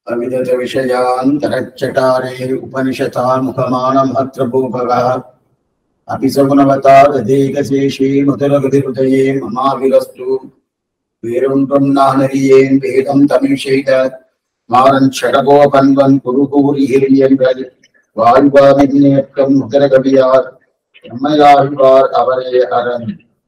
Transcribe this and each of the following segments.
అవిదత విషయాంతరచ్చటారే ఉపనిషతాముఖమానమత్రభూభగः अपि सगुणवतादधेकशेषे मुदलगतिहृदये ममाविरस्तु वेरुं त्वं नानरियेन् वेदं तमीशैत மாறன் ஷடகோபன்வன் குருகூரி ஹிரியங்கள் வாழ்வாமின்னேற்றம் முதரகவியார் நம்மையாழ்வார் அவரே அரண்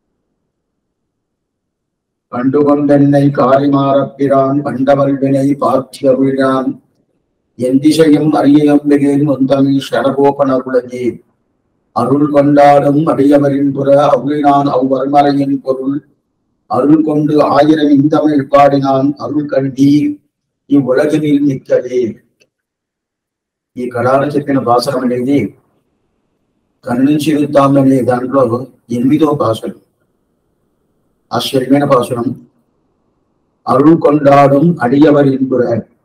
கண்டுகொண்டென்னை காரிமாறப்பிரான் கண்டவள் வினை பார்த்தியவிழான் என் திசையும் அரியகம் மிகேன் முந்தமி ஷடகோபனருளகே அருள் கொண்டாடும் அடியவரின் புற அருளினான் அவ்வர்மறையின் பொருள் அருள் கொண்டு ஆயிரம் இந்தமிழ் பாடினான் அருள் கண்டீர் ఇవ్వులగినిల్ నిక్కదే ఈ కళాలు చెప్పిన భాషణం అనేది కన్నుంచి ఇరుద్దామనే దాంట్లో ఎనిమిదో భాషలు ఆశ్చర్యమైన భాషణం అరుள் కొండాడం అడియవరి ఇంపుర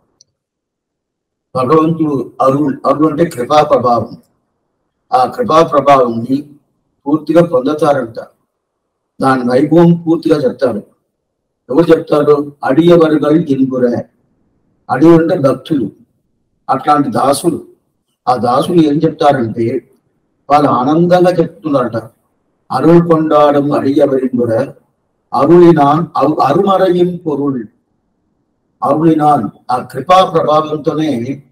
భగవంతుడు అరుள் అరుள் అంటే కృపా ప్రభావం ఆ కృపా ప్రభావంని పూర్తిగా పొందుతారంట దాని వైభవం పూర్తిగా చెప్తారు ఎవరు చెప్తారు అడియవరుగల్ ఇన్పుర అడిగి అంటే భక్తులు అట్లాంటి దాసులు ఆ దాసులు ఏం చెప్తారంటే వాళ్ళు ఆనందంగా చెప్తున్నారట అరుள் கொண்டாடும் அடியவரின் கூட అరుళినాన్ అరు అరుమరయిం పొరుள் అరుళినాన్ ఆ కృపా ప్రభావంతోనే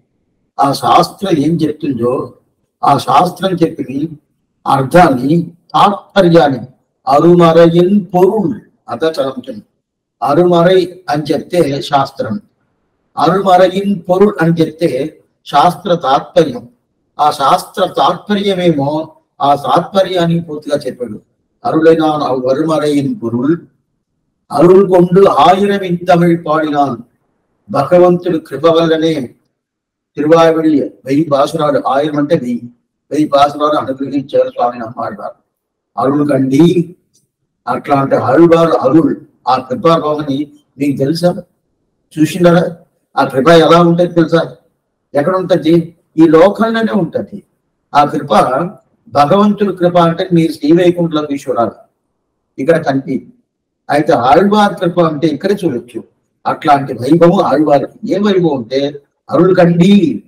ఆ శాస్త్రం ఏం చెప్తుందో ఆ శాస్త్రం చెప్పిన అర్థాన్ని తాత్పర్యాన్ని అరుమరయిన్ పొరుள் అద చదువుతుంది అరుమరై అని చెప్తే శాస్త్రం అరుమరయిన్ పొరుள் అని చెప్తే శాస్త్ర తాత్పర్యం ఆ శాస్త్ర తాత్పర్యమేమో ఆ తాత్పర్యాన్ని పూర్తిగా చెప్పాడు అరుళైన వరుమరయిన్ పొరుள் అరుள் కొండు ఆయిరం ఇంతమిళ్ పాడినాన్ భగవంతుడు కృప వల్లనే తిరువాయుడి వెయ్యి భాషరాలు ఆయిరం అంటే వెయ్యి వెయ్యి భాషరాలు అనుగ్రహించారు స్వామి నమ్మాడారు అరుள் కండి అట్లాంటి అరుళారు అరుள் ఆ కృపాభావని మీకు తెలుసా చూసినారా ఆ కృప ఎలా ఉంటుంది తెలుసా ఎక్కడ ఉంటది ఈ లోకంలోనే ఉంటది ఆ కృప భగవంతుడి కృప అంటే మీరు శ్రీవైకుంఠంలోకి చూడాలి ఇక్కడ కనిపి అయితే ఆళ్వార్ కృప అంటే ఇక్కడ చూడొచ్చు అట్లాంటి వైభవం ఆళ్వారికి ఏ వైభవం అంటే అరుள் కండి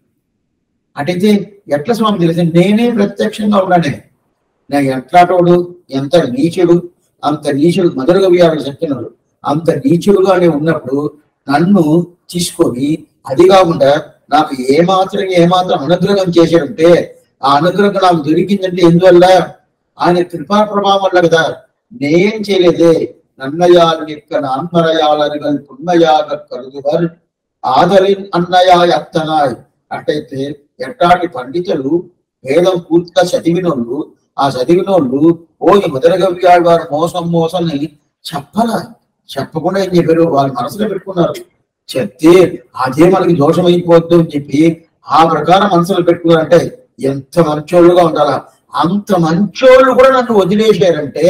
అటైతే ఎట్ల స్వామి తెలిసి నేనే ప్రత్యక్షంగా ఉన్నానే నేను ఎట్లాటోడు ఎంత నీచుడు అంత నీచుడు మధురగా వ్యాధి చెప్తున్నాడు అంత నీచుడుగానే ఉన్నప్పుడు నన్ను తీసుకొని అది కాకుండా నాకు ఏమాత్రం ఏమాత్రం అనుగ్రహం చేశాడంటే ఆ అనుగ్రహం నాకు దొరికిందంటే ఎందువల్ల ఆయన కృపా ప్రభావం వల్ల కదా నేం చేయలేదే నన్నయాలు నిక్క నాన్మరయాలరుగల్ పుణ్మయాగ కరుదువర్ ఆదరిన్ అన్నయా అత్తనాయ్ అట్టయితే ఎట్టాటి పండితులు వేదం పూర్తిగా చదివినోళ్ళు ఆ చదివినోళ్ళు ఓ ఈ ముదరగవ్యాడు వారు మోసం మోసంని చెప్పలా చెప్పకుండా ఏం చెప్పారు వాళ్ళ మనసులో పెట్టుకున్నారు చెప్తే అదే మనకి దోషం అయిపోద్దు అని చెప్పి ఆ ప్రకారం మనసులో పెట్టుకున్నారంటే ఎంత మంచోళ్ళుగా ఉండాలా అంత మంచోళ్ళు కూడా నన్ను వదిలేశారంటే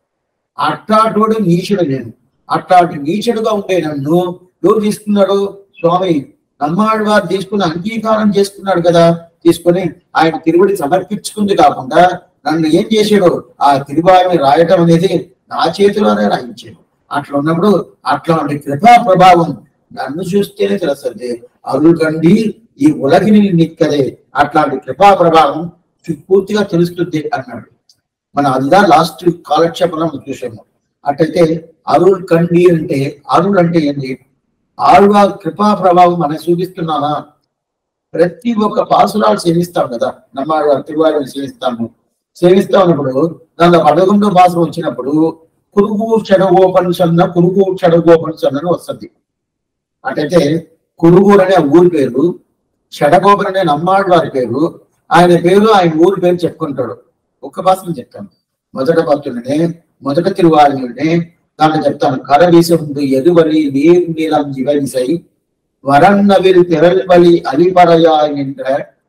అట్టాటోడు నీచుడు నేను అట్టాటి నీచుడుగా ఉండే నన్ను ఎవరు తీసుకున్నాడు స్వామి నమ్మాడు వారు తీసుకుని అంగీకారం చేసుకున్నాడు కదా తీసుకొని ఆయన తిరువుడి సమర్పించుకుంది కాకుండా నన్ను ఏం చేశాడు ఆ తిరువారిని రాయటం అనేది నా చేతిలోనే రాయించాడు అట్లా ఉన్నప్పుడు అట్లాంటి కృపా ప్రభావం నన్ను చూస్తేనే తెలుస్తుంది అరుள் కండి ఈ ఉలగిని నిక్కదే అట్లాంటి కృపా ప్రభావం పూర్తిగా తెలుస్తుంది అన్నాడు మన అదిదా లాస్ట్ కాలక్షేపం చూసాము అట్టయితే అరుள் కండి అంటే అరుள் అంటే ఏంటి ఆళ్వా కృపా ప్రభావం మనం చూపిస్తున్నానా ప్రతి ఒక్క పాసురాలు సేవిస్తాం కదా నమ్మాడు తిరువారు సేవిస్తాము సేవిస్తా ఉన్నప్పుడు దానిలో పదకొండో పాసులు వచ్చినప్పుడు కురుగు చెడగోపనిషన్న కురుగు చెడగోపనిషన్న అని వస్తుంది అటైతే కురుగూరు అనే ఊరి పేరు షడగోపన్ అనే నమ్మాడు వారి పేరు ఆయన పేరు ఆయన ఊరి పేరు చెప్పుకుంటాడు ఒక్క భాషను చెప్తాను మొదట భక్తుడినే మొదట తిరువారిని దాంట్లో చెప్తాను కరవీసుండు ఎదువలి నీరు నీలం జివరిసై వరన్నవిల్ తిరల్వలి అలిపరయా என்ற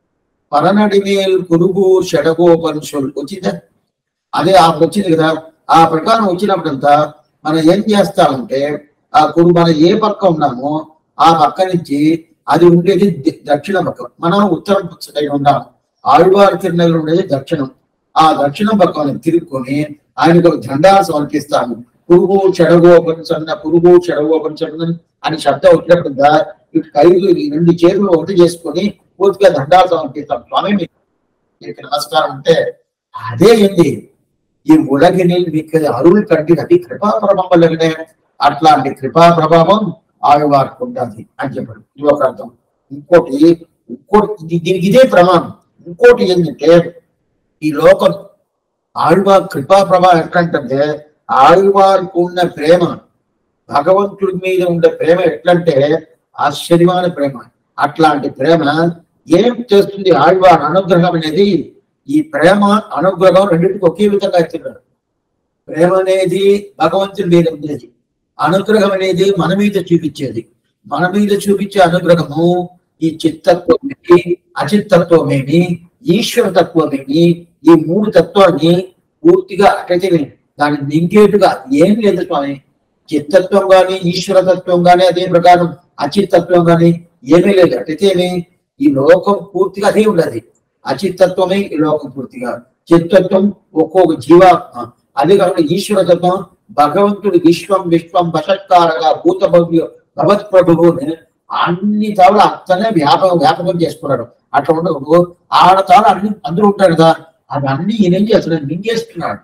పరనడిమేల్ కురుగు షడగోపనిషుల్ వచ్చిందా అదే ఆ వచ్చింది కదా ఆ ప్రకారం వచ్చినప్పుడంతా మనం ఏం చేస్తామంటే ఆ కురు మనం ఏ పక్క ఉన్నామో ఆ పక్క నుంచి అది ఉండేది ది- దక్షిణ పక్కం మనం ఉత్తరం సైడ్ ఉన్నాం ఆళ్వారు తిరునగర్ ఉండేది దక్షిణం ఆ దక్షిణం పక్కన తిరుక్కొని ఆయనకు ఒక జెండా సమర్పిస్తాము పురుగు చెడగోపనిసన్న పురుగు చెడగోపనిసన్న అని శబ్దం వచ్చినప్పుడు ఇటు కైలు ఈ రెండు చేతులు ఒకటి చేసుకొని పూర్తిగా దండాలు సమర్పిస్తాం స్వామి మీకు మీకు నమస్కారం అంటే అదే ఏంది ఈ ఉలగిని మీకు అరువులు కంటినది కృపా ప్రభావం వల్లనే అట్లాంటి కృపా ప్రభావం ఆయువారికి ఉండాలి అని చెప్పాడు ఇది ఒక అర్థం ఇంకోటి ఇంకోటి ఇది- దీనికి ఇదే ప్రమాణం ఇంకోటి ఏంటంటే ఈ లోకం ఆళ్వార్ కృపా ప్రభావం ఎట్లంటే ఆళ్వారికి ఉన్న ప్రేమ భగవంతుడి మీద ఉండే ప్రేమ ఎట్లంటే ఆశ్చర్యమైన ప్రేమ అట్లాంటి ప్రేమ ఏం చేస్తుంది ఆళ్వార్ అనుగ్రహం అనేది ఈ ప్రేమ అనుగ్రహం రెండింటికి ఒకే విధంగా ఇస్తున్నారు ప్రేమ అనేది భగవంతుడి మీద ఉండేది అనుగ్రహం అనేది మన మీద చూపించేది మన మీద చూపించే అనుగ్రహము ఈ చిత్తత్వమేమి అచిత్తత్వమేమి ఈశ్వర తత్వమేమి ఈ మూడు తత్వాన్ని పూర్తిగా అటైతే దాన్ని నింకేటుగా ఏం లేదు స్వామి చిత్తత్వం గాని ఈశ్వర తత్వం గాని అదే ప్రకారం అచిత్తత్వం గాని ఏమీ లేదు అటైతే ఏమి ఈ లోకం పూర్తిగా అదే ఉన్నది అచిత్తత్వమే ఈ లోకం పూర్తిగా చిత్తత్వం ఒక్కొక్క జీవాత్మ అదే కాకుండా ఈశ్వర తత్వం భగవంతుడు విశ్వం విశ్వం వషత్కారగా భూత భవ్య భగవత్ ప్రభువుని అన్ని తావులు అతనే వ్యాపకం వ్యాపకం చేసుకున్నాడు అట్లా ఉండదు ఆడ తాను అన్ని అందరూ ఉంటాడు కదా అవి అన్ని ఈయన ఏం చేస్తున్నాడు మింగేస్తున్నాడు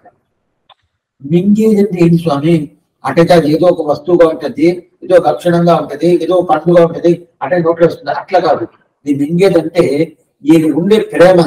మింగేది అంటే ఏంటి స్వామి అంటే అది ఏదో ఒక వస్తువుగా ఉంటది ఏదో ఒక లక్షణంగా ఉంటది ఏదో ఒక పండుగ ఉంటది అంటే నోట్లో వస్తుంది అట్లా కాదు ఇది మింగేదంటే ఈయన ఉండే ప్రేమ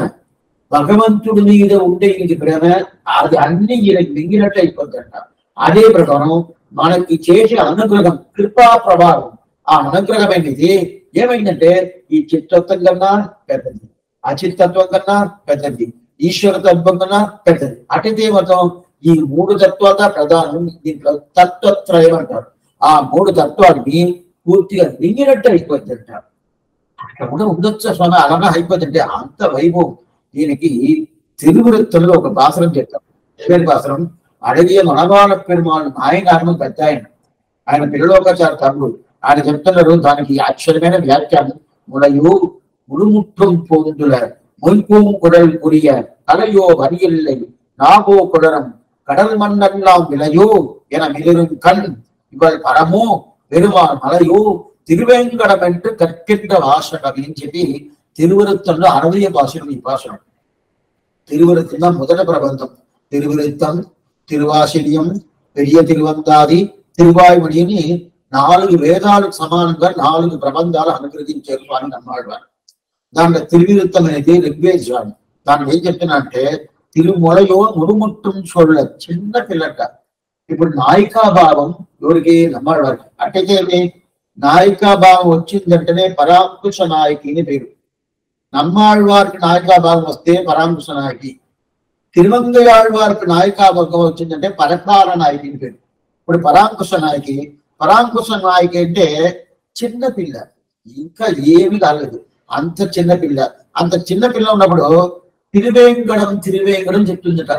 భగవంతుడి మీద ఉండే ఇది ప్రేమ అది అన్ని ఈయనకి మింగినట్టు అయిపోతుందంట అదే ప్రకారం మనకి చేసే అనుగ్రహం కృపా ప్రభావం ఆ అనుగ్రహం అనేది ఏమైందంటే ఈ చిత్తత్వం కన్నా పెద్దది అచిత్తత్వం కన్నా పెద్దది ఈశ్వర తత్వం కన్నా పెద్దది అటుదే మతం ఈ మూడు తత్వాల ప్రధానం దీంట్లో తత్వత్రయం అంటారు ఆ మూడు తత్వాన్ని పూర్తిగా మింగినట్టు అయిపోతుందంట అట్లా కూడా ఉండొచ్చు స్వామి అలాగా అయిపోతుంటే అంత వైభవం దీనికి తిరువృత్తంలో ఒక భాషరం చెప్తాం ఏమేమి భాషరం అడవియ మనవాళ్ళ పెరుమాళ్ళు నాయనారను పెద్ద ఆయన ఆయన పిల్లలోకాచార తమ్ముడు ఆయన చెప్తున్నారు దానికి ఆశ్చర్యమైన వ్యాఖ్యానం ముడయు ముడుముట్టం పోందుల మొய்ப்பூம் குடல் புரிய தலையோ வரியில்லை நாகோ குடரம் கடல் மண்ணெல்லாம் விளையோ என மிளிரும் கண் இவள் பரமோ பெருமாள் மலையோ திருவேங்கடம் என்று கற்கின்ற வாசகம் அப்படின்னு చెప్పి తిరువృత్తంలో అరవయ భాషలు ఈ భాషను తిరువృత్తం தான் முதல பிரபந்தம் తిరువృత్తం తిరువాశిల్యం పెరియ తిరువంతాది తిరువాయుమణిని నాలుగు వేదాలకు సమానంగా నాలుగు ప్రబంధాలు అనుగ్రహించారు స్వామి నమ్మాడవారు దాంట్లో తిరువిరుత్తం అనేది ఋగ్వేద స్వామి దాంట్లో ఏం చెప్తున్నా అంటే తిరుమలయో ముడుముట్టం చూడ చిన్న పిల్లట ఇప్పుడు నాయికా భావం ఎవరికి నమ్మాడవారికి అట్టయితే ఏమి? నాయికా భావం వచ్చిందంటేనే పరాంకుశ నాయకి అని పేరు నమ్మాళ్వారికి నాయికా భావం వస్తే పరాంకుశ నాయకి తిరువంగయాళ్వారికి నాయికా భాగం వచ్చిందంటే పరకాల నాయకి అని పేరు ఇప్పుడు పరాంకుశ నాయకి పరాంకుశ నాయకి అంటే చిన్న పిల్ల ఇంకా ఏమీ కాలేదు అంత చిన్న పిల్ల అంత చిన్న పిల్ల ఉన్నప్పుడు తిరువేంకడం తిరువేంకడం చెప్తుందట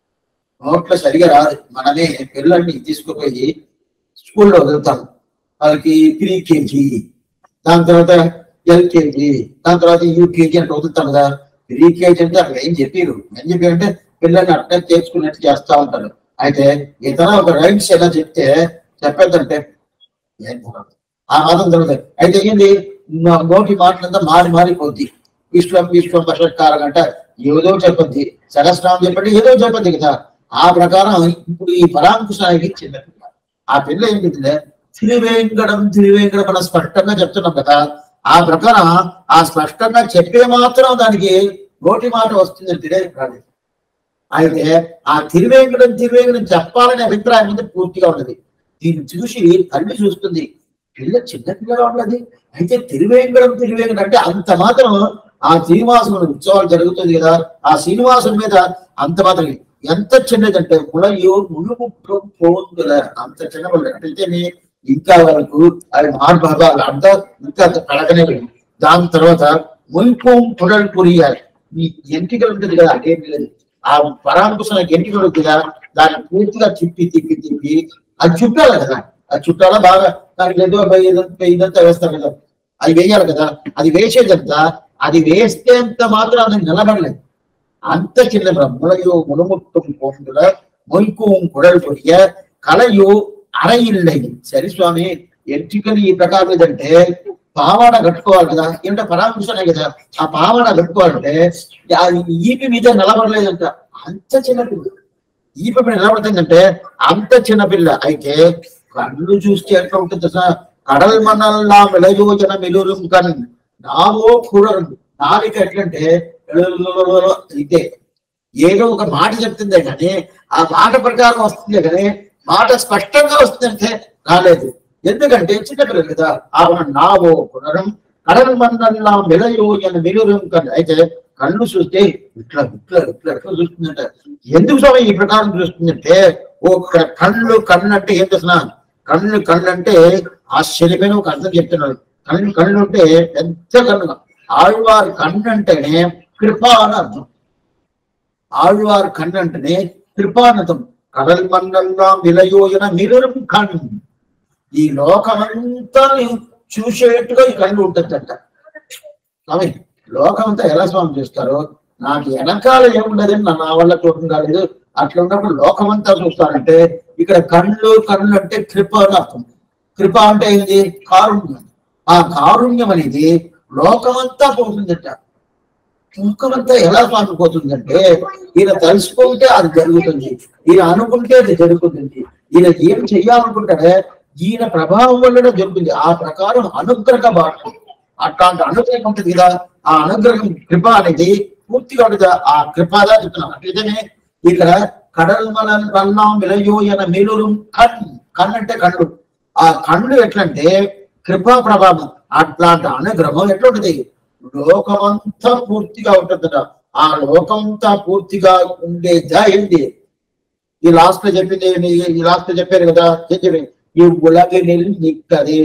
నోట్లో సరిగా రాదు మనమే పిల్లల్ని తీసుకుపోయి స్కూల్లో వదులుతాం వాళ్ళకి ప్రీ కేజీ దాని తర్వాత ఎల్కేజీ దాని తర్వాత యూకేజీ అంటే వదులుతాం కదా ప్రీ కేజీ అంటే అక్కడ ఏం చెప్పారు ఏం చెప్పారు అంటే పిల్లల్ని అట్లా చేసుకున్నట్టు చేస్తా ఉంటారు అయితే ఇతర ఒక రైమ్స్ ఎలా చెప్తే చెప్పేద్దంటే ఏం కుదరదు. ఆ మాత్రం తర్వాత అయితే ఏంటి నా- నోటి మాటలంతా మారి మారిపోద్ది విశ్వం విశ్వం వషత్కారం అంట ఏదో చెప్పద్ది సహస్రామం చెప్పండి ఏదో చెప్పద్ది కదా ఆ ప్రకారం ఇప్పుడు ఈ పరాంకుశానికి చిన్న పిల్ల ఆ పిల్ల ఏం చెప్పింది తిరువేంకడం తిరువేంకడం మనం స్పష్టంగా చెప్తున్నాం కదా ఆ ప్రకారం ఆ స్పష్టంగా చెప్పే మాత్రం దానికి నోటి మాట వస్తుందని తెలియదు రాలేదు అయితే ఆ తిరువేంకడం తిరువేంకడం చెప్పాలనే అభిప్రాయం మీద పూర్తిగా ఉన్నది దీన్ని చూసి తల్లి చూస్తుంది పిల్ల చిన్న పిల్లగా ఉన్నది అయితే తిరువేంకడం తిరువేంకడం అంటే అంత మాత్రం ఆ శ్రీనివాసం ఉత్సవాలు జరుగుతుంది కదా ఆ శ్రీనివాసం మీద అంత మాత్రం ఎంత చిన్నదంటే ముళయో ముళ్ళుముట్టు పోందుల అంత చిన్న పిల్ల అంటే నీ- ఇంకా వరకు అది మార్భాగాలు అంత ఇంకా కలగనే లేదు దాని తర్వాత ముల్పం పుడల్ పురియాలి ఈ ఎంటికలు ఉంటుంది కదా అదేం లేదు ఆ పరాంకుశ ఎంటికలు ఉంటుంది కదా దాన్ని పూర్తిగా తిప్పి తిప్పి తిప్పి అది చుట్టాలి కదా అది చుట్టాల బాగా దానికి ఏదో ఇదంతా ఇదంతా వేస్తారు కదా అది వేయాలి కదా అది వేసేదంతా అది వేస్తే అంత మాత్రం అది నిలబడలేదు అంత చిన్న బ్రహ్మలయో మునుముట్టం పోందుల మొయ్కు కుడల్ పొడియ కలయు అర ఇల్లై సరే స్వామి ఎంట్రికలు ఈ ప్రకారం ఏదంటే పావాడ కట్టుకోవాలి కదా ఏంటంటే పరామర్శనే కదా ఆ పావాడ కట్టుకోవాలంటే ఆ ఈపి మీద నిలబడలేదంట అంత చిన్న పిల్ల ఈపి మీద నిలబడుతుందంటే అంత చిన్న పిల్ల అయితే కళ్ళు చూస్తే ఎట్లా ఉంటుంది తెలుసా? కడల్ మనల్లా వెలయోజన మెలురుం కన్ నావో కుడరు నాలిక ఎట్లంటే ఇదే ఏదో ఒక మాట చెప్తుందే కానీ ఆ మాట ప్రకారం వస్తుందే కానీ మాట స్పష్టంగా వస్తుందంటే రాలేదు ఎందుకంటే చిన్నపిల్లలు కదా ఆమె నావో పునరం కడల్ మండల్లా మెలయోజన మెలురుం కన్ అయితే కళ్ళు చూస్తే ఇట్లా ఇట్లా ఇట్లా ఇట్లా చూస్తుందంట ఎందుకు స్వామి ఈ ప్రకారం చూస్తుందంటే ఒక కళ్ళు కన్ను అంటే ఏం చేసిన కళ్ళు కళ్ళు అంటే ఆశ్చర్యమైన ఒక అర్థం చెప్తున్నాడు కళ్ళు కళ్ళు అంటే పెద్ద కన్ను ఆళ్వారి కన్ను అంటేనే కృప అని అర్థం ఆళ్వారి కన్ను అంటేనే కృపానతం కడల్ మండలంలో విలయోజన మిరురం కన్ను ఈ లోకమంతా చూసేట్టుగా ఈ కళ్ళు ఉంటుందంట స్వామి లోకమంతా ఎలా స్వామి చూస్తారు నాకు వెనకాల ఏముండదని నా నా వల్ల చూడడం కాలేదు అట్లా ఉన్నప్పుడు లోకమంతా చూస్తారంటే ఇక్కడ కళ్ళు కళ్ళు అంటే కృప అని అర్థం కృప అంటే ఏంది కారుణ్యం ఆ కారుణ్యం అనేది లోకమంతా పోతుందట లోకమంతా ఎలా స్వామి పోతుందంటే ఈయన తలుసుకుంటే అది జరుగుతుంది ఈయన అనుకుంటే అది జరుగుతుంది ఈయన ఏం చెయ్యాలనుకుంటే ఈయన ప్రభావం వల్లనే జరుగుతుంది ఆ ప్రకారం అనుగ్రహ భాష అట్లాంటి అనుగ్రహం ఉంటుంది కదా ఆ అనుగ్రహం కృప అనేది పూర్తిగా ఉంటుంది ఆ కృపగా చెప్తున్నాం అట్లయితేనే ఇక్కడ కడల్ మన వల్లం విలయోయన మేలురు కన్ కన్ అంటే కళ్ళు ఆ కళ్ళు ఎట్లంటే కృపా ప్రభావం అట్లాంటి అనుగ్రహం ఎట్లుంటది లోకమంతా పూర్తిగా ఉంటుందట ఆ లోకమంతా పూర్తిగా ఉండేదా ఏంటి ఈ లాస్ట్ లో చెప్పింది ఏంటి? ఈ లాస్ట్ లో చెప్పారు కదా ఏం చెప్పి ఈ ఉలగినిల్ నిక్కదే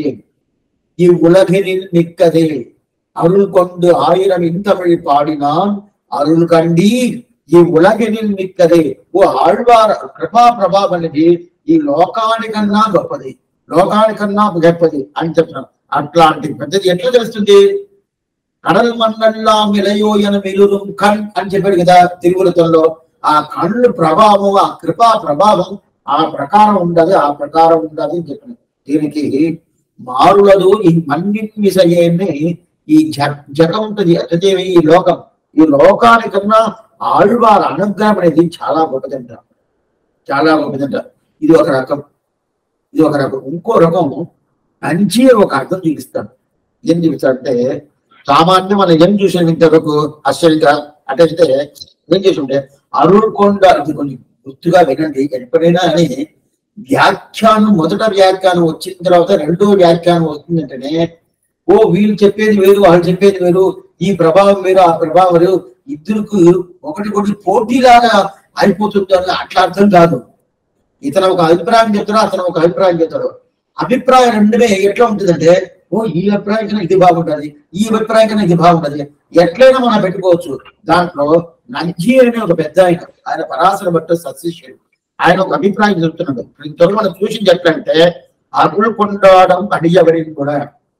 ఈ உலகினில் நிற்கதே அருள் கொண்டு ஆயிரம் இந்தமிழ் பாடினான் అరుள் కండీర్ ఈ ఉలగినిల్ నిక్కదే ఓ ఆళ్వార్ కృపా ప్రభావం అనేది ఈ లోకానికన్నా గొప్పది లోకానికన్నా గొప్పది అని చెప్తున్నాం అట్లాంటి పెద్దది ఎట్లా తెలుస్తుంది కడల్ మండల్లా మిలయోయన మిలురు కణ్ అని చెప్పాడు కదా తిరువులతంలో ఆ కళ్ళు ప్రభావం ఆ కృపా ప్రభావం ఆ ప్రకారం ఉండదు ఆ ప్రకారం ఉండదు అని చెప్పిన దీనికి మారులదు ఈ మన్నిటి విషయాన్ని ఈ జ జగం ఉంటుంది అదే ఈ లోకం ఈ లోకానికన్నా ఆళ్వార్ అనుగ్రహం అనేది చాలా గొప్పదంట చాలా గొప్పదంట ఇది ఒక రకం ఇది ఒక రకం ఇంకో రకం మంచి ఒక అర్థం చూపిస్తాను ఏం చూపిస్తాడంటే సామాన్యం మనం ఏం చూసాం ఇంతవరకు ఆశ్చర్యంగా అంటే ఏం చేసి ఉంటే అరుణ్కొండ ఇది కొంచెం గుర్తుగా వినండి ఎప్పుడైనా అని వ్యాఖ్యానం మొదట వ్యాఖ్యానం వచ్చిన తర్వాత రెండో వ్యాఖ్యానం వస్తుందంటేనే ఓ వీళ్ళు చెప్పేది వేరు వాళ్ళు చెప్పేది వేరు ఈ ప్రభావం వేరు ఆ ప్రభావం వేరు ఇద్దరికి ఒకటి ఒకటి పోటీలాగా అయిపోతుంది అని అట్లా అర్థం కాదు ఇతను ఒక అభిప్రాయం చెప్తాడు అతను ఒక అభిప్రాయం చెప్తాడు అభిప్రాయం రెండునే ఎట్లా ఉంటుందంటే ఓ ఈ అభిప్రాయం కన్నా ఇది బాగుంటది ఈ అభిప్రాయం కన్నా ఇది బాగుంటది ఎట్లయినా మనం పెట్టుకోవచ్చు దాంట్లో నంజి అనే ఒక పెద్ద ఆయన ఆయన పరాశర భట్టు సశిష్యుడు ఆయన ఒక అభిప్రాయం చెప్తున్నాడు ఇంతలో మనం చూసి చెప్పంటే అరుಳು కొండడం అడియవరిని కూడా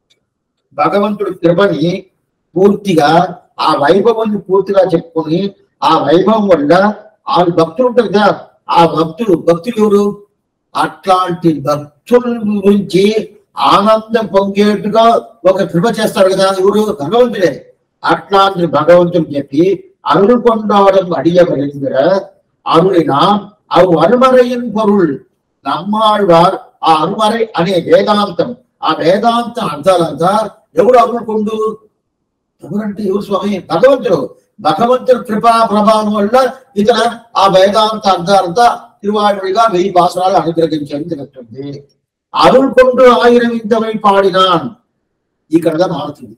భగవంతుడి కృపని పూర్తిగా ఆ వైభవాన్ని పూర్తిగా చెప్పుకొని ఆ వైభవం వల్ల ఆ భక్తులు ఉంటారు కదా ఆ భక్తులు భక్తులు ఎవరు అట్లాంటి భక్తుల గురించి ఆనందం పొంగేట్టుగా ఒక కృప చేస్తాడు కదా ఎవరు భగవంతుడే అట్లాంటి భగవంతుడు చెప్పి అరుడు கொண்டாடும் அடியவரிங்கிற அருளினா అవు అరుమరైயின் పొరుள் నమ్మాళ్వార్ ఆ అరుమరై అనే వేదాంతం ఆ వేదాంత అర్థాలంతా ఎవరు అరుణుకుండు ఎవరంటే ఎవరు స్వామి భగవంతుడు భగవంతుడు కృపా ప్రభావం వల్ల ఇతర ఆ వేదాంత అర్థాలంతా తిరువాయుడిగా వెయ్యి భాషలు అనుగ్రహించని తెలుస్తుంది అరుణ్ కొండు ఆయిరం ఇంతమై పాడినాన్ ఇక్కడ మారుతుంది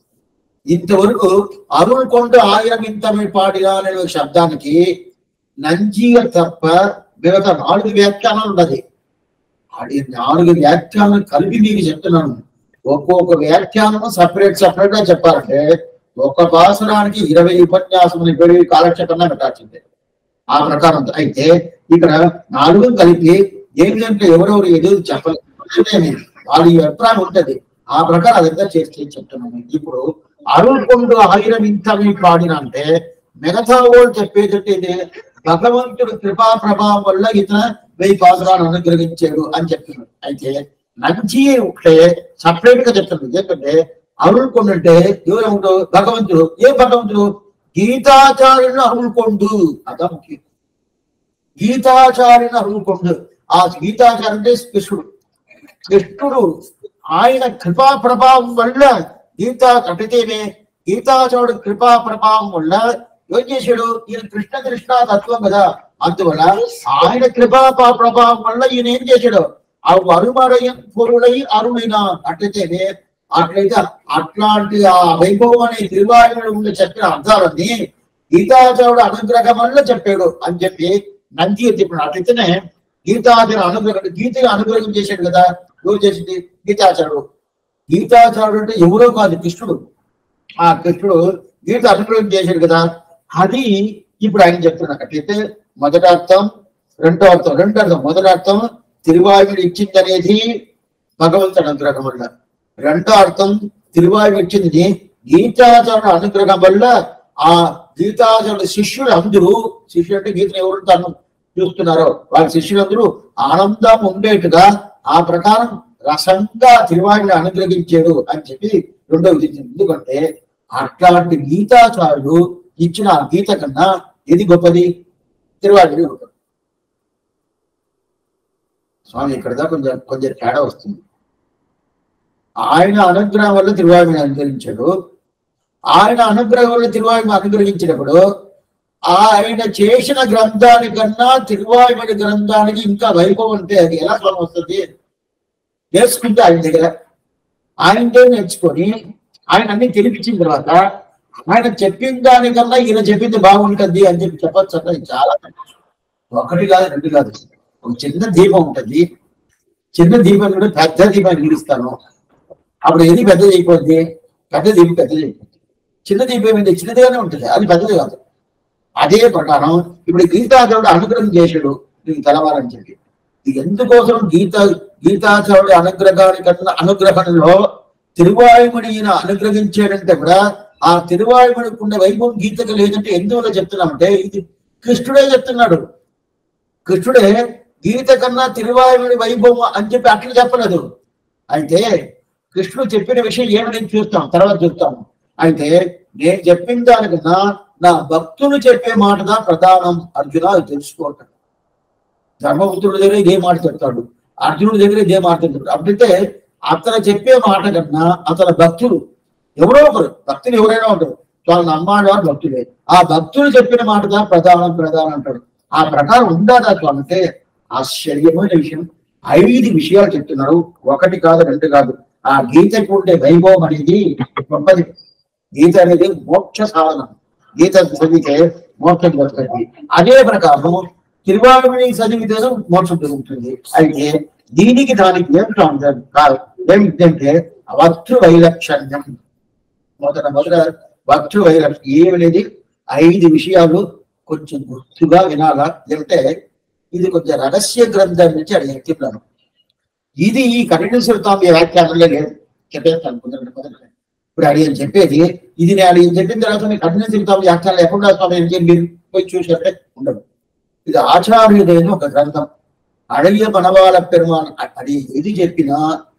ఇంతవరకు అరుణ్ కొండ ఆయిరం ఇంతమై పాడినా అనే ఒక శబ్దానికి నంజీయ తప్ప మిగతా నాలుగు వ్యాఖ్యానాలు ఉన్నది అది నాలుగు వ్యాఖ్యానాలు కలిపి మీకు చెప్తున్నాను ఒక్కొక్క వ్యాఖ్యానం సపరేట్ సపరేట్ గా చెప్పాలంటే ఒక భాషరానికి ఇరవై ఉపన్యాసం ఇరవై కాలక్షేపంగా పెట్టాల్సిందే ఆ ప్రకారం అయితే ఇక్కడ నాలుగు కలిపి ఏంటంటే ఎవరెవరు ఏదో చెప్పలేదు వాళ్ళ ఈ అభిప్రాయం ఉంటది ఆ ప్రకారం అదంతా చేసి చేసి చెప్తున్నాను ఇప్పుడు అరుణ్ కొండు ఆయిరం ఇంత పాడిన అంటే మిగతా వాళ్ళు చెప్పేటట్టు ఇది భగవంతుడు కృపా ప్రభావం వల్ల ఇతర వెయ్యి పాత్రాలు అనుగ్రహించాడు అని చెప్తున్నాడు అయితే నంచి ఒకటే సపరేట్ గా చెప్తున్నాడు ఎందుకంటే అరుణ్కొండు అంటే ఎవరు భగవంతుడు ఏ భగవంతుడు గీతాచార్యుని అరుణ్కొండు అదా ముఖ్యం గీతాచార్యుని అరుణ్కొండు ఆ గీతాచార్య అంటే కృష్ణుడు కృష్ణుడు ఆయన కృపా ప్రభావం వల్ల గీతా కపితేనే గీతాచారుడు కృపా ప్రభావం వల్ల ఏం చేశాడు ఈయన కృష్ణ కృష్ణ తత్వం కదా అందువల్ల ఆయన కృపా ప- ప్రభావం వల్ల ఈయన ఏం చేశాడు ఆ అరుమరయ పొరుడై అరుణైన అట్లయితేనే అట్లయితే అట్లాంటి ఆ వైభవం అనే తిరువాయుడు ఉండే చెప్పిన అర్థాలన్నీ గీతాచారుడు అనుగ్రహం వల్ల చెప్పాడు అని చెప్పి నంది చెప్పిన అట్లయితేనే గీతాచార్య అనుగ్రహం గీత అనుగ్రహం చేశాడు కదా ఎవరు చేసింది గీతాచారుడు గీతాచారుడు అంటే ఎవరో కాదు కృష్ణుడు ఆ కృష్ణుడు గీత అనుగ్రహం చేశాడు కదా అది ఇప్పుడు ఆయన చెప్తున్నారు అట్లయితే మొదటి అర్థం రెండో అర్థం రెండో అర్థం మొదటి అర్థం తిరువాయుడు ఇచ్చింది అనేది భగవంతుడి అనుగ్రహం వల్ల రెండో అర్థం తిరువాయుడు ఇచ్చింది గీతాచారుడు అనుగ్రహం వల్ల ఆ గీతాచారుడు శిష్యుడు అందరూ శిష్యుడు అంటే గీతను ఎవరు తను చూస్తున్నారో వాళ్ళ శిష్యులందరూ ఆనందం ఉండేట్టుగా ఆ ప్రకారం రసంగా తిరువాయుడు అనుగ్రహించాడు అని చెప్పి రెండవ విధి ఎందుకంటే అట్లాంటి గీతాచారుడు ఇచ్చిన ఆ గీత కన్నా ఏది గొప్పది తిరువాయుడు గొప్పది స్వామి ఇక్కడ దాకా కొంచెం కొంచెం తేడా వస్తుంది ఆయన అనుగ్రహం వల్ల తిరువాయుడిని అనుగ్రహించాడు ఆయన అనుగ్రహం వల్ల తిరువాయుడిని అనుగ్రహించినప్పుడు ఆయన చేసిన గ్రంథానికన్నా తిరువాయుడి గ్రంథానికి ఇంకా వైభవం ఉంటే అది ఎలా స్వామి వస్తుంది నేర్చుకుంటే ఆయన దగ్గర ఆయనతో నేర్చుకొని ఆయన అన్ని తెలిపించిన తర్వాత ఆయన చెప్పిన దానికన్నా ఈయన చెప్పింది బాగుంటుంది అని చెప్పి చెప్పచ్చు అంటే ఇది చాలా ఒకటి కాదు రెండు కాదు ఒక చిన్న దీపం ఉంటుంది చిన్న దీపం కూడా పెద్ద దీపాన్ని గీరుస్తాను అప్పుడు ఏది పెద్దది అయిపోద్ది పెద్ద దీపం పెద్దది అయిపోద్ది చిన్న దీపం ఏంటి చిన్నదిగానే ఉంటుంది అది పెద్దది కాదు అదే ప్రకారం ఇప్పుడు గీతాచారుడు అనుగ్రహం చేశాడు నీకు తెలవాలని చెప్పి ఇది ఎందుకోసం గీత గీతాచారుడు అనుగ్రహానికన్నా అనుగ్రహంలో తిరువాయుముడి ఈయన అనుగ్రహించాడంటే కూడా ఆ తిరువాయుముడికి ఉండే వైభవం గీతకు లేదంటే ఎందువల్ల చెప్తున్నామంటే ఇది కృష్ణుడే చెప్తున్నాడు కృష్ణుడే గీత కన్నా తిరువాయుముడి వైభవం అని చెప్పి అట్లా చెప్పలేదు అయితే కృష్ణుడు చెప్పిన విషయం ఏమని చూస్తాం తర్వాత చూస్తాం అయితే నేను చెప్పిన దానికన్నా నా భక్తులు చెప్పే మాటగా ప్రధానం అర్జున అది తెలుసుకోవటం ధర్మపుత్రుడి దగ్గర ఇదే మాట చెప్తాడు అర్జునుడి దగ్గర ఇదే మాట చెప్తాడు అప్పుడైతే అతను చెప్పే మాట కన్నా అతని భక్తులు ఎవరో ఒకరు భక్తులు ఎవరైనా ఉంటారు వాళ్ళని నమ్మాడు వారు భక్తులే ఆ భక్తులు చెప్పిన మాటగా ప్రధానం ప్రధానం అంటాడు ఆ ప్రకారం ఉండాలా స్వామి అంటే ఆశ్చర్యమైన విషయం ఐదు విషయాలు చెప్తున్నారు ఒకటి కాదు రెండు కాదు ఆ గీతకు ఉండే వైభవం అనేది గొప్పది గీత అనేది మోక్ష సాధనం గీత చదివితే మోక్షం దొరుకుతుంది అదే ప్రకారం తిరువాణి చదివితే మోక్షం దొరుకుతుంది అయితే దీనికి దానికి ఏమిటో కాదు ఏమిటంటే వక్తృ వైలక్షణ్యం మొదట మొదట వక్తృ వైలక్షణ్యం ఏమనేది ఐదు విషయాలు కొంచెం గుర్తుగా వినాలా అంటే ఇది కొంచెం రహస్య గ్రంథం నుంచి అడిగి చెప్తున్నాను ఇది ఈ కఠినేశ్వర స్వామి వ్యాఖ్యానంలో లేదు చెప్పేస్తాను కుదరదు కుదరదు ఇప్పుడు అడిగిన చెప్పేది ఇది నేను అడిగిన చెప్పిన తర్వాత మీకు కఠినేశ్వర స్వామి వ్యాఖ్యానం ఎప్పుడు స్వామి ఏం చేయండి మీరు పోయి చూసారంటే ఉండదు ఇది ఆచార్యుడైన ఒక గ్రంథం అడవియ మనవాళ్ళ పెరుమాన్ అది ఏది చెప్పినా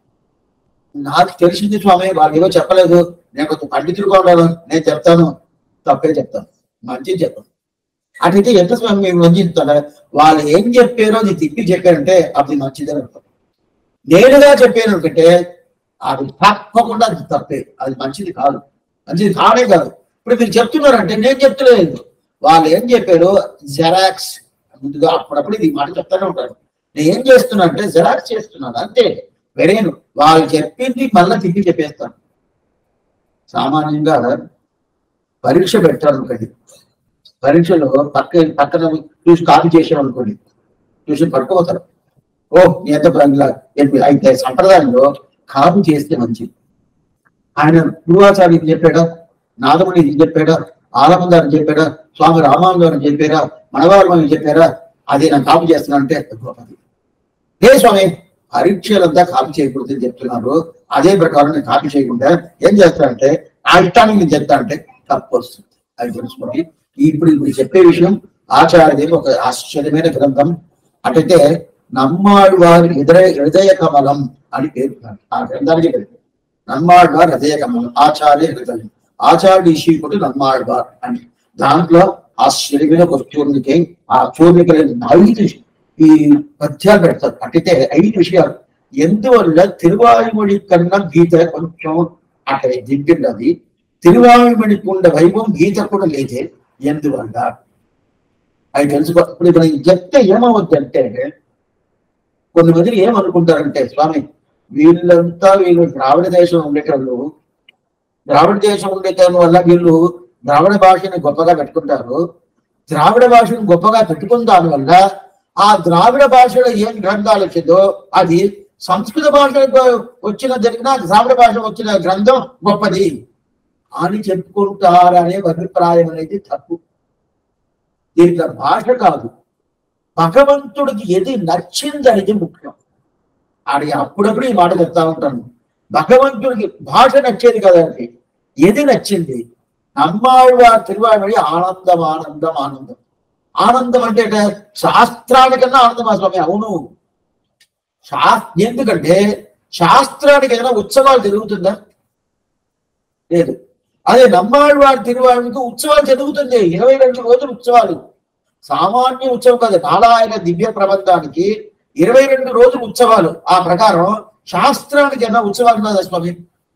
నాకు తెలిసింది స్వామి వాళ్ళు ఏవో చెప్పలేదు నేను కొంచెం పండితుడుగా ఉన్నాను నేను చెప్తాను తప్పే చెప్తాను మంచిది చెప్తాను అటైతే ఎంత స్వామి మేము వంచుతారా వాళ్ళు ఏం చెప్పారో అది తిప్పి చెప్పారంటే అది మంచిదని అర్థం నేరుగా చెప్పాను అనుకుంటే అది తప్పకుండా అది తప్పే అది మంచిది కాదు మంచిది కానే కాదు ఇప్పుడు మీరు చెప్తున్నారంటే నేను చెప్తలేదు వాళ్ళు ఏం చెప్పారు జెరాక్స్ ముందుగా అప్పుడప్పుడు ఇది మాట చెప్తానే ఉంటారు నేను ఏం చేస్తున్నా అంటే జెరాక్స్ చేస్తున్నాను అంతే వేరేను వాళ్ళు చెప్పింది మళ్ళీ తిప్పి చెప్పేస్తాను సామాన్యంగా పరీక్ష పెట్టారు అనుకోండి పరీక్షలో పక్క పక్కన చూసి కాపీ చేసాం అనుకోండి చూసి పట్టుకోతారు ఓ నీ ఎంత ప్రంగా అయితే సంప్రదాయంలో కాపీ చేస్తే మంచిది ఆయన పూర్వాచార్య ఇది చెప్పాడా నాదముని ఇది చెప్పాడా ఆలమందారు చెప్పాడా స్వామి రామానందారు చెప్పారా మనవారు చెప్పారా అది నేను కాపీ చేస్తున్నానంటే గొప్పది ఏ స్వామి పరీక్షలంతా కాపీ చేయకూడదు చెప్తున్నారు అదే ప్రకారం నేను కాపీ చేయకుండా ఏం చేస్తానంటే ఆ ఇష్టానికి నేను చెప్తా అంటే తప్పు వస్తుంది అది తెలుసుకోండి ఇప్పుడు ఇప్పుడు చెప్పే విషయం ఆచార్యదేవి ఒక ఆశ్చర్యమైన గ్రంథం అటైతే నమ్మాళ్వారి హృదయ హృదయ కమలం అని పేరు ఆ గ్రంథానికి పేరు నమ్మాళ్వార్ హృదయ కమలం ఆచార్య హృదయం ఆచార్య ఈశీకుడు నమ్మాళ్వార్ అని దాంట్లో ఆ శరీర ఒక చూర్ణికి ఆ చూర్ణికలు ఐదు ఈ పద్యాలు పెడతారు అట్లయితే ఐదు విషయాలు ఎందువల్ల తిరువాయుమొഴി కన్నా గీత కొంచెం అక్కడ దింపినది తిరువాయుమొழிకి ఉండే వైభవం గీత కూడా లేదే ఎందువల్ల అది తెలుసుకో ఇప్పుడు ఇక్కడ చెప్తే ఏమవుద్దంటే కొన్ని మంది ఏమనుకుంటారంటే స్వామి వీళ్ళంతా వీళ్ళు ద్రావిడ దేశం ఉండేటోళ్ళు ద్రావిడ దేశం ఉండేటం వల్ల వీళ్ళు ద్రావిడ భాషని గొప్పగా పెట్టుకుంటారు ద్రావిడ భాషను గొప్పగా పెట్టుకున్న దాని వల్ల ఆ ద్రావిడ భాషలో ఏం గ్రంథాలు వచ్చిందో అది సంస్కృత భాషలో వచ్చిన జరిగిన ద్రావిడ భాష వచ్చిన గ్రంథం గొప్పది అని చెప్పుకుంటారనే అభిప్రాయం అనేది తప్పు దీంట్లో భాష కాదు భగవంతుడికి ఏది నచ్చింది అనేది ముఖ్యం ఆడి అప్పుడప్పుడు ఈ మాట చెప్తా ఉంటాను భగవంతుడికి భాష నచ్చేది కదండి ఏది నచ్చింది నమ్మాళ్ళ తిరువాడి ఆనందం ఆనందం ఆనందం ఆనందం అంటే ఏంటి? శాస్త్రానికన్నా ఆనందమా స్వామి అవును శాస్ ఎందుకంటే శాస్త్రానికి ఏదైనా ఉత్సవాలు జరుగుతుందా లేదు అదే నమ్మాళ్ళవారి తిరువాడికి ఉత్సవాలు జరుగుతుంది ఇరవై రెండు రోజులు ఉత్సవాలు సామాన్య ఉత్సవం కాదు నారాయణ దివ్య ప్రబంధానికి ఇరవై రెండు రోజులు ఉత్సవాలు ఆ ప్రకారం శాస్త్రానికి ఏమైనా ఉత్సవాలు ఉన్నదా స్వామి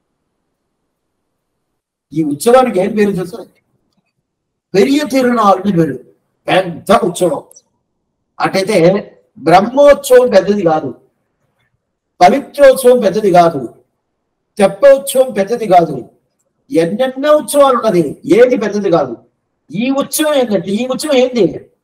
ఈ ఉత్సవానికి ఏం పేరు తెలుసు పెరియ తిరునాళ్ళని పేరు పెద్ద ఉత్సవం అటైతే బ్రహ్మోత్సవం పెద్దది కాదు పవిత్రోత్సవం పెద్దది కాదు తెప్పోత్సవం పెద్దది కాదు ఎన్నెన్నో ఉత్సవాలు ఉన్నది ఏది పెద్దది కాదు ఈ ఉత్సవం ఏంటంటే ఈ ఉత్సవం ఏంటి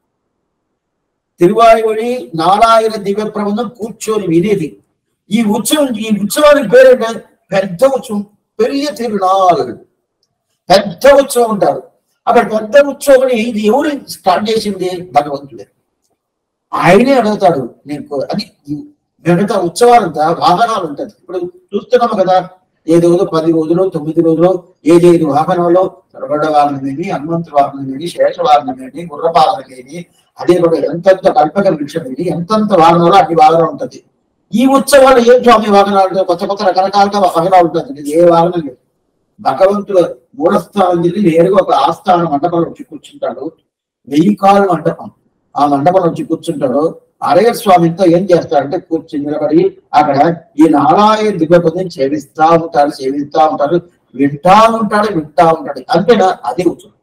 తిరువాయుడి నారాయణ దివ్య ప్రబంధం కూర్చొని వినేది ఈ ఉత్సవం ఈ ఉత్సవానికి పేరేంటే పెద్ద ఉత్సవం పెరియ తిరునాళ్ళు పెద్ద ఉత్సవం ఉంటారు అక్కడ పెద్ద ఉత్సవం ఇది ఎవరు స్టార్ట్ చేసింది భగవంతుడే ఆయనే అడుగుతాడు నీకు అది ఈ మిగతా ఉత్సవాలంతా వాహనాలు ఉంటుంది ఇప్పుడు చూస్తున్నాము కదా ఏదో పది రోజులు తొమ్మిది రోజులు ఏదేది వాహనంలో తరగడ వాహనమేమి హనుమంతు వాహనమేమి శేష వాహనమేమి గుర్ర వాహనమేమి అదే కూడా ఎంతెంత కల్పక వృక్షమేమి ఎంతెంత వాహనాలు అన్ని వాహనం ఉంటుంది ఈ ఉత్సవాలు ఏ స్వామి వాహనాలు కొత్త కొత్త రకరకాలుగా వాహనాలు ఉంటుంది ఇది ఏ వాహనం లేదు భగవంతుడు మూఢస్థానం తిరిగి నేరుగా ఒక ఆస్థాన మండపంలో వచ్చి కూర్చుంటాడు వెయ్యి కాలు మండపం ఆ మండపంలో వచ్చి కూర్చుంటాడు అరయ్య స్వామితో ఏం చేస్తాడంటే కూర్చుని నిలబడి అక్కడ ఈ నారాయణ దివ్యపదిని సేవిస్తా ఉంటాడు సేవిస్తా ఉంటాడు వింటా ఉంటాడు వింటా ఉంటాడు అంతేనా అది ఉత్సవం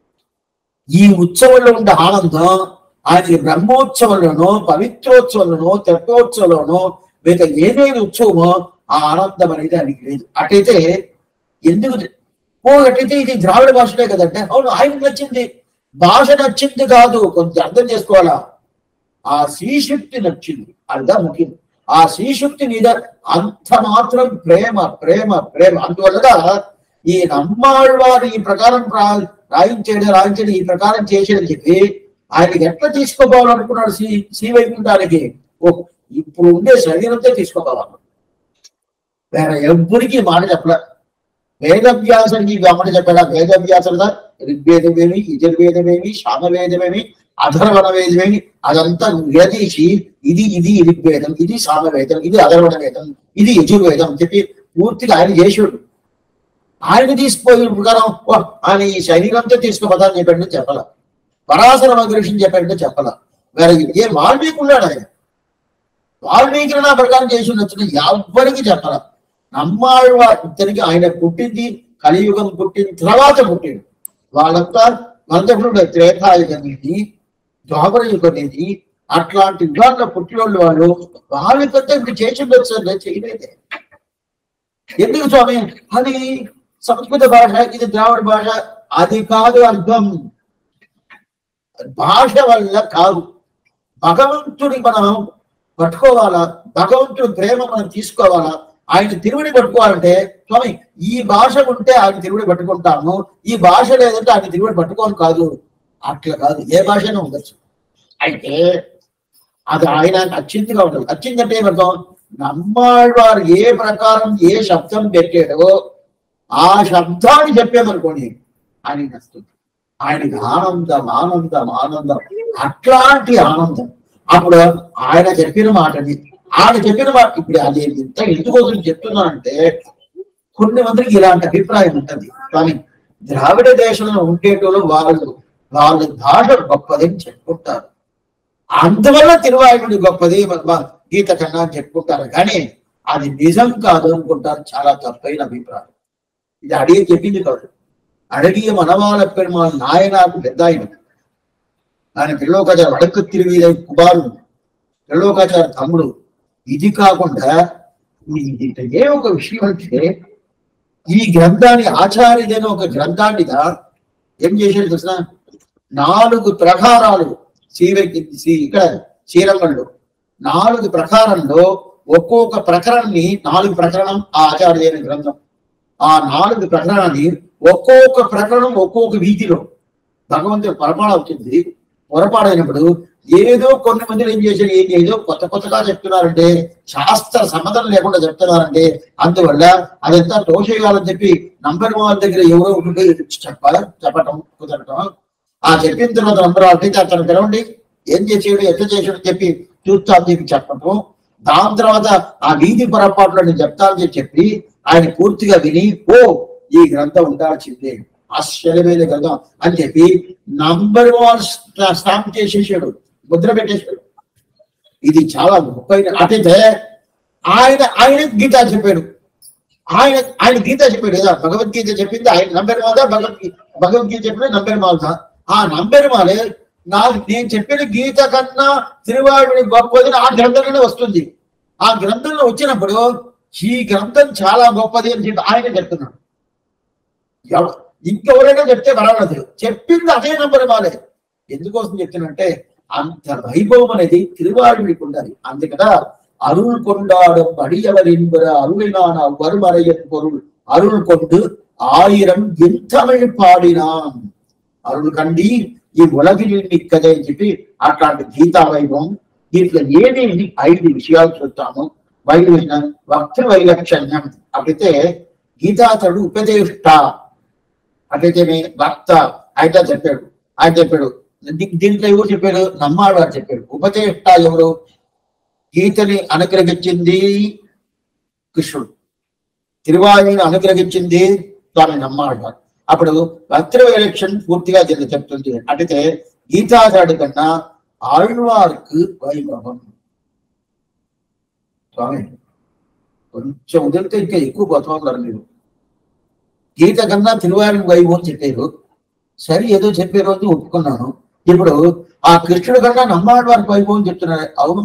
ఈ ఉత్సవంలో ఉండే ఆనందం ఆయన బ్రహ్మోత్సవంలోనో పవిత్రోత్సవంలోనో తెప్పోత్సవంలోనో మిగతా ఏదైనా ఉత్సవమో ఆ ఆనందం అనేది ఆయనకి లేదు అటైతే ఎందుకు ఓ అటైతే ఇది ద్రావిడ భాషనే కదంటే అవును ఆయనకు నచ్చింది భాష నచ్చింది కాదు కొంచెం అర్థం చేసుకోవాలా ఆ శ్రీశక్తి నచ్చింది అదిగా ముఖ్యం ఆ శ్రీశక్తి మీద అంత మాత్రం ప్రేమ ప్రేమ ప్రేమ అందువల్ల ఈ నమ్మాళ్ళవారు ఈ ప్రకారం రా- రాయించేది రాయించేది ఈ ప్రకారం చేసేదని చెప్పి ఆయనకి ఎట్లా తీసుకోపోవాలనుకున్నాడు శ్రీ శ్రీ వైకుంఠానికి ఓ ఇప్పుడు ఉండే శరీరంతో తీసుకోపోవాలి వేరే ఎవ్వరికి మాట చెప్పలే వేదవ్యాసానికి ఈ మాట చెప్పాడా వేదవ్యాసంగా ఋగ్వేదమేమి యజుర్వేదమేమి సామవేదమేమి అధర్వణ వేదమేమి అదంతా విడదీసి ఇది ఇది ఋగ్వేదం ఇది సామవేదం ఇది అధర్వణ వేదం ఇది యజుర్వేదం అని చెప్పి పూర్తిగా ఆయన చేసాడు ఆయన తీసుకుపోయిన ప్రకారం "ఓ, ఆయన ఈ శరీరంతో తీసుకోపోతానని చెప్పండి చెప్పాల పరాశర మహర్షిని చెప్పండి చెప్పాల వేరే ఏ వాల్మీకి ఉన్నాడు ఆయన వాల్మీకి నా ప్రకారం చేసి ఉండొచ్చు ఎవ్వరికి చెప్పాల నమ్మాడు ఇతనికి ఆయన పుట్టింది కలియుగం పుట్టిన తర్వాత పుట్టింది వాళ్ళంతా మందకుడు త్రేతాయుగం ఇది ద్వాపర యుగం ఇది అట్లాంటి యుగాల్లో పుట్టినోళ్ళు వాళ్ళు వాళ్ళకంటే ఇప్పుడు చేసి ఉండొచ్చు నేను చేయలేదే ఎందుకు స్వామి అది సంస్కృత భాష ఇది ద్రావిడ భాష అది కాదు అర్థం భాష వల్ల కాదు భగవంతుడి మనం పట్టుకోవాలా భగవంతుడి ప్రేమ మనం తీసుకోవాలా ఆయన తిరువుని పట్టుకోవాలంటే స్వామి ఈ భాష ఉంటే ఆయన తిరువుని పట్టుకుంటాము ఈ భాష లేదంటే ఆయన తిరువుని పట్టుకోను కాదు అట్లా కాదు ఏ భాషైనా ఉండొచ్చు అయితే అది ఆయన నచ్చిందిగా ఉండదు నచ్చిందంటే ఏమర్థం నమ్మాళ్ళవారు ఏ ప్రకారం ఏ శబ్దం పెట్టాడో ఆ శబ్దాన్ని చెప్పామనుకోండి ఆయనకి నచ్చుతుంది ఆయనకి ఆనందం ఆనందం ఆనందం అట్లాంటి ఆనందం అప్పుడు ఆయన చెప్పిన మాటని ఆయన చెప్పిన మాట ఇప్పుడు అది ఇంత ఎందుకోసం చెప్తున్నానంటే కొన్ని మందికి ఇలాంటి అభిప్రాయం ఉంటది కానీ ద్రావిడ దేశంలో ఉండేటోళ్ళు వాళ్ళు వాళ్ళ భాష గొప్పది అని చెప్పుకుంటారు అందువల్ల తిరువాయుడు గొప్పది మ- గీత కన్నా అని చెప్పుకుంటారు కానీ అది నిజం కాదు అనుకుంటారు చాలా తప్పైన అభిప్రాయం ఇది అడిగి చెప్పింది కాదు అడిగి మనవాళ్ళ పెరుమాళ నాయనాకు పెద్ద ఆయన ఆయన పిల్లోకాచార వడకు తిరిగి కుమారుడు పిల్లోకాచార తమ్ముడు ఇది కాకుండా ఇది ఏ ఒక విషయం అంటే ఈ గ్రంథాన్ని ఆచార్యుడైన ఒక గ్రంథాన్నిగా ఏం చేశాడు చూసిన నాలుగు ప్రకారాలు శ్రీ శ్రీ ఇక్కడ శ్రీరంగంలో నాలుగు ప్రకారంలో ఒక్కొక్క ప్రకరణని నాలుగు ప్రకరణం ఆ ఆచార్యుడైన గ్రంథం ఆ నాలుగు ప్రకరణాన్ని ఒక్కొక్క ప్రకరణం ఒక్కొక్క వీధిలో భగవంతుడు పొరపాటు అవుతుంది పొరపాటు అయినప్పుడు ఏదో కొన్ని మంది ఏం చేశారు ఏం ఏదో కొత్త కొత్తగా చెప్తున్నారంటే శాస్త్ర సంబంధం లేకుండా చెప్తున్నారంటే అందువల్ల అదంతా తోషేయాలని చెప్పి నంబర్ వాళ్ళ దగ్గర ఎవరో ఒకటి చెప్పాలి చెప్పటం కుదరటం ఆ చెప్పిన తర్వాత అందరూ అడిగితే అతను తెలవండి ఏం చేసాడు ఎట్లా చేసాడు అని చెప్పి చూస్తా అని చెప్పి చెప్పటం దాని తర్వాత ఆ వీధి పొరపాట్లు నేను చెప్తా అని చెప్పి చెప్పి ఆయన పూర్తిగా విని ఓ ఈ గ్రంథం ఉండాల్సిందే ఆశ్చర్యమైన గ్రంథం అని చెప్పి నంబర్ వన్ స్టాంప్ చేసేసాడు ముద్ర పెట్టేశాడు ఇది చాలా గొప్ప అటైతే ఆయన ఆయన గీత చెప్పాడు ఆయన ఆయన గీత చెప్పాడు కదా భగవద్గీత చెప్పింది ఆయన నంబర్ మాదా భగవద్గీత భగవద్గీత చెప్పిన నంబర్ మాదా ఆ నంబర్ మాలే నా నేను చెప్పిన గీత కన్నా తిరువాయుడి గొప్పది ఆ గ్రంథంలోనే వస్తుంది ఆ గ్రంథంలో వచ్చినప్పుడు ఈ గ్రంథం చాలా గొప్పది అని చెప్పి ఆయన చెప్తున్నాడు ఎవ- ఇంకెవరైనా చెప్తే పర్వాలేదు చెప్పింది అదే నంబర్ మాలే ఎందుకోసం చెప్తున్నంటే అంత వైభవం అనేది తిరువాయుడికి ఉండాలి అంతే కదా அருள் கொண்டாடும் அடியவர் என்பது அருளினான் அவ்வருமறையன் பொருள் அருள் கொண்டு ஆயிரம் என் தமிழ் பாடினான் అరుడు కండి ఈ ఉలగిని మిక్కదే అని చెప్పి అట్లాంటి గీతా వైభవం దీంట్లో ఏమేమి ఐదు విషయాలు చూస్తాము వైవిధ్యం భక్తి వైలక్షణ్యం అట్లయితే గీతాతడు ఉపదేష్ట అట్లయితే మీ- భక్త ఆయన చెప్పాడు ఆయన చెప్పాడు దీ- దీంట్లో ఎవరు చెప్పాడు నమ్మాడు అని చెప్పాడు ఉపదేష్ట ఎవరు గీతని అనుగ్రహించింది కృష్ణుడు తిరువాయుని అనుగ్రహించింది స్వామి నమ్మాడు అప్పుడు భక్తుల ఎలక్షన్ పూర్తిగా దీన్ని చెప్తుంది అంటే గీతాచారుడి కన్నా ఆళ్వార్కు వైభవం స్వామి కొంచెం వదిలితే ఇంకా ఎక్కువ పోతున్నారు మీరు గీత కన్నా తిరువాయుని వైభవం చెప్పారు సరే ఏదో చెప్పే రోజు ఒప్పుకున్నాను ఇప్పుడు ఆ కృష్ణుడు కన్నా నమ్మాడు వారికి వైభవం చెప్తున్నారు అవును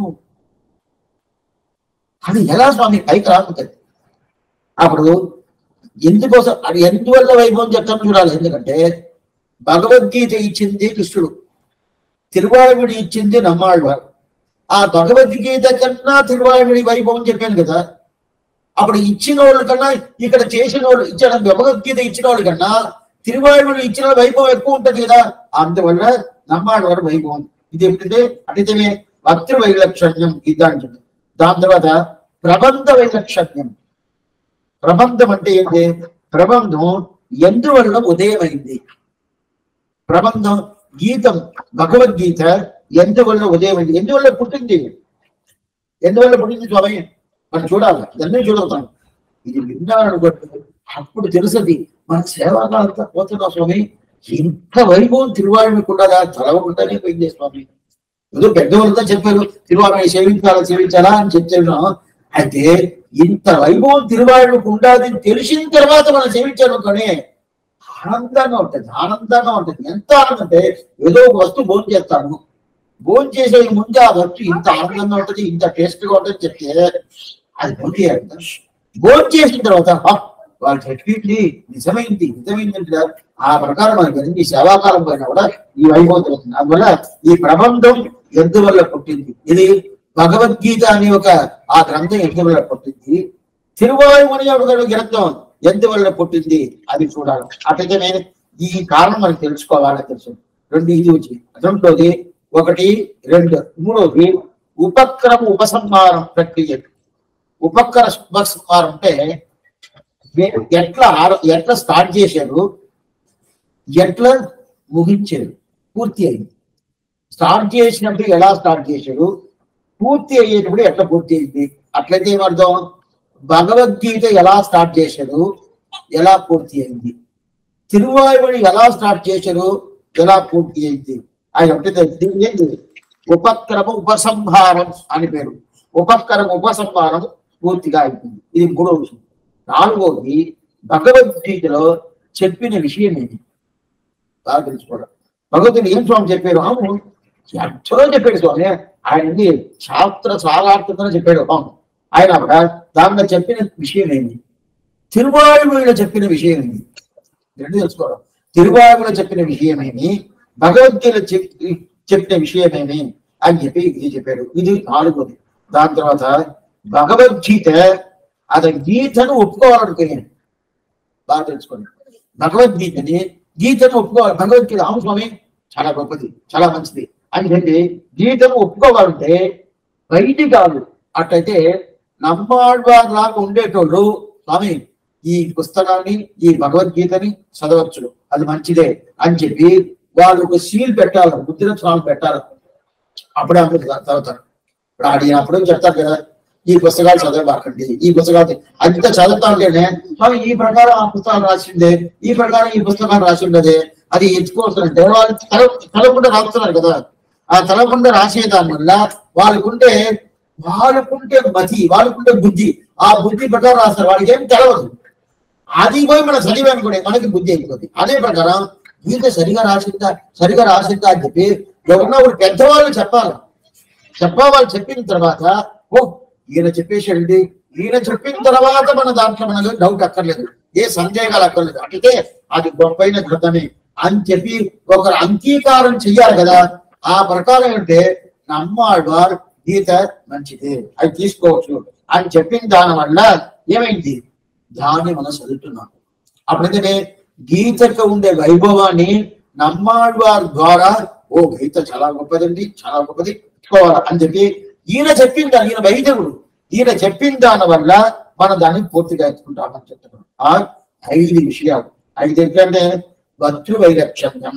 అది ఎలా స్వామి పైకి రాకుంటుంది అప్పుడు ఎందుకోసం అది ఎందువల్ల వైభవం చెప్తాను చూడాలి ఎందుకంటే భగవద్గీత ఇచ్చింది కృష్ణుడు తిరువాయుడి ఇచ్చింది నమ్మాళ్వారు ఆ భగవద్గీత కన్నా తిరువాయుడి వైభవం చెప్పాను కదా అప్పుడు ఇచ్చిన వాళ్ళ కన్నా ఇక్కడ చేసిన వాళ్ళు ఇచ్చిన భగవద్గీత ఇచ్చిన వాళ్ళ కన్నా తిరువాయుడు ఇచ్చిన వైభవం ఎక్కువ ఉంటది కదా అందువల్ల నమ్మాళ్వారు వైభవం ఇది ఎప్పుడైతే అడిగితే భక్తి వైలక్షణ్యం గీత అంటుంది దాని తర్వాత ప్రబంధ వైలక్షణ్యం ప్రబంధం అంటే ఏంటి ప్రబంధం ఎందువల్ల ఉదయమైంది ప్రబంధం గీతం భగవద్గీత ఎందువల్ల ఉదయమైంది ఎందువల్ల పుట్టింది ఎందువల్ల పుట్టింది స్వామి మనం చూడాలి ఇవన్నీ చూడవుతాం ఇది విన్నాను అనుకోండి అప్పుడు తెలుసది మన సేవాకాలంతా పోతున్నా స్వామి ఇంత వైభవం తిరువాయుడికి ఉండదా తలవకుండానే పోయింది స్వామి ఏదో పెద్దవాళ్ళతో చెప్పారు తిరువాయుని సేవించాలా సేవించాలా అని చెప్తాను అయితే ఇంత వైభవం తిరువాయుడికి ఉండాలి అని తెలిసిన తర్వాత మనం సేవించాను కానీ ఆనందంగా ఉంటుంది ఆనందంగా ఉంటుంది ఎంత ఆనందం అంటే ఏదో ఒక వస్తువు భోజనం చేస్తాను భోజనం చేసే ముందు ఆ వస్తువు ఇంత ఆనందంగా ఉంటుంది ఇంత టేస్ట్ గా ఉంటుంది చెప్తే అది భోజనం చేయాలి భోజనం చేసిన తర్వాత "హా, వాళ్ళు చెప్పింది నిజమైంది నిజమైంది అంటే ఆ ప్రకారం మనకి ఎన్ని సేవాకాలం పైన కూడా ఈ వైభవం తెలుస్తుంది అందువల్ల ఈ ప్రబంధం ఎందువల్ల పుట్టింది ఇది భగవద్గీత అనే ఒక ఆ గ్రంథం ఎందువల్ల పుట్టింది తిరువాయుమని ఒక గ్రంథం ఎందువల్ల పుట్టింది అది చూడాలి అట్లయితే నేను ఈ కారణం మనకు తెలుసుకోవాలని తెలుసు రెండు ఇది వచ్చి రెండోది ఒకటి రెండు మూడోది ఉపక్రమ ఉపసంహారం ప్రక్రియ ఉపక్ర ఉపసంహారం అంటే ఏ- ఎట్లా ఆర- ఎట్లా స్టార్ట్ చేశారు ఎట్లా ముగించారు పూర్తి అయింది స్టార్ట్ చేసినప్పుడు ఎలా స్టార్ట్ చేశాడు పూర్తి అయ్యేటప్పుడు ఎట్లా పూర్తి అయింది అట్లయితే ఏమర్థం భగవద్గీత ఎలా స్టార్ట్ చేశాడు ఎలా పూర్తి అయింది తిరువాయుమణి ఎలా స్టార్ట్ చేశారు ఎలా పూర్తి అయింది ఆయన ఒకటి దీన్ని ఏంది ఉపక్రమ ఉపసంహారం అని పేరు ఉపక్రమ ఉపసంహారం పూర్తిగా అయిపోయింది ఇది మూడో విషయం నాలుగోది భగవద్గీతలో చెప్పిన విషయం ఏంటి బాగా తెలుసుకోవడం భగవద్గీత ఏం స్వామి చెప్పారు అవును ఎంతో చెప్పాడు స్వామి ఆయన ఉంది శాస్త్ర సారార్థంగా చెప్పాడు అవును ఆయన కూడా దానిలో చెప్పిన విషయం ఏంటి తిరువాయుమొழிలో చెప్పిన విషయం ఏంటి రెండు తెలుసుకోవడం తిరువాయుమొழிలో చెప్పిన విషయమేమి భగవద్గీత చెప్పి చెప్పిన విషయమేమి అని చెప్పి ఇది చెప్పాడు ఇది నాలుగోది దాని తర్వాత భగవద్గీత అతని గీతను ఒప్పుకోవాలనుకున్నాను బాగా తెలుసుకోండి భగవద్గీతని గీతను ఒప్పుకోవాలి భగవద్గీత అవును స్వామి చాలా గొప్పది చాలా మంచిది అని చెప్పి గీతను ఒప్పుకోవాలంటే బయటి కాదు అట్లయితే నమ్మాళ్వారు లాగా ఉండేటోళ్ళు స్వామి ఈ పుస్తకాన్ని ఈ భగవద్గీతని చదవచ్చు అది మంచిదే అని చెప్పి వాళ్ళు ఒక సీల్ పెట్టాలి ముద్ర స్వామి పెట్టాలి అప్పుడే అందరూ చదువుతారు ఇప్పుడు అడిగినప్పుడు చెప్తారు కదా ఈ పుస్తకాలు చదవబాకండి ఈ పుస్తకాలు అంత చదువుతా ఉంటేనే స్వామి ఈ ప్రకారం ఆ పుస్తకాలు రాసిందే ఈ ప్రకారం ఈ పుస్తకాలు రాసి ఉండదే అది ఎత్తుకోవస్తుంటే వాళ్ళు తల తలకుండా రాస్తున్నారు కదా ఆ తలకుండా రాసే దాని వల్ల వాళ్ళకుంటే వాళ్ళకుంటే మతి వాళ్ళకుంటే బుద్ధి ఆ బుద్ధి ప్రకారం రాస్తారు వాళ్ళకి ఏం తెలవదు అది పోయి మనం చదివి అనుకోండి మనకి బుద్ధి అయిపోతుంది అదే ప్రకారం గీత సరిగా రాసిందా సరిగా రాసిందా అని చెప్పి ఎవరన్నా ఒక పెద్దవాళ్ళు చెప్పాలి చెప్పాలి చెప్పిన తర్వాత ఓ ఈయన చెప్పేసాడండి ఈయన చెప్పిన తర్వాత మన దాంట్లో మనకు డౌట్ అక్కర్లేదు ఏ సందేహాలు అక్కర్లేదు అట్లయితే అది గొప్పైన గ్రంథమే అని చెప్పి ఒకరు అంగీకారం చెయ్యాలి కదా ఆ ప్రకారం అంటే నమ్మాళ్వారు గీత మంచిది అది తీసుకోవచ్చు అని చెప్పిన దాని వల్ల ఏమైంది దాన్ని మనం చదువుతున్నాం అప్పుడైతే గీతకు ఉండే వైభవాన్ని నమ్మాళ్వారి ద్వారా ఓ గీత చాలా గొప్పదండి చాలా గొప్పది పెట్టుకోవాలి అని చెప్పి ఈయన చెప్పిన దాన్ని ఈయన వైద్యుడు ఈయన చెప్పిన దాని వల్ల మనం దాన్ని పూర్తిగా ఎత్తుకుంటామని చెప్తున్నాం ఆ ఐదు విషయాలు ఐదు ఏంటంటే భద్రు వైలక్షణ్యం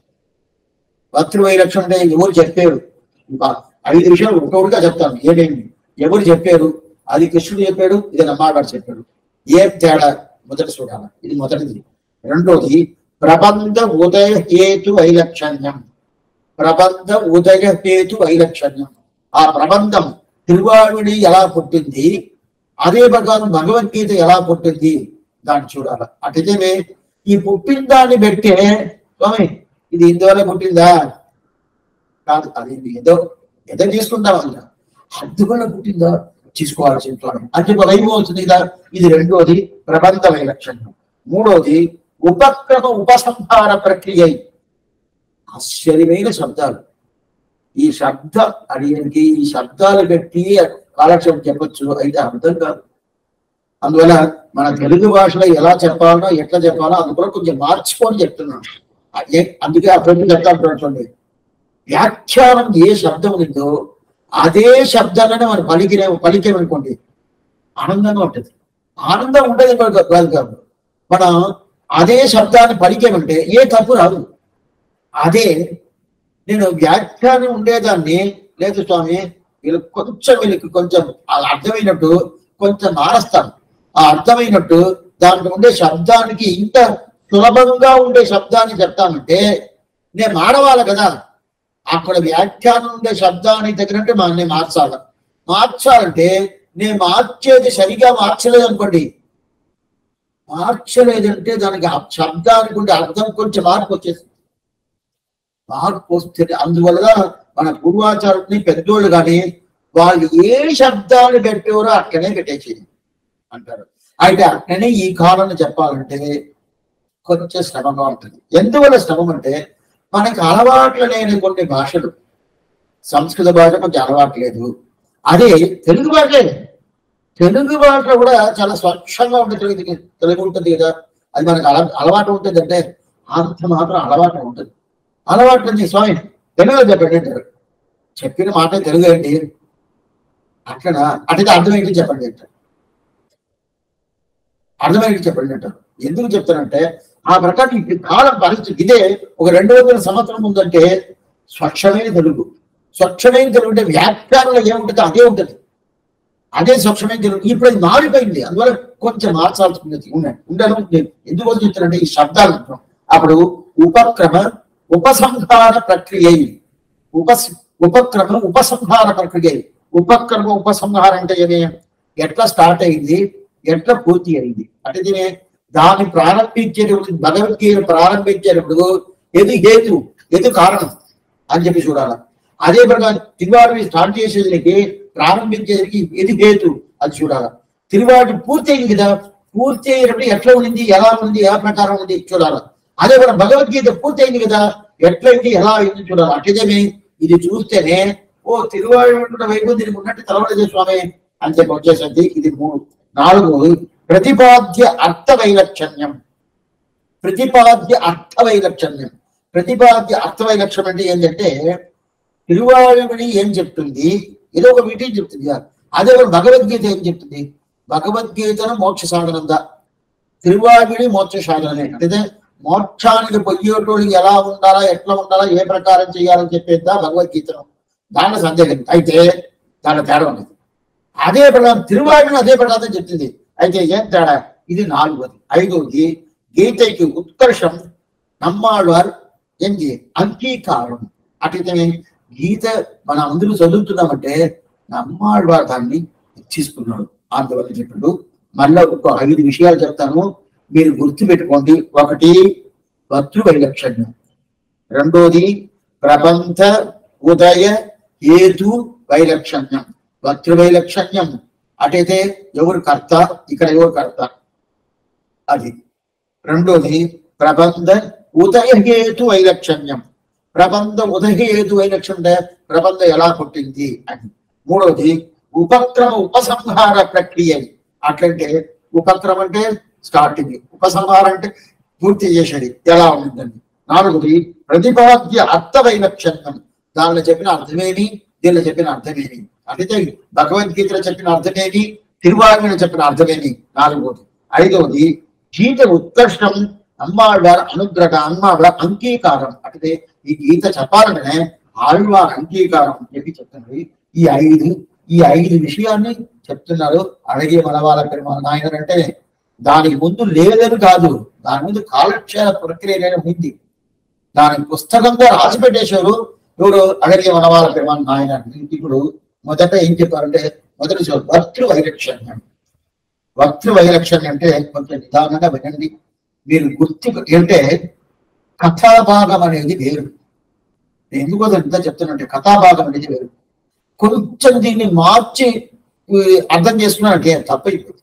భద్రు వైలక్షణం అంటే ఎవరు చెప్పారు ఇంకా ఐదు విషయాలు ఒక్కొక్కటిగా చెప్తాను ఏమేమి ఎవరు చెప్పారు అది కృష్ణుడు చెప్పాడు ఇది నమ్మాగాడు చెప్పాడు ఏం తేడా మొదటి చూడాలి ఇది మొదటిది రెండోది ప్రబంధ ఉదయ హేతు వైలక్షణ్యం ప్రబంధ ఉదయ హేతు వైలక్షణ్యం ఆ ప్రబంధం తిరువాయుడి ఎలా పుట్టింది అదే ప్రకారం భగవద్గీత ఎలా పుట్టింది దాన్ని చూడాలి అటైతే ఈ పుట్టిన దాన్ని పెట్టే స్వామి ఇది ఇందువల్ల పుట్టిందా కాదు అది ఏదో ఏదో తీసుకుంటాం అన్న అందువల్ల పుట్టిందా తీసుకోవాల్సిన స్వామి అంటే వైభవం అవుతుంది కదా ఇది రెండోది ప్రబంధ వైలక్షణ్యం మూడోది ఉపక్రమ ఉపసంహార ప్రక్రియ ఆశ్చర్యమైన శబ్దాలు ఈ శబ్ద అడిగనికి ఈ శబ్దాలు పెట్టి కాలక్షేపం చెప్పొచ్చు అయితే అర్థం కాదు అందువల్ల మన తెలుగు భాషలో ఎలా చెప్పాలో ఎట్లా చెప్పాలో అది కూడా కొంచెం మార్చుకొని చెప్తున్నాను అదే- అందుకే ఆ ప్రతి చెప్తాను చూడండి వ్యాఖ్యానం ఏ శబ్దం ఉందో అదే శబ్దాలనే మనం పలికినే పలికేమనుకోండి ఆనందంగా ఉంటుంది ఆనందం ఉండేది కాదు కాదు కాదు మనం అదే శబ్దాన్ని పలికేమంటే ఏ తప్పు రాదు అదే నేను వ్యాఖ్యానం ఉండేదాన్ని లేదు స్వామి వీళ్ళకి కొంచెం వీళ్ళకి కొంచెం అది అర్థమైనట్టు కొంచెం మారుస్తాను ఆ అర్థమైనట్టు దాంట్లో ఉండే శబ్దానికి ఇంత సులభంగా ఉండే శబ్దాన్ని చెప్తానంటే నేను మాడవాలి కదా అక్కడ వ్యాఖ్యానం ఉండే శబ్దానికి తగినట్టు మా నేను మార్చాలి మార్చాలంటే నేను మార్చేది సరిగా మార్చలేదు అనుకోండి మార్చలేదంటే దానికి ఆ శబ్దానికి ఉండే అర్థం కొంచెం మార్పు వచ్చేసింది మార్పు వస్తే అందువల్ల మన పూర్వాచారుని పెద్దోళ్ళు కానీ వాళ్ళు ఏ శబ్దాలు పెట్టారో అట్లనే పెట్టేసేది అంటారు అయితే అట్లనే ఈ కాలం చెప్పాలంటే కొంచెం శ్రమగా ఉంటుంది ఎందువల్ల శ్రమం అంటే మనకి అలవాట్లు లేని కొన్ని భాషలు సంస్కృత భాష కొంచెం అలవాటు లేదు అదే తెలుగు భాషే తెలుగు భాష కూడా చాలా స్వచ్ఛంగా ఉంటుంది తెలుగు తెలుగు ఉంటుంది కదా అది మనకు అల అలవాటు ఉంటుంది అంటే అంత మాత్రం అలవాటు ఉంటుంది అలవాటు ఉంది స్వామి తెలుగులో చెప్పండి అంటారు చెప్పిన మాట తెలుగు ఏంటి అట్లనా అట్లయితే అర్థమేంటి చెప్పండి అంటారు అర్థమేంటి చెప్పండి అంటారు ఎందుకు చెప్తానంటే ఆ ప్రకారం ఇప్పుడు కాలం పరిస్థితి ఇదే ఒక రెండు వందల సంవత్సరం ఉందంటే స్వచ్ఛమైన తెలుగు స్వచ్ఛమైన తెలుగు అంటే వ్యాఖ్యానంలో ఏముంటుందో అదే ఉంటుంది అదే స్వచ్ఛమైన తెలుగు ఇప్పుడు అది మారిపోయింది అందువల్ల కొంచెం మార్చాల్సి ఉన్నది ఉండండి ఉండను నేను ఎందుకు చెప్తానంటే ఈ శబ్దాలు అంటాం. అప్పుడు ఉపక్రమ ఉపసంహార ప్రక్రియ ఇది. ఉపస్ ఉపక్రమ ఉపసంహార ప్రక్రియ ఇది. ఉపక్రమ ఉపసంహారం అంటే ఏమి ఎట్లా స్టార్ట్ అయింది ఎట్లా పూర్తి అయింది అంటే దీని దాన్ని ప్రారంభించేటప్పుడు భగవద్గీత ప్రారంభించేటప్పుడు ఏది హేతు ఏది కారణం అని చెప్పి చూడాలి అదే ప్రకారం తిరువాడిని స్టార్ట్ చేసేదానికి ప్రారంభించేదానికి ఏది హేతు అది చూడాలి తిరువాడి పూర్తి అయింది కదా పూర్తి అయ్యేటప్పుడు ఎట్లా ఉంది ఎలా ఉంది ఏ ప్రకారం ఉంది చూడాలి అదే మన భగవద్గీత పూర్తి అయింది కదా ఎట్లయింది ఎలా అయింది చూడాలి అట్లదేమి ఇది చూస్తేనే ఓ తిరువాడు వైపు దీనికి ఉన్నట్టు తలవడదే స్వామి అని చెప్పి వచ్చేసింది ఇది మూడు నాలుగు ప్రతిపాద్య అర్థ వైలక్షణ్యం ప్రతిపాద్య అర్థ వైలక్షణ్యం ప్రతిపాద్య అర్థ వైలక్షణం అంటే ఏంటంటే తిరువాయుమని ఏం చెప్తుంది ఏదో ఒక మీటింగ్ చెప్తుంది కదా. అదే ఒక భగవద్గీత ఏం చెప్తుంది భగవద్గీతను మోక్ష సాధనంగా తిరువాయుని మోక్ష సాధనమే అంటే మోక్షానికి పొయ్యేటోడికి ఎలా ఉండాలా ఎట్లా ఉండాలా ఏ ప్రకారం చేయాలని చెప్పేదా భగవద్గీతను దాంట్లో సందేహం అయితే దాంట్లో తేడా ఉంది అదే ప్రకారం తిరువాయుని అదే ప్రకారం చెప్తుంది అయితే ఏం తేడా ఇది నాలుగోది ఐదోది గీతకి ఉత్కర్షం నమ్మాళ్వారు ఏంటి అంగీకారం అట్లయితే గీత మన అందరూ చదువుతున్నామంటే నమ్మాళ్వారు దాన్ని తీసుకున్నాడు అందువల్ల చెప్పాడు మళ్ళీ ఒక ఐదు విషయాలు చెప్తాను మీరు గుర్తు పెట్టుకోండి ఒకటి భక్తృ వైలక్షణ్యం రెండోది ప్రబంధ ఉదయ హేతు వైలక్షణ్యం భక్తృ వైలక్షణ్యం అటైతే ఎవరు కర్త ఇక్కడ ఎవరు కర్త అది రెండోది ప్రబంధ ఉదయహేతు వైలక్షణ్యం ప్రబంధ ఉదయహేతు వైలక్షణ్యం అంటే ప్రబంధ ఎలా పుట్టింది అని మూడోది ఉపక్రమ ఉపసంహార ప్రక్రియ అట్లంటే ఉపక్రమం అంటే స్టార్టింగ్ ఉపసంహారం అంటే పూర్తి చేసేది ఎలా ఉంటుందండి నాలుగోది ప్రతిపాద్య అర్థ వైలక్షణ్యం దానిలో చెప్పిన అర్థమేమి దీనిలో చెప్పిన అర్థమేమి అంటే భగవద్గీతలో చెప్పిన అర్థమేమి తిరువాయులో చెప్పిన అర్థమేమి నాలుగోది ఐదవది గీత ఉత్కర్షం అమ్మాళ్వార్ అనుగ్రహ అమ్మాళ్వార్ అంగీకారం అంటే ఈ గీత చెప్పాలనే ఆళ్వార్ అంగీకారం అని చెప్పి చెప్తున్నది ఈ ఐదు ఈ ఐదు విషయాన్ని చెప్తున్నారు అడిగే మనవాళ్ళ పెరుమాళ నాయన అంటే దానికి ముందు లేదని కాదు దాని ముందు కాలక్షేప ప్రక్రియ ఉంది దాని పుస్తకంగా రాసి పెట్టేశారు ఎవరు అడిగే మనవాళ్ళ పెరుమాళ నాయన ఇప్పుడు మొదట ఏం చెప్పారంటే మొదటి చూడు, భర్తృ వైలక్షణ్యం భక్తృ వైలక్షణ్యం అంటే కొంచెం నిదానంగా వినండి మీరు గుర్తు అంటే కథాభాగం అనేది వేరు నేను ఎందుకో ఇంత చెప్తున్నట్టే కథాభాగం అనేది వేరు కొంచెం దీన్ని మార్చి ఈ, అర్థం చేసుకున్నానంటే తప్పైపోతుంది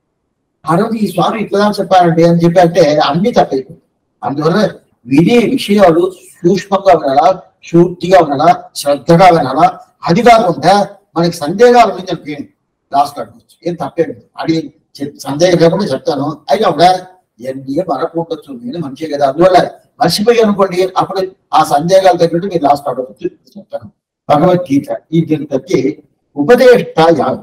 ఆ రోజు ఈ స్వామి ఇట్లా చెప్పారండి అని చెప్పి అంటే అన్ని తప్పైపోతుంది అందువల్ల వినే విషయాలు సూక్ష్మంగా వినాలా శూర్తిగా వినాలా శ్రద్ధగా వినాలా అది కాకుండా మనకి సందేహాలు ఉంది చెప్పి లాస్ట్ అడగచ్చు ఏం తప్పేది అది చెప్- సందేహం లేకుండా చెప్తాను అయినా కూడా ఎన్ని మరకుండొచ్చు నేను మంచిగా కదా అందువల్ల మర్చిపోయి అనుకోండి అప్పుడు ఆ సందేహాలు తగ్గట్టు మీరు లాస్ట్ అడగచ్చు చెప్తాను భగవద్గీత ఈ దీని తగ్గి ఉపదేష్ట యాగం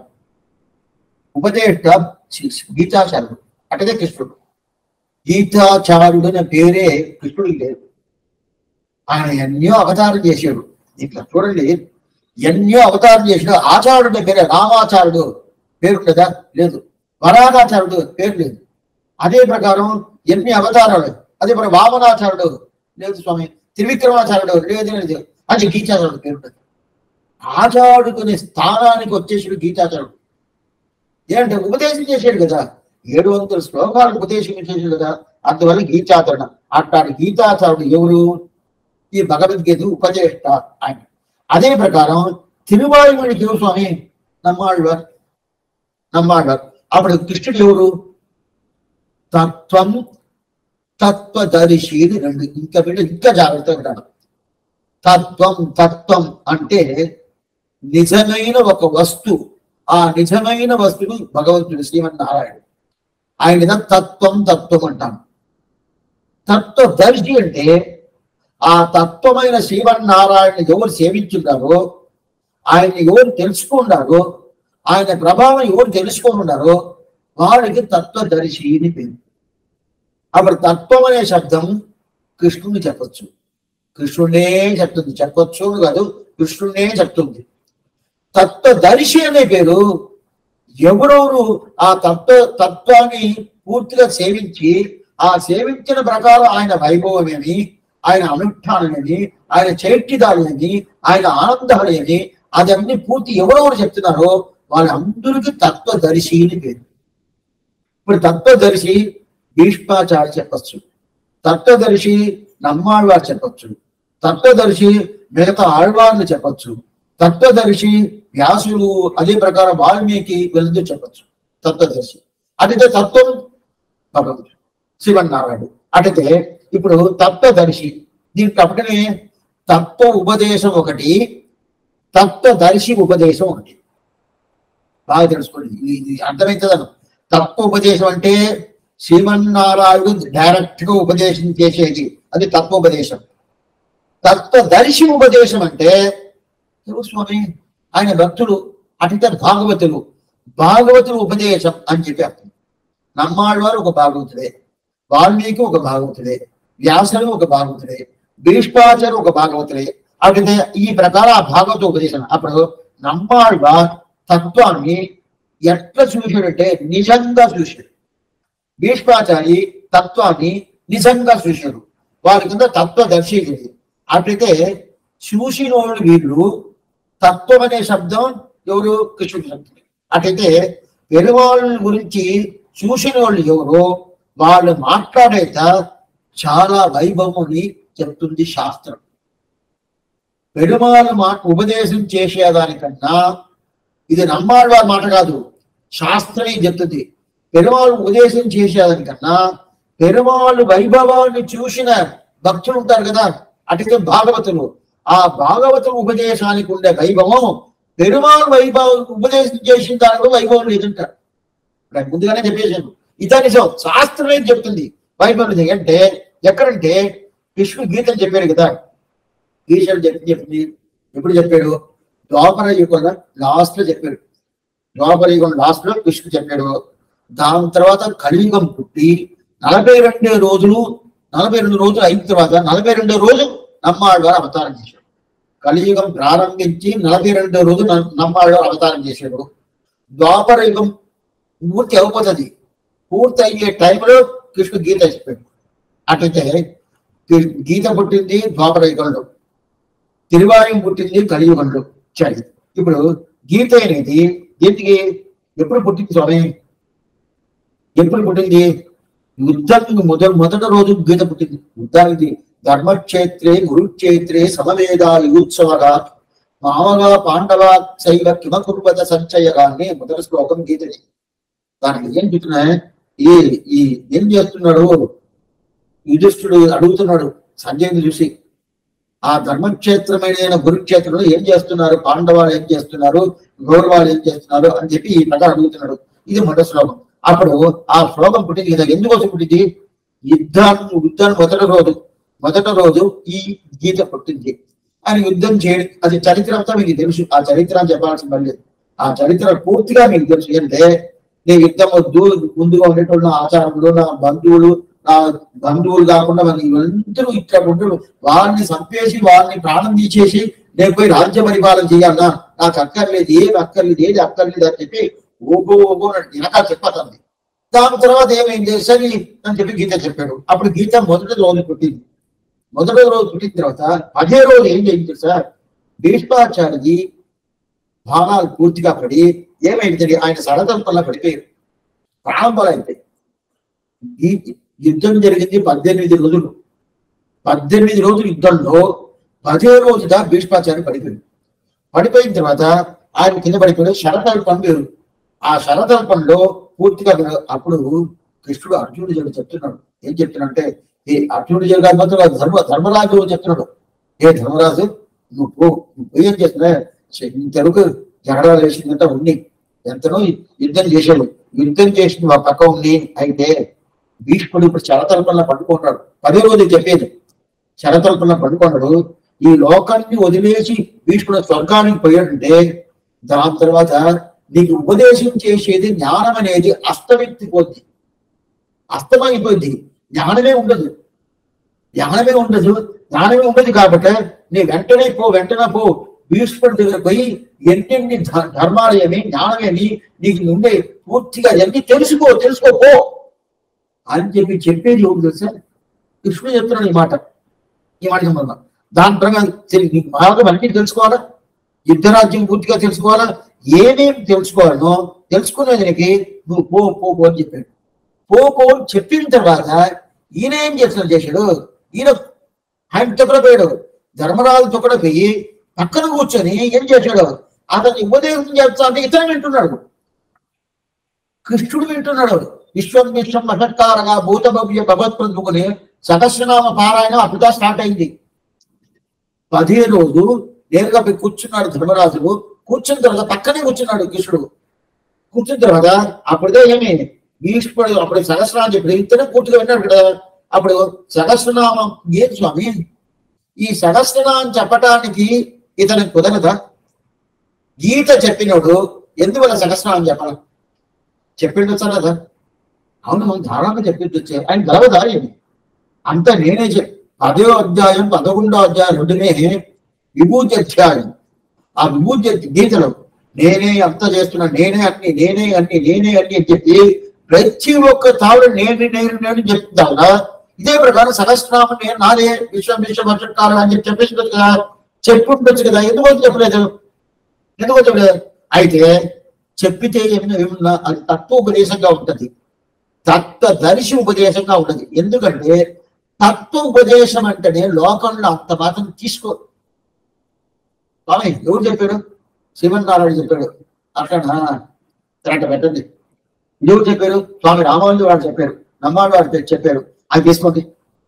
ఉపదేష్ట శ్రీ- గీతాచార్యుడు అటదే కృష్ణుడు గీతాచార్యుడు అనే పేరే కృష్ణుడికి లేదు ఆయన ఎన్నో అవతారం చేశాడు ఇట్లా చూడండి ఎన్నో అవతారం చేసిన ఆచార్యుడు అనే పేరే రామాచార్యుడు పేరు కదా లేదు వరాగాచార్యుడు పేరు లేదు అదే ప్రకారం ఎన్ని అవతారాలు అదే మరి వామనాచార్యుడు లేదు స్వామి త్రివిక్రమాచార్యుడు లేదు లేదు అది గీతాచార్యుడు పేరు ఉన్నది ఆచార్యుడుకునే స్థానానికి వచ్చేసాడు గీతాచార్యుడు ఏంటంటే ఉపదేశం చేశాడు కదా ఏడు వందల శ్లోకాలు ఉపదేశం చేశాడు కదా అందువల్ల గీతాచరణ అట్లాంటి గీతాచారుడు ఎవరు ఈ భగవద్గీత ఉపదేష్ట ఆయన అదే ప్రకారం తిరువాయుమణి స్వామి నమ్మాళ్వార్ నమ్మాళ్వార్ అప్పుడు కృష్ణుడు ఎవరు తత్వం తత్వదర్శి ఇది రెండు ఇంకా వీళ్ళు ఇంకా జాగ్రత్తగా ఉంటాడు తత్వం తత్వం అంటే నిజమైన ఒక వస్తు ఆ నిజమైన వస్తువు భగవంతుడు శ్రీమన్నారాయణ ఆయన తత్వం తత్వం అంటాం తత్వదర్శి అంటే ఆ తత్వమైన శ్రీమన్నారాయణ ఎవరు సేవించున్నారో ఆయన ఎవరు తెలుసుకున్నారో ఆయన ప్రభావం ఎవరు తెలుసుకున్నారో వాడికి తత్వదర్శి అని పేరు అప్పుడు తత్వం అనే శబ్దం కృష్ణుని చెప్పచ్చు కృష్ణుడే చెప్తుంది చెప్పొచ్చు కాదు కృష్ణుడే చెప్తుంది తత్వదర్శి అనే పేరు ఎవరెవరు ఆ తత్వ తత్వాన్ని పూర్తిగా సేవించి ఆ సేవించిన ప్రకారం ఆయన వైభవమేమి ఆయన అనుష్ఠానమేమి ఆయన చైత్యదాలేమి ఆయన ఆనందాలేమి అదన్నీ పూర్తి ఎవరెవరు చెప్తున్నారో వాళ్ళందరికీ తత్వదర్శి అని పేరు ఇప్పుడు తత్వదర్శి భీష్మాచార్య చెప్పచ్చు తత్వదర్శి నమ్మాళ్వారు చెప్పచ్చు తత్వదర్శి మిగతా ఆళ్వార్లు చెప్పచ్చు తత్వదర్శి వ్యాసులు అదే ప్రకారం వాల్మీకి వీళ్ళందరూ చెప్పచ్చు తత్వదర్శి అటుతే తత్వం భగవంతుడు శివన్నారాయణుడు అటుతే ఇప్పుడు తత్వదర్శి దీనికి అప్పటినే తత్వ ఉపదేశం ఒకటి తత్వదర్శి ఉపదేశం ఒకటి బాగా తెలుసుకోండి ఇది ఇది అర్థమవుతుందను తత్వ ఉపదేశం అంటే శ్రీమన్నారాయణుడు డైరెక్ట్ గా ఉపదేశం చేసేది అది తత్వోపదేశం తత్వదర్శి ఉపదేశం అంటే ఎవరు స్వామి ఆయన భక్తులు అటుతే భాగవతులు భాగవతులు ఉపదేశం అని చెప్పి అర్థం నమ్మాళ్ళవారు ఒక భాగవతుడే వాల్మీకి ఒక భాగవతుడే వ్యాసుడు ఒక భాగవతుడే భీష్మాచార్య ఒక భాగవతుడే అటుతే ఈ ప్రకారం ఆ భాగవత ఉపదేశం అప్పుడు నమ్మాళ్ళ తత్వాన్ని ఎట్లా చూసాడంటే నిజంగా చూశాడు భీష్మాచారి తత్వాన్ని నిజంగా చూశాడు వారి కింద తత్వదర్శి ఇది అట్లయితే చూసిన వాళ్ళు వీళ్ళు తత్వం అనే శబ్దం ఎవరు కృష్ణుడి శబ్దం అట్లయితే పెరువాళ్ళ గురించి చూసిన వాళ్ళు ఎవరో వాళ్ళు మాట్లాడేట చాలా వైభవమని చెప్తుంది శాస్త్రం పెరుమాళ మాట ఉపదేశం చేసేదానికన్నా ఇది నమ్మాళ్ళవారి మాట కాదు శాస్త్రం చెప్తుంది పెరుమాళ్ళు ఉపదేశం చేసేదానికన్నా పెరుమాళ్ళు వైభవాన్ని చూసిన భక్తులు ఉంటారు కదా అటుకే భాగవతులు ఆ భాగవతం ఉపదేశానికి ఉండే వైభవం పెరుమాళ్ వైభవం ఉపదేశం చేసిన దానిలో వైభవం లేదంటారు ఇప్పుడు ముందుగానే చెప్పేశాను ఇదే నిజం శాస్త్రం ఏం చెప్తుంది వైభవం ఇది అంటే ఎక్కడంటే కృష్ణుడు గీతలు చెప్పాడు కదా గీతలు చెప్పి చెప్పింది ఎప్పుడు చెప్పాడు ద్వాపర యుగం లాస్ట్ లో చెప్పాడు ద్వాపర యుగం లాస్ట్ లో కృష్ణుడు చెప్పాడు దాని తర్వాత కలియుగం పుట్టి నలభై రెండు రోజులు నలభై రెండు రోజులు అయిన తర్వాత నలభై రెండో రోజు నమ్మాళ్ళవారు అవతారం చేశాడు కలియుగం ప్రారంభించి నలభై రెండో రోజు న- నమ్మాళ్ళవారు అవతారం చేశాడు ద్వాపర యుగం పూర్తి అయిపోతుంది పూర్తి అయ్యే టైంలో కృష్ణుడు గీత చెప్పాడు అట్లయితే కృ- గీత పుట్టింది ద్వాపర యుగంలో తిరువాయం పుట్టింది కలియుగంలో చలి ఇప్పుడు గీత అనేది దీనికి ఎప్పుడు పుట్టింది స్వామి ఎప్పుడు పుట్టింది యుద్ధానికి మొదటి మొదటి రోజు గీత పుట్టింది యుద్ధానికి ధర్మక్షేత్రే కురుక్షేత్రే సమవేద యుత్సవగా మామగా పాండవ శైవ కిమకుర్వత సంచయగా అని మొదటి శ్లోకం గీతది దానికి ఏం చెప్తున్నా ఈ ఈ ఏం చేస్తున్నాడు యుధిష్ఠుడు అడుగుతున్నాడు సంజయ్ని చూసి ఆ ధర్మక్షేత్రమైన కురుక్షేత్రంలో ఏం చేస్తున్నారు పాండవాలు ఏం చేస్తున్నారు గౌరవాలు ఏం చేస్తున్నారు అని చెప్పి ఈ ప్రకారం అడుగుతున్నాడు ఇది మొదటి శ్లోకం అప్పుడు ఆ శ్లోకం పుట్టింది కదా ఎందుకోసం పుట్టింది యుద్ధాన్ని యుద్ధాన్ని మొదటి రోజు మొదటి రోజు ఈ గీత పుట్టింది ఆయన యుద్ధం చేయడం అది చరిత్ర అంతా మీకు తెలుసు ఆ చరిత్ర అని చెప్పాల్సిన పని లేదు ఆ చరిత్ర పూర్తిగా మీకు తెలుసు అంటే నేను యుద్ధం వద్దు ముందుగా ఉండేటోళ్ళు నా ఆచారములు నా బంధువులు నా బంధువులు కాకుండా మన అందరూ ఇక్కడ ఉంటారు వారిని చంపేసి వారిని ప్రాణం తీసేసి నేను పోయి రాజ్య పరిపాలన చేయాలన్నా నాకు అక్కర్లేదు ఏమి అక్కర్లేదు ఏది అక్కర్లేదు అని చెప్పి ఓగో ఓగో అని వెనకాల చెప్పతుంది దాని తర్వాత ఏమైంది సరే అని చెప్పి గీత చెప్పాడు అప్పుడు గీత మొదటి రోజు పుట్టింది మొదటి రోజు పుట్టిన తర్వాత అదే రోజు ఏం చేయించారు సార్ భీష్మాచార్యకి భావాలు పూర్తిగా పడి ఏమైంది ఆయన సడతంపల్లా పడిపోయారు ప్రాణం అయిపోయి ఈ యుద్ధం జరిగింది పద్దెనిమిది రోజులు పద్దెనిమిది రోజుల యుద్ధంలో పదే రోజుగా భీష్మాచార్య పడిపోయింది పడిపోయిన తర్వాత ఆయన కింద పడిపోయి శరతల్పం వేరు ఆ శరతల్పంలో పూర్తిగా అప్పుడు కృష్ణుడు అర్జునుడు చెప్పి చెప్తున్నాడు ఏం చెప్తున్నాడంటే ఈ అర్జునుడు జరిగిన ధర్మ ధర్మరాజు చెప్తున్నాడు ఏ ధర్మరాజు నువ్వు పో నువ్వు పోయి ఏం చేస్తున్నా ఇంతవరకు జగడాలు వేసిందంతా ఉంది ఎంతనో యుద్ధం చేశాడు యుద్ధం చేసింది మా పక్క ఉంది అయితే భీష్ముడు ఇప్పుడు శరతల్పంలో పట్టుకున్నాడు పదే రోజు చెప్పేది శరతల్పంలో పట్టుకున్నాడు ఈ లోకాన్ని వదిలేసి భీష్ముడు స్వర్గానికి పోయాడంటే దాని తర్వాత నీకు ఉపదేశం చేసేది జ్ఞానం అనేది అస్తవ్యక్తిపోద్ది అస్తమైపోద్ది జ్ఞానమే ఉండదు జ్ఞానమే ఉండదు జ్ఞానమే ఉండదు కాబట్టి నీ వెంటనే పో వెంటనే పో భీష్ముడి దగ్గర పోయి ఎన్నెన్ని ధ- ధర్మాలయమి జ్ఞానమేమి నీకు ఉండే పూర్తిగా ఎన్ని తెలుసుకో తెలుసుకో పో అని చెప్పి చెప్పేది ఎవరు తెలుసా కృష్ణుడు చెప్తున్నాడు ఈ మాట ఈ మాట సంబంధం దాని ప్రకారం తెలి- నీకు మార్గం అన్ని తెలుసుకోవాలా యుద్ధరాజ్యం పూర్తిగా తెలుసుకోవాలా ఏమేమి తెలుసుకోవాలనో తెలుసుకునేదానికి నువ్వు పో పో పో అని చెప్పాడు పో పో అని చెప్పిన తర్వాత ఈయన ఏం చేస్తున్నాడు చేశాడు ఈయన ఆయన తొక్కడ పోయాడు ధర్మరాజు తొక్కడ పోయి పక్కన కూర్చొని ఏం చేశాడు అతన్ని ఉపదేశం చేస్తా అంటే ఇతను వింటున్నాడు కృష్ణుడు వింటున్నాడు విశ్వం విశ్వం మహత్కారంగా భూత భవ్య భగవత్ ప్రతిముకుని సహస్రనామ పారాయణం అప్పుడా స్టార్ట్ అయింది పదే రోజు నేరుగా పోయి కూర్చున్నాడు ధర్మరాజుడు కూర్చున్న తర్వాత పక్కనే కూర్చున్నాడు కృష్ణుడు కూర్చున్న తర్వాత అప్పుడే ఏమి భీష్ముడు అప్పుడు సహస్రనామం చెప్పి ఇతనే పూర్తిగా విన్నాడు కదా అప్పుడు సహస్రనామం ఏం స్వామి ఈ సహస్రనామం చెప్పటానికి ఇతనికి కుదరదా గీత చెప్పినోడు ఎందువల్ల సహస్రనామం చెప్పాలి చెప్పిండొచ్చా కదా అవును మనం ధారాళంగా చెప్పించొచ్చే ఆయన గలవదా ఏమి అంత నేనే చెప్ పదో అధ్యాయం పదకొండో అధ్యాయం రెండునే విభూతి అధ్యాయం ఆ విభూతి అధ్య- గీతలో నేనే అంత చేస్తున్నా నేనే అన్ని నేనే అన్ని నేనే అన్ని అని చెప్పి ప్రతి ఒక్క తావుడు నేను నేను నేను చెప్తావునా ఇదే ప్రకారం సహస్రనామం నేను నాదే విశ్వం విశ్వం వర్షకాలం అని చెప్పి చెప్పేసి ఉండొచ్చు కదా చెప్పుండొచ్చు కదా ఎందుకు చెప్పలేదు ఎందుకు చెప్పలేదు అయితే చెప్పితే ఏమైనా ఏమన్నా అది తత్వోపదేశంగా ఉంటది తత్వదర్శి ఉపదేశంగా ఉంటది ఎందుకంటే తత్వ ఉపదేశం అంటేనే లోకంలో అంత మాత్రం తీసుకో స్వామి ఎవరు చెప్పాడు శ్రీమన్నారాయణ చెప్పాడు అట్లనా కరెక్ట్ పెట్టండి ఎవరు చెప్పారు స్వామి రామానుజు వాడు చెప్పారు నమ్మాడు వాడు చెప్పారు అది తీసుకోండి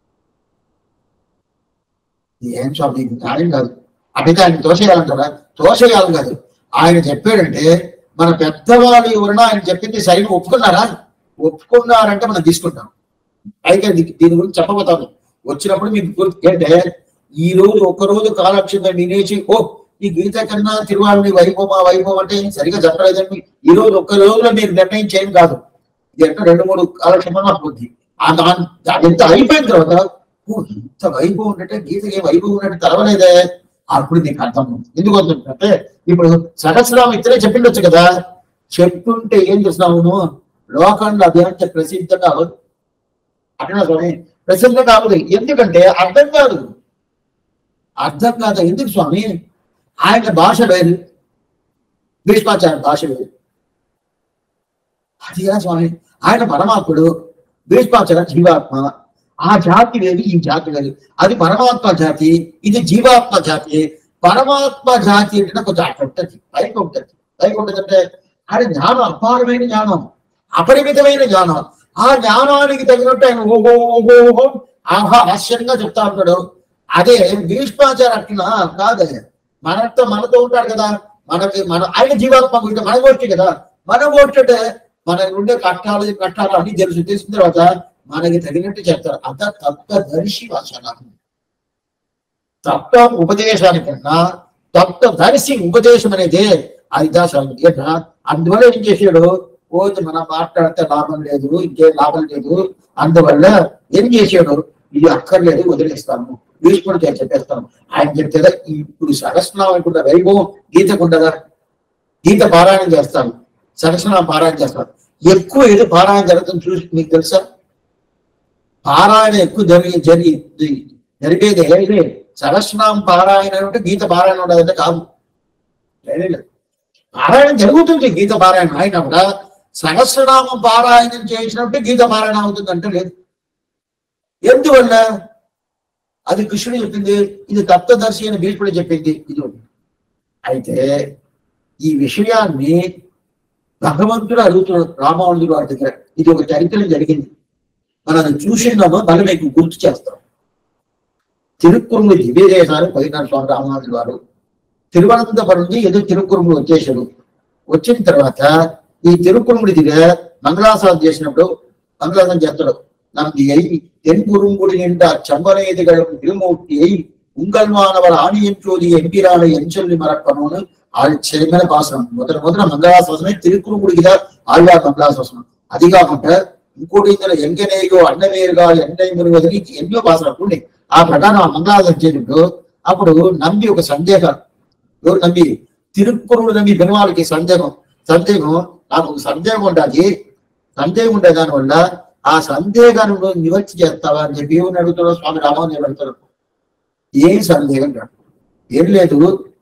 ఏం స్వామి ఇది న్యాయం కాదు అడిగితే ఆయన తోసేయాలంటారా తోసేయాలి కాదు ఆయన చెప్పాడంటే మన పెద్దవాళ్ళు ఎవరైనా ఆయన చెప్పింది సరిగ్గా ఒప్పుకున్నారా ఒప్పుకున్నారంటే మనం తీసుకుంటాం అయితే దీ- దీని గురించి చెప్పబోతాను వచ్చినప్పుడు మీకు గుర్తు ఏంటంటే ఈ రోజు ఒక్క రోజు కాలక్షేపం వినేసి ఓ ఈ గీత కన్నా తిరువాళ్ళని వైభవ వైభవం అంటే సరిగా చెప్పలేదండి ఈ రోజు ఒక్క రోజులో మీరు నిర్ణయం చేయం కాదు ఇది అంటే రెండు మూడు కాలక్షేపం నాకు బుద్ధి ఆ దాని దాని ఎంత అయిపోయిన తర్వాత ఓ ఇంత వైభవం ఉంటే గీతకి ఏం వైభవం ఉన్నట్టు తెలవలేదే అప్పుడు నీకు అర్థం ఎందుకు అంటే ఇప్పుడు సహస్రామ ఇతరే చెప్పిండొచ్చు కదా చెప్తుంటే ఏం చేస్తున్నావు లోకంలో అది అంటే ప్రసిద్ధంగా అవ్వదు అట్లా స్వామి ప్రసిద్ధంగా అవ్వదు ఎందుకంటే అర్థం కాదు అర్థం కాదు ఎందుకు స్వామి ఆయన భాష వేరు భీష్మాచార్య భాష వేరు అదిగా స్వామి ఆయన పరమాత్ముడు భీష్మాచార్య జీవాత్మ ఆ జాతి వేరు ఈ జాతి వేరు అది పరమాత్మ జాతి ఇది జీవాత్మ జాతి పరమాత్మ జాతి అంటే కొంచెం అట్లా ఉంటుంది పైకి ఉంటుంది పైకి ఉంటుంది అంటే అది జ్ఞానం అపారమైన జ్ఞానం అపరిమితమైన జ్ఞానం ఆ జ్ఞానానికి తగినట్టు ఆయన ఓహో ఓహో ఓహో ఆహా ఆశ్చర్యంగా చెప్తా ఉంటాడు అదే భీష్మాచార్య అట్లా కాదు మనతో మనతో ఉంటాడు కదా మనకి మన ఆయన జీవాత్మ గురించి మన గోష్ఠి కదా మన గోష్ఠి అంటే మన ఉండే కష్టాలు కష్టాలు అన్ని తెలుసు తెలిసిన తర్వాత మనకి తగినట్టు చెప్తారు అంత తత్వదర్శి భాష నాకు తత్వ ఉపదేశానికన్నా తత్వదర్శి ఉపదేశం అనేది ఐదాశాలు ఏటా అందువల్ల ఏం చేశాడు రోజు మనం మాట్లాడితే లాభం లేదు ఇంకేం లాభం లేదు అందువల్ల ఏం చేశాడు ఇది అక్కర్లేదు వదిలేస్తాము భీష్ముడు చెప్పేస్తాము ఆయన చెప్తే ఇప్పుడు సహస్రనామం కూడా వైభవం గీతకుండగా గీత పారాయణం చేస్తాను సహస్రనామం పారాయణ చేస్తాను ఎక్కువ ఏది పారాయణ జరుగుతుంది చూసి మీకు తెలుసా పారాయణ ఎక్కువ జరిగి జరిగి జరిగేది ఏది సహస్రనామం పారాయణ అంటే గీత పారాయణ ఉండదంటే కాదు లేదు లేదు. పారాయణం జరుగుతుంది గీత పారాయణ ఆయన కూడా సహస్రనామం పారాయణం చేసినట్టు గీత పారాయణ అవుతుంది అంటే లేదు ఎందువల్ల అది కృష్ణుడు చెప్పింది ఇది తత్వదర్శి అని భీష్ముడు చెప్పింది ఇది ఒకటి. అయితే ఈ విషయాన్ని భగవంతుడు అడుగుతున్నాడు రామానుజుడు వారి దగ్గర ఇది ఒక చరిత్ర జరిగింది మనం అది చూసినామో మనం మీకు గుర్తు చేస్తాం తిరుక్కురుములు దివ్య దేశాలు పోయినారు స్వామి రామానుజుడు వారు తిరువనంతపురం నుంచి ఏదో తిరుక్కురుములు వచ్చేసాడు వచ్చిన తర్వాత ఈ తిరుక్కురుముడి దగ్గర మంగళాసారం చేసినప్పుడు మంగళాసారం చేస్తాడు నమ్ది అయి தென்புறுங்குடி நின்ற அச்சம்பனையதுகளும் திருமூர்த்தியை உங்கள் மாணவர் ஆணியன்றோதி எம்பிரானை எஞ்சொல்லி மறப்பணும்னு ஆச்சரியமான பாசனம் முதல்ல முதல்ல మంగళాశాసనమే తిరుక్కురుముడికి ఆళ్వార్ మంగళాశాసనం అది కాకుండా ఇంకోటి ఇందులో ఎంగనేయో అన్నవేరుగా ఎండై మురుగదికి ఎన్నో భాషలు ఉన్నాయి ఆ ప్రకారం ఆ మంగళాదం చేసినప్పుడు అప్పుడు నంబి ఒక సందేహం ఎవరు నంబి తిరుక్కురుడు నంబి పెరుమాళకి సందేహం సందేహం నాకు ఒక సందేహం ఉండాలి సందేహం ఉండే దానివల్ల ఆ సందేహాన్ని నువ్వు నివర్తి చేస్తావా అని చెప్పి ఏమని అడుగుతున్నావు స్వామి రామాన్ని అడుగుతారు ఏం సందేహం కాదు ఏం లేదు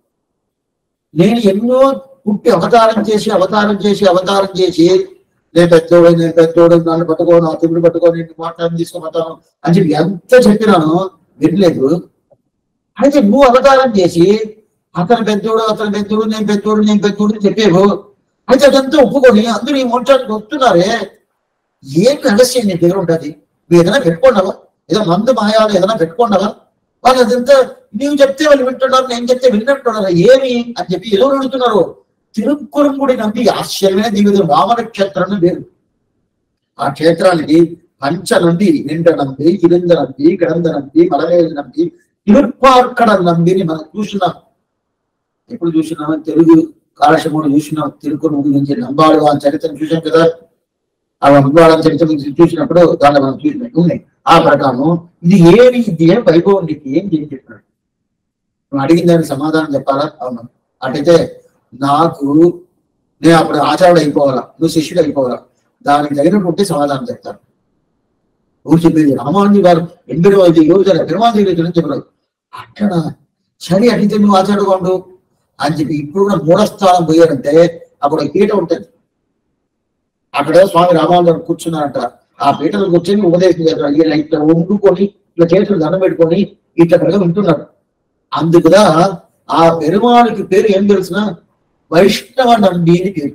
నేను ఎన్నో పుట్టి అవతారం చేసి అవతారం చేసి అవతారం చేసి నేను పెద్దోడు నేను పెద్దోడు నన్ను పట్టుకో నా తిమ్మిడి పట్టుకో నేను మాట్లాడి తీసుకోపోతాను అని చెప్పి ఎంత చెప్పినాను వినలేదు అయితే నువ్వు అవతారం చేసి అతను పెద్దోడు అతను పెద్దోడు నేను పెద్దోడు నేను పెద్దోడు అని చెప్పేవు అయితే అదంతా ఒప్పుకొని అందరూ ఈ మోటానికి వస్తున్నారే ఏం రహస్యం నీ దగ్గర ఉంటుంది నువ్వు ఏదైనా పెట్టుకున్నావా ఏదో మందు మాయాలు ఏదైనా పెట్టుకున్నావా వాళ్ళు అదంతా నీవు చెప్తే వాళ్ళు వింటున్నారు నేను చెప్తే విన్నట్టున్నారు ఏమి అని చెప్పి ఏదో అడుగుతున్నారు తిరుక్కురంగుడి నంబి ఆశ్చర్యమైన జీవితం వామన క్షేత్రం వేరు ఆ క్షేత్రానికి పంచ నంబి నిండ నంబి కిరింద నంబి గడంద నంబి మలవేలు నంబి తిరుప్పార్కడ నంబిని మనం చూసినాం ఎప్పుడు చూసినాం తెలుగు కాలశముడు చూసినాం తిరుక్కురుడు నుంచి నంబాడు ఆ చరిత్ర చూసాం కదా ఆ నంబాడు చరిత్ర గురించి చూసినప్పుడు దాన్ని మనం చూసినట్టు ఉన్నాయి ఆ ప్రకారం ఇది ఏమి ఇది ఏం వైభవం నీకు ఏం చేసి చెప్పినాడు నువ్వు అడిగిన దానికి సమాధానం చెప్పాలా అవును అటైతే నాకు నేను అప్పుడు ఆచార్యుడు అయిపోవాలా నువ్వు శిష్యుడు అయిపోవాలా దానికి తగినటువంటి సమాధానం చెప్తాను నువ్వు చెప్పేది రామానుజు గారు ఎనిమిది రోజు యోజన పెరుమాజీ గురించి చెప్పారు అక్కడ సరే అడిగితే నువ్వు ఆచార్యుడుగా ఉండు అని చెప్పి ఇప్పుడు కూడా మూడో స్థానం పోయారంటే అప్పుడు ఒక పీట ఉంటుంది అక్కడ స్వామి రామానుజు గారు కూర్చున్నారంట ఆ పీటలో కూర్చొని ఉపదేశం చేస్తారు ఈయన ఇట్లా వండుకొని ఇట్లా చేతులు దండం పెట్టుకొని ఇట్లా కనుక వింటున్నారు అందుకుదా ఆ పెరుమాళికి పేరు ఏం తెలిసిన వైష్ణవ నంది అని పేరు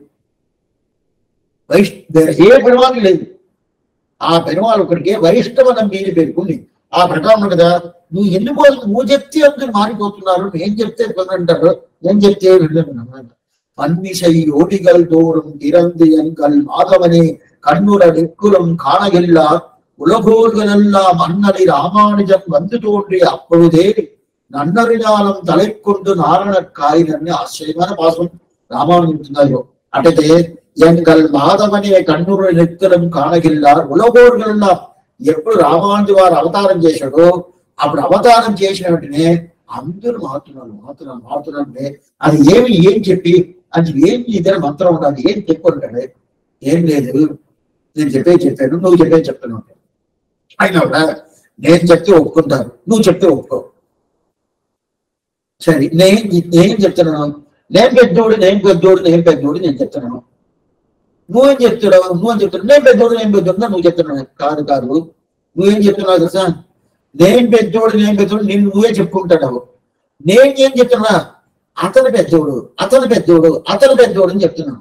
వైష్ వేరే ఏ పెరుమాళి లేదు ఆ పెరుమాళ్ ఒకడికి వైష్ణవ నంది అని పేరు ఉంది ఆ ప్రకారం కదా నువ్వు ఎందుకు నువ్వు చెప్తే అందరు మారిపోతున్నారు నేను చెప్తే అంటారు నేను చెప్తే వెళ్ళను பன்னிசை ஓடிகள் தோறும் திறந்து எங்கள் மாதவனே கண்ணுர நெக்குலம் காணகில்லா உலகோர்களெல்லாம் அண்ணனை ராமானுஜன் வந்து தோன்றிய அப்பொழுதே నన్నరినాలం తలెక్కొండు నారణ కాయినన్ని ఆశ్చర్యమైన పాసం రామానుజం ఉన్నాయో అటైతే ఎంగల్ మాధవనే కన్నురు నెక్కలం కానగిల్ల ఉలగోరుగల్లా ఎప్పుడు రామానుజు వారు అవతారం చేశాడో అప్పుడు అవతారం చేసిన వెంటనే అందరూ మారుతున్నారు మారుతున్నారు మారుతున్నారు అంటే అది ఏమి ఏం చెప్పి అది ఏం ఇద్దరు మంత్రం ఉండాలి ఏం చెప్పుకుంటాడు ఏం లేదు నేను చెప్పే చెప్పాను నువ్వు చెప్పే చెప్తున్నావు అయినా కూడా నేను చెప్తే ఒప్పుకుంటాను నువ్వు చెప్తే ఒప్పుకో సరే నేను నేను చెప్తున్నాను నేను పెద్దోడు నేను పెద్దోడు నేను పెద్దోడు నేను చెప్తున్నాను నువ్వేం చెప్తున్నావు నువ్వేం చెప్తున్నావు నేను పెద్దోడు నేను పెద్దోడు నువ్వు చెప్తున్నావు కాదు కాదు నువ్వేం చెప్తున్నావు తెలుసా నేను పెద్దోడు నేను పెద్దోడు నేను నువ్వే చెప్పుకుంటున్నావు నేను ఏం చెప్తున్నా అతను పెద్దోడు అతను పెద్దోడు అతను పెద్దోడు అని చెప్తున్నాను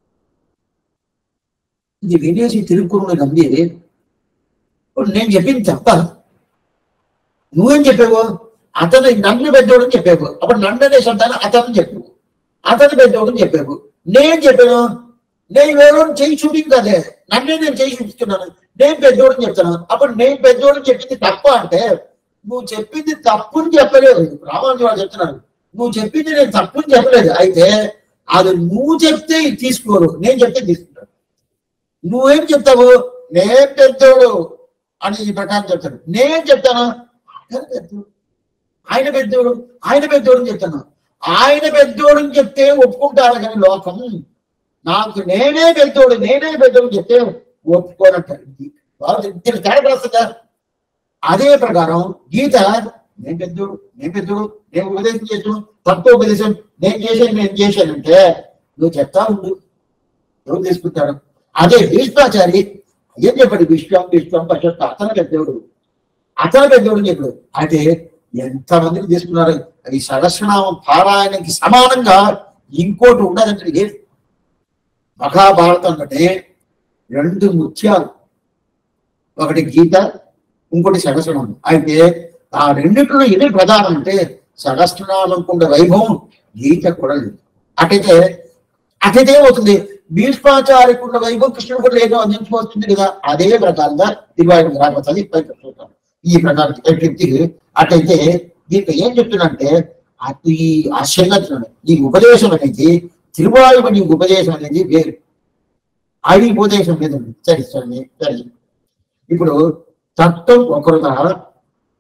ఇది వినేసి తిరుగుకున్న నమ్మి ఇప్పుడు నేను చెప్పింది తప్ప నువ్వేం చెప్పావు అతను నన్ను పెద్దోడు అని చెప్పావు అప్పుడు నన్ను అనే శబ్దాన్ని అతను చెప్పావు అతను పెద్దోడు అని చెప్పావు నేను చెప్పాను నేను వేరే చేయి చూపింది కదే నన్నే నేను చేయి చూపిస్తున్నాను నేను పెద్దోడు అని చెప్తాను అప్పుడు నేను పెద్దోడు అని చెప్పింది తప్ప అంటే నువ్వు చెప్పింది తప్పు అని చెప్పలేదు రామానుజు వాడు చెప్తున్నాను నువ్వు చెప్పింది నేను తప్పు అని చెప్పలేదు అయితే అది నువ్వు చెప్తే ఇది తీసుకోరు నేను చెప్తే తీసుకుంటాను నువ్వేం చెప్తావు నేను పెద్దోడు అని ఈ ప్రకారం చెప్తాడు నేను చెప్తాను ఆయన పెద్దోడు ఆయన పెద్దోడు ఆయన పెద్దోడు అని చెప్తాను ఆయన పెద్దోడు అని చెప్తే ఒప్పుకుంటారు కానీ లోకం నాకు నేనే పెద్దోడు నేనే పెద్దోడు అని చెప్తే ఒప్పుకోనంటారు దీనికి తేడా వస్తుందా అదే ప్రకారం గీత నేను పెద్దోడు నేను పెద్దోడు నేను ఉపదేశం చేసాను తక్కువ ఉపదేశం నేను చేశాను నేను చేశానంటే నువ్వు చెప్తా ఉండు ఎవరు తీసుకుంటాడు అదే భీష్మాచారి ఏం చెప్పాడు విశ్వం విశ్వం పశ్చత్త అతను పెద్దోడు అతను పెద్దోడు అని చెప్పాడు అయితే ఎంతమందిని తీసుకున్నారు ఈ సహస్రనామం పారాయణకి సమానంగా ఇంకోటి ఉండదంటే లేదు మహాభారతం అంటే రెండు ముత్యాలు ఒకటి గీత ఇంకోటి సహస్రనామం అయితే ఆ రెండిట్లో ఏది ప్రధానం అంటే సహస్రనామం కుండ వైభవం గీత కూడా లేదు అటైతే అటైతే ఏమవుతుంది భీష్మాచార్యకుండ వైభవం కృష్ణుడు కూడా లేదో అందించుకొస్తుంది కదా అదే ప్రకారంగా దివాళి రాకపోతుంది చూద్దాం ఈ ప్రకారం వ్యక్తి అటైతే దీంట్లో ఏం చెప్తున్నంటే అది ఈ ఆశ్చర్యంగా చెప్తున్నాడు ఈ ఉపదేశం అనేది తిరువాయువు నీ ఉపదేశం అనేది వేరు అది ఉపదేశం లేదండి సరే సరే సరే ఇప్పుడు తత్వం ఒకరుగా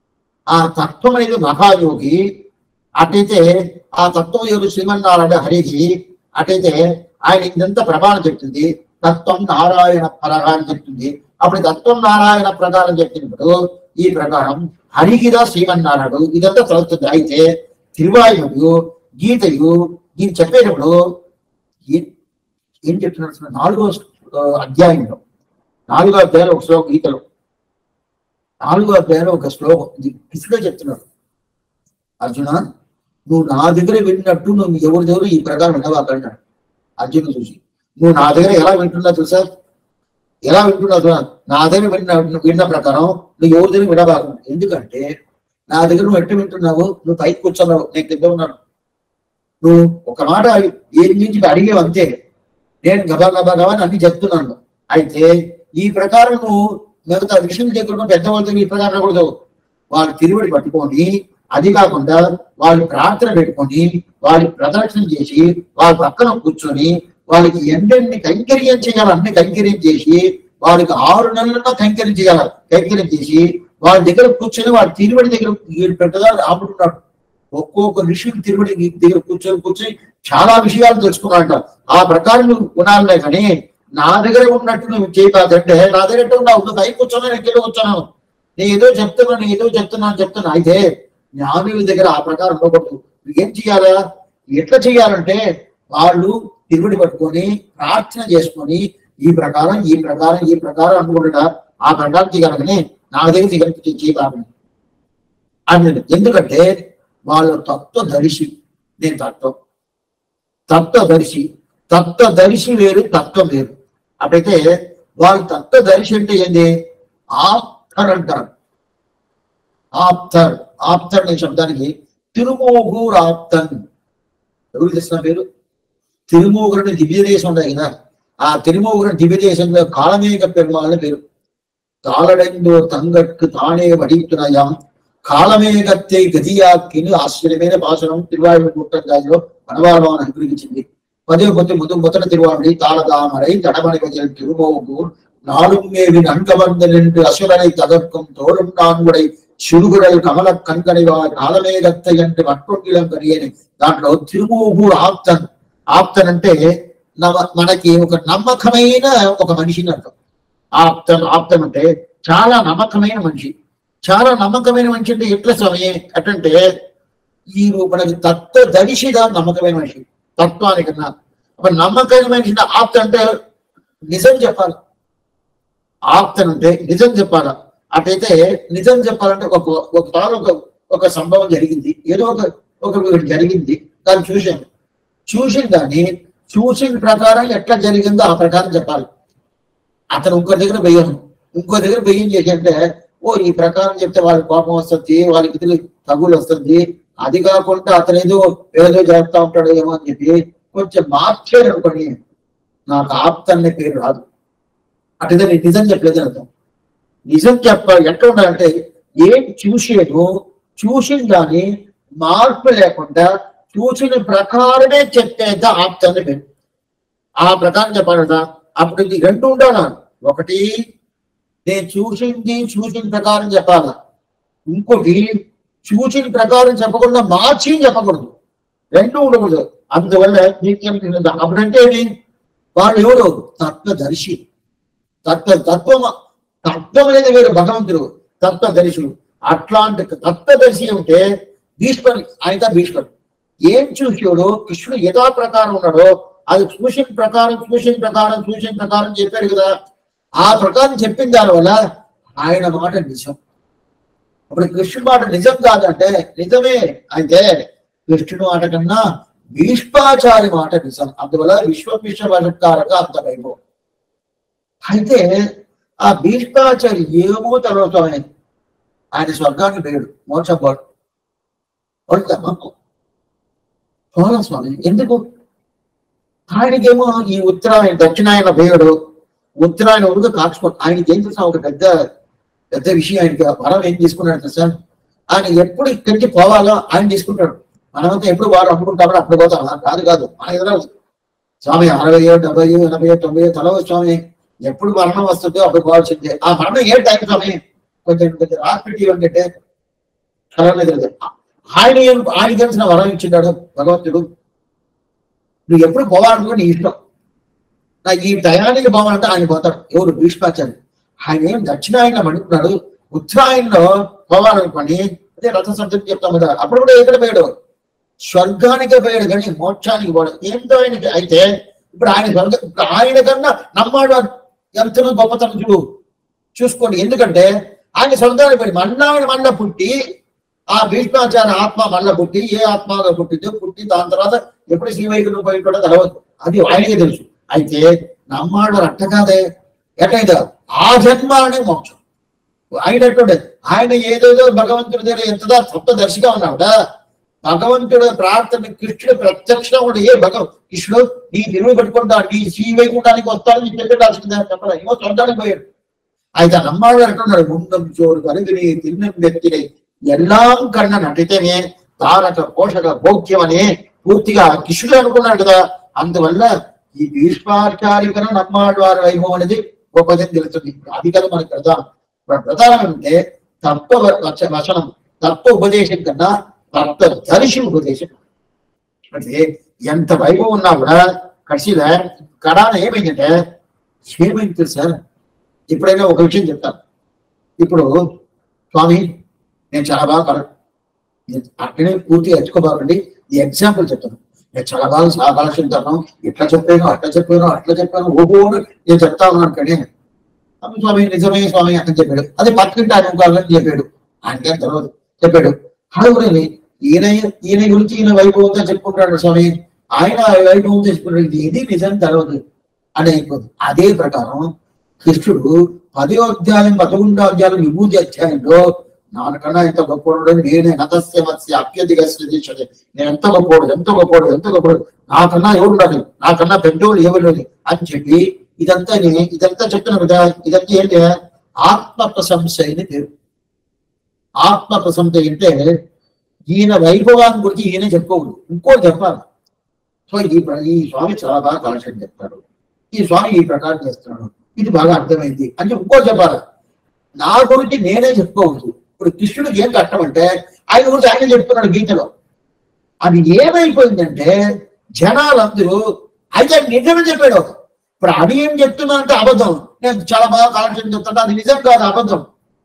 ఆ తత్వం అనేది మహాయోగి అటైతే ఆ తత్వం యోగి శ్రీమన్నారాయణ హరికి అటైతే ఆయన ఇదంతా ప్రమాణం చెప్తుంది తత్వం నారాయణ పరగా అని చెప్తుంది అప్పుడు తత్వం నారాయణ ప్రకారం చెప్పినప్పుడు ఈ ప్రకారం హరిగిదా శ్రీమన్నారాయణుడు ఇదంతా చదువుతుంది అయితే తిరువాయుడు గీతయు దీన్ని చెప్పేటప్పుడు ఏ- ఏం చెప్తున్నారు అసలు? నాలుగో ఆ, అధ్యాయంలో నాలుగో అధ్యాయంలో ఒక శ్లోకం గీతలో నాలుగో అధ్యాయంలో ఒక శ్లోకం ఇది కిసుగా చెప్తున్నాడు అర్జున నువ్వు నా దగ్గర విన్నట్టు నువ్వు ఎవరి దగ్గర ఈ ప్రకారం వినవాకన్నాడు అర్జును చూసి నువ్వు నా దగ్గర ఎలా వింటున్నావు తెలుసా ఎలా వింటున్నావు చూడ నా దగ్గర విన్న విన్న ప్రకారం నువ్వు ఎవరి దగ్గర వినవాకు ఎందుకంటే నా దగ్గర నువ్వు ఎట్టు వింటున్నావు నువ్వు పైకి కూర్చున్నావు నేను కింద ఉన్నాను నువ్వు ఒక మాట ఏది నుంచి అడిగేవు అంతే నేను గబా గబా గబా అని అన్ని చెప్తున్నాను అయితే ఈ ప్రకారం నువ్వు మిగతా విషయం దగ్గర పెద్దవాళ్ళతో ఈ ప్రకారం అనకూడదు వాళ్ళు తిరువడి పట్టుకొని అది కాకుండా వాళ్ళు ప్రార్థన పెట్టుకొని వాళ్ళు ప్రదర్శన చేసి వాళ్ళ పక్కన కూర్చొని వాళ్ళకి ఎన్నెన్ని కైంకర్యం చేయాలి అన్ని కైంకర్యం చేసి వాళ్ళకి ఆరు నెలల్లో కైంకర్యం చేయాలి కైంకర్యం చేసి వాళ్ళ దగ్గర కూర్చొని వాళ్ళ తిరువడి దగ్గర వీడు పెట్టగా రాముడున్నాడు ఒక్కొక్క ఋషికి తిరువడి దగ్గర కూర్చొని కూర్చొని చాలా విషయాలు తెలుసుకున్నాడంట ఆ ప్రకారం నువ్వు కొనాలనే కానీ నా దగ్గర ఉన్నట్టు నువ్వు చేయకాదంటే నా దగ్గర ఎట్లా ఉన్నావు నువ్వు పైకి కూర్చొని నేను కింద కూర్చున్నాను నేను ఏదో చెప్తున్నాను ఏదో చెప్తున్నాను చెప్తున్నా అయితే జ్ఞానుల దగ్గర ఆ ప్రకారం ఉండకూడదు నువ్వు ఏం చేయాలా ఎట్లా చేయాలంటే వాళ్ళు తిరుపతి పట్టుకొని ప్రార్థన చేసుకొని ఈ ప్రకారం ఈ ప్రకారం ఈ ప్రకారం అనుకుంటా ఆ ప్రకారం చేయాలని నా దగ్గర దిగంత చేయాలని అన్నాడు ఎందుకంటే వాళ్ళ తత్వదర్శి నేను తత్వం తత్వదర్శి తత్వదర్శి వేరు తత్వం వేరు అటైతే వాళ్ళు తత్వదర్శి అంటే ఏంది ఆప్తర్ అంటారు ఆప్తర్ ఆప్తర్ అనే శబ్దానికి తిరుమోగూర్ ఆప్తన్ ఎవరు తెలిసిన పేరు తిరుమూగురుని దివ్య దేశం ఉన్నాయి కదా ఆ తిరుమూగురుని దివ్య దేశంలో కాలమేఘ పెరుమాళ్ళ పేరు కాలడెందో తంగట్కు తానే వడితునయాం కాలమేఘத்தை గతియాక్కిని ఆశ్చర్యమైన భాషణం తిరువాయుడు గుట్టంగాలో మనవాళ్ళని అనుగ్రహించింది పదే కొద్ది ముదు మొదట తిరువాడి తాళదామரை தடமணி வஜல் திருமோகூர் நாளும் மேவி நன்கவர்ந்த அசுரனை தகர்க்கும் தோறும் நான்குடை చిరుగుడల్ కమల కన్కనివా కాలమేగత్త అంటే మట్టొంగిలం కరియని దాంట్లో తిరుమూహూర్ ఆప్తన్ ఆప్తన్ అంటే నమ- మనకి ఒక నమ్మకమైన ఒక మనిషిని అర్థం ఆప్తన్ ఆప్తన్ అంటే చాలా నమ్మకమైన మనిషి చాలా నమ్మకమైన మనిషి అంటే ఎట్లా స్వామి అటంటే ఈ మనకి తత్వ దర్శిగా నమ్మకమైన మనిషి తత్వానికన్నా ఒక నమ్మకమైన మనిషి ఆప్త అంటే నిజం చెప్పాలి ఆప్తన్ అంటే నిజం చెప్పాలా అటైతే నిజం చెప్పాలంటే ఒక ఒక తాను ఒక ఒక సంభవం జరిగింది ఏదో ఒక ఒక ఒకటి జరిగింది దాన్ని చూశాను చూసిన దాన్ని చూసిన ప్రకారం ఎట్లా జరిగిందో ఆ ప్రకారం చెప్పాలి అతను ఇంకో దగ్గర వెయ్యను ఇంకో దగ్గర వెయ్యం చేసి అంటే ఓ ఈ ప్రకారం చెప్తే వాళ్ళకి కోపం వస్తుంది వాళ్ళకి ఇది తగులు వస్తుంది అది కాకుండా అతను ఏదో ఏదో చేస్తా ఉంటాడు ఏమో అని చెప్పి కొంచెం మార్చాడు అనుకోని నాకు ఆప్తన్నే పేరు రాదు అటుగా నేను నిజం చెప్పలేదు అర్థం నిజం చెప్ప ఎట్లా ఉండాలంటే ఏం చూసేను చూసిన దాన్ని మార్పు లేకుండా చూసిన ప్రకారమే చెప్పేద్ద ఆప్తాన్ని పేరు ఆ ప్రకారం చెప్పాలి కదా అప్పుడు ఇది రెండు ఉండాలా ఒకటి నేను చూసింది చూసిన ప్రకారం చెప్పాలా ఇంకోటి చూసిన ప్రకారం చెప్పకుండా మార్చి చెప్పకూడదు రెండు ఉండకూడదు అందువల్ల నీకేం తెలియదు. అప్పుడంటే ఏంటి? వాడు ఎవరు తత్వదర్శి తత్వ తత్వం తత్వం అనేది వేరు భగవంతుడు తత్వదర్శుడు అట్లాంటి తత్వదర్శి ఉంటే భీష్ముడు ఆయన భీష్ముడు ఏం చూసాడో కృష్ణుడు యథా ప్రకారం ఉన్నాడో అది చూసిన ప్రకారం చూసిన ప్రకారం చూసిన ప్రకారం చెప్పాడు కదా ఆ ప్రకారం చెప్పిన దానివల్ల ఆయన మాట నిజం అప్పుడు కృష్ణుడు మాట నిజం కాదంటే నిజమే అయితే కృష్ణుడు మాట కన్నా భీష్మాచారి మాట నిజం అందువల్ల విశ్వమిశ్వ వరకారక అంత వైభవం అయితే ఆ భీష్మాచారి ఏమో తర్వాత ఆయన ఆయన స్వర్గానికి లేడు మోక్షం పాడు పోలా స్వామి ఎందుకు ఆయనకేమో ఈ ఉత్తరాయణ దక్షిణాయన భేయుడు ఉత్తరాయణ ఉరుగు కాచుకో ఆయనకి ఏం తెలుసా ఒక పెద్ద పెద్ద విషయం ఆయనకి ఆ వరం ఏం తీసుకున్నాడు తెలుసా ఆయన ఎప్పుడు ఇక్కడి నుంచి పోవాలో ఆయన తీసుకుంటాడు మనమంతా ఎప్పుడు వారు అమ్ముకుంటామో అప్పుడు పోతాం అలా కాదు కాదు మన ఎదురు స్వామి అరవై డెబ్బై ఎనభై తొంభై తలవ స్వామి ఎప్పుడు మరణం వస్తుందో అప్పుడు పోవాల్సిందే ఆ మరణం ఏ టైం స్వామి కొంచెం కొంచెం రాసి పెట్టి అంటే అలానే తెలియదు ఆయన ఏం ఆయన తెలిసిన వరం ఇచ్చినాడు భగవంతుడు నువ్వు ఎప్పుడు పోవాలనుకో నీ ఇష్టం నా ఈ టయానికి పోవాలంటే ఆయన పోతాడు ఎవరు భీష్మాచార్య ఆయన ఏం దక్షిణాయనం అనుకున్నాడు ఉత్తరాయణంలో పోవాలనుకోని అదే రథ సంతృప్తి చెప్తాం కదా అప్పుడు కూడా ఎక్కడ పోయాడు స్వర్గానికి పోయాడు కానీ మోక్షానికి పోయాడు ఏంటో ఆయనకి అయితే ఇప్పుడు ఆయన స్వర్గ ఇప్పుడు ఆయన కన్నా నమ్మాడు ఎంతనో గొప్పతనం చూడు చూసుకోండి ఎందుకంటే ఆయన స్వర్గానికి పోయి మన్నాడు మళ్ళా పుట్టి ఆ భీష్మాచార్య ఆత్మ మళ్ళా పుట్టి ఏ ఆత్మగా పుట్టిందో పుట్టి దాని తర్వాత ఎప్పుడు శ్రీవైకుంఠం పోయి కూడా తెలవదు అది ఆయనకే తెలుసు అయితే నమ్మాడు అట్ట కాదే ఎట్టయితే ఆ జన్మ అనే మోక్షం ఆయన ఎట్టుండే ఆయన ఏదేదో భగవంతుడి దగ్గర ఎంతదా సప్తదర్శిగా ఉన్నాడా భగవంతుడు ప్రార్థన కృష్ణుడు ప్రత్యక్షంగా కూడా ఏ భగవ కృష్ణుడు నీ తిరుగు పెట్టుకుంటా నీ శ్రీవైకుంఠానికి వస్తాడు నీ తెలియడాల్సిందే చెప్పరా ఏమో సొంతానికి పోయాడు అయితే నమ్మాడు అంటున్నాడు ముందం చోరు కరుగుని తిన్నం వ్యక్తిని ఎల్లాం కన్న నటితేనే తారక పోషక భోగ్యం అని పూర్తిగా కిషుడు అనుకున్నాడు కదా అందువల్ల ఈ భీష్మాచార్య కన్నా నమ్మాడు వారి వైభవం అనేది గొప్పదని తెలుస్తుంది అది కదా మనకి ప్రధానం ఇప్పుడు ప్రధానం అంటే తత్వ వచ- వచనం తత్వ ఉపదేశం కన్నా తత్వ దర్శి ఉపదేశం అంటే ఎంత వైభవం ఉన్నా కూడా కసిల కడాన ఏమైందంటే ఏమైంది తెలుసా ఎప్పుడైనా ఒక విషయం చెప్తాను ఇప్పుడు స్వామి నేను చాలా బాగా కల అక్కడే పూర్తిగా ఎత్తుకోబాకండి ఈ ఎగ్జాంపుల్ చెప్తాను నేను చాలా బాగా సాగాల్సింటాను ఇట్లా చెప్పాను అట్లా చెప్పాను అట్లా చెప్పాను ఓహో నేను చెప్తా ఉన్నాను కానీ అప్పుడు స్వామి నిజమే స్వామి అని చెప్పాడు అది పక్కింటి ఆయన ఇంకోళ్ళని చెప్పాడు ఆయనకేం తెలియదు చెప్పాడు హడుగుని ఈయన ఈయన గురించి ఈయన వైభవంతో చెప్పుకుంటాడు స్వామి ఆయన వైభవం చెప్పుకుంటాడు ఇది ఇది నిజం తెలియదు అని అయిపోతుంది అదే ప్రకారం కృష్ణుడు పదో అధ్యాయం పదకొండో అధ్యాయం విభూతి అధ్యాయంలో నాకన్నా ఎంత గొప్పవాడు నేనే నతస్య మత్స్య అత్యధిక స్థితించదు నేను ఎంత గొప్పవాడు ఎంత గొప్పవాడు ఎంత గొప్పవాడు నాకన్నా ఎవరు ఉండాలి నాకన్నా పెద్దోడు ఎవరు అని చెప్పి ఇదంతా నే- ఇదంతా చెప్తున్నా కదా ఇదంతా ఏంటి ఆత్మ ప్రశంస అని పేరు ఆత్మ ప్రశంస అంటే ఈయన వైభవాన్ని గురించి ఈయన చెప్పుకోకూడదు ఇంకోటి చెప్పాలి సో ఈ ప్ర- ఈ స్వామి చాలా బాగా కలెక్షన్ చెప్తాడు ఈ స్వామి ఈ ప్రకారం చేస్తున్నాడు ఇది బాగా అర్థమైంది అని ఇంకోటి చెప్పాలి నా గురించి నేనే చెప్పుకోవద్దు ఇప్పుడు కృష్ణుడికి ఏం కష్టం అంటే ఆయన గురించి ఆయన చెప్తున్నాడు గీతలో అది ఏమైపోయిందంటే జనాలందరూ అయితే ఆయన నిజమే చెప్పాడు ఇప్పుడు అది ఏం చెప్తున్నా అంటే అబద్ధం నేను చాలా బాగా కలెక్షన్ చెప్తున్నా అది నిజం కాదు అబద్ధం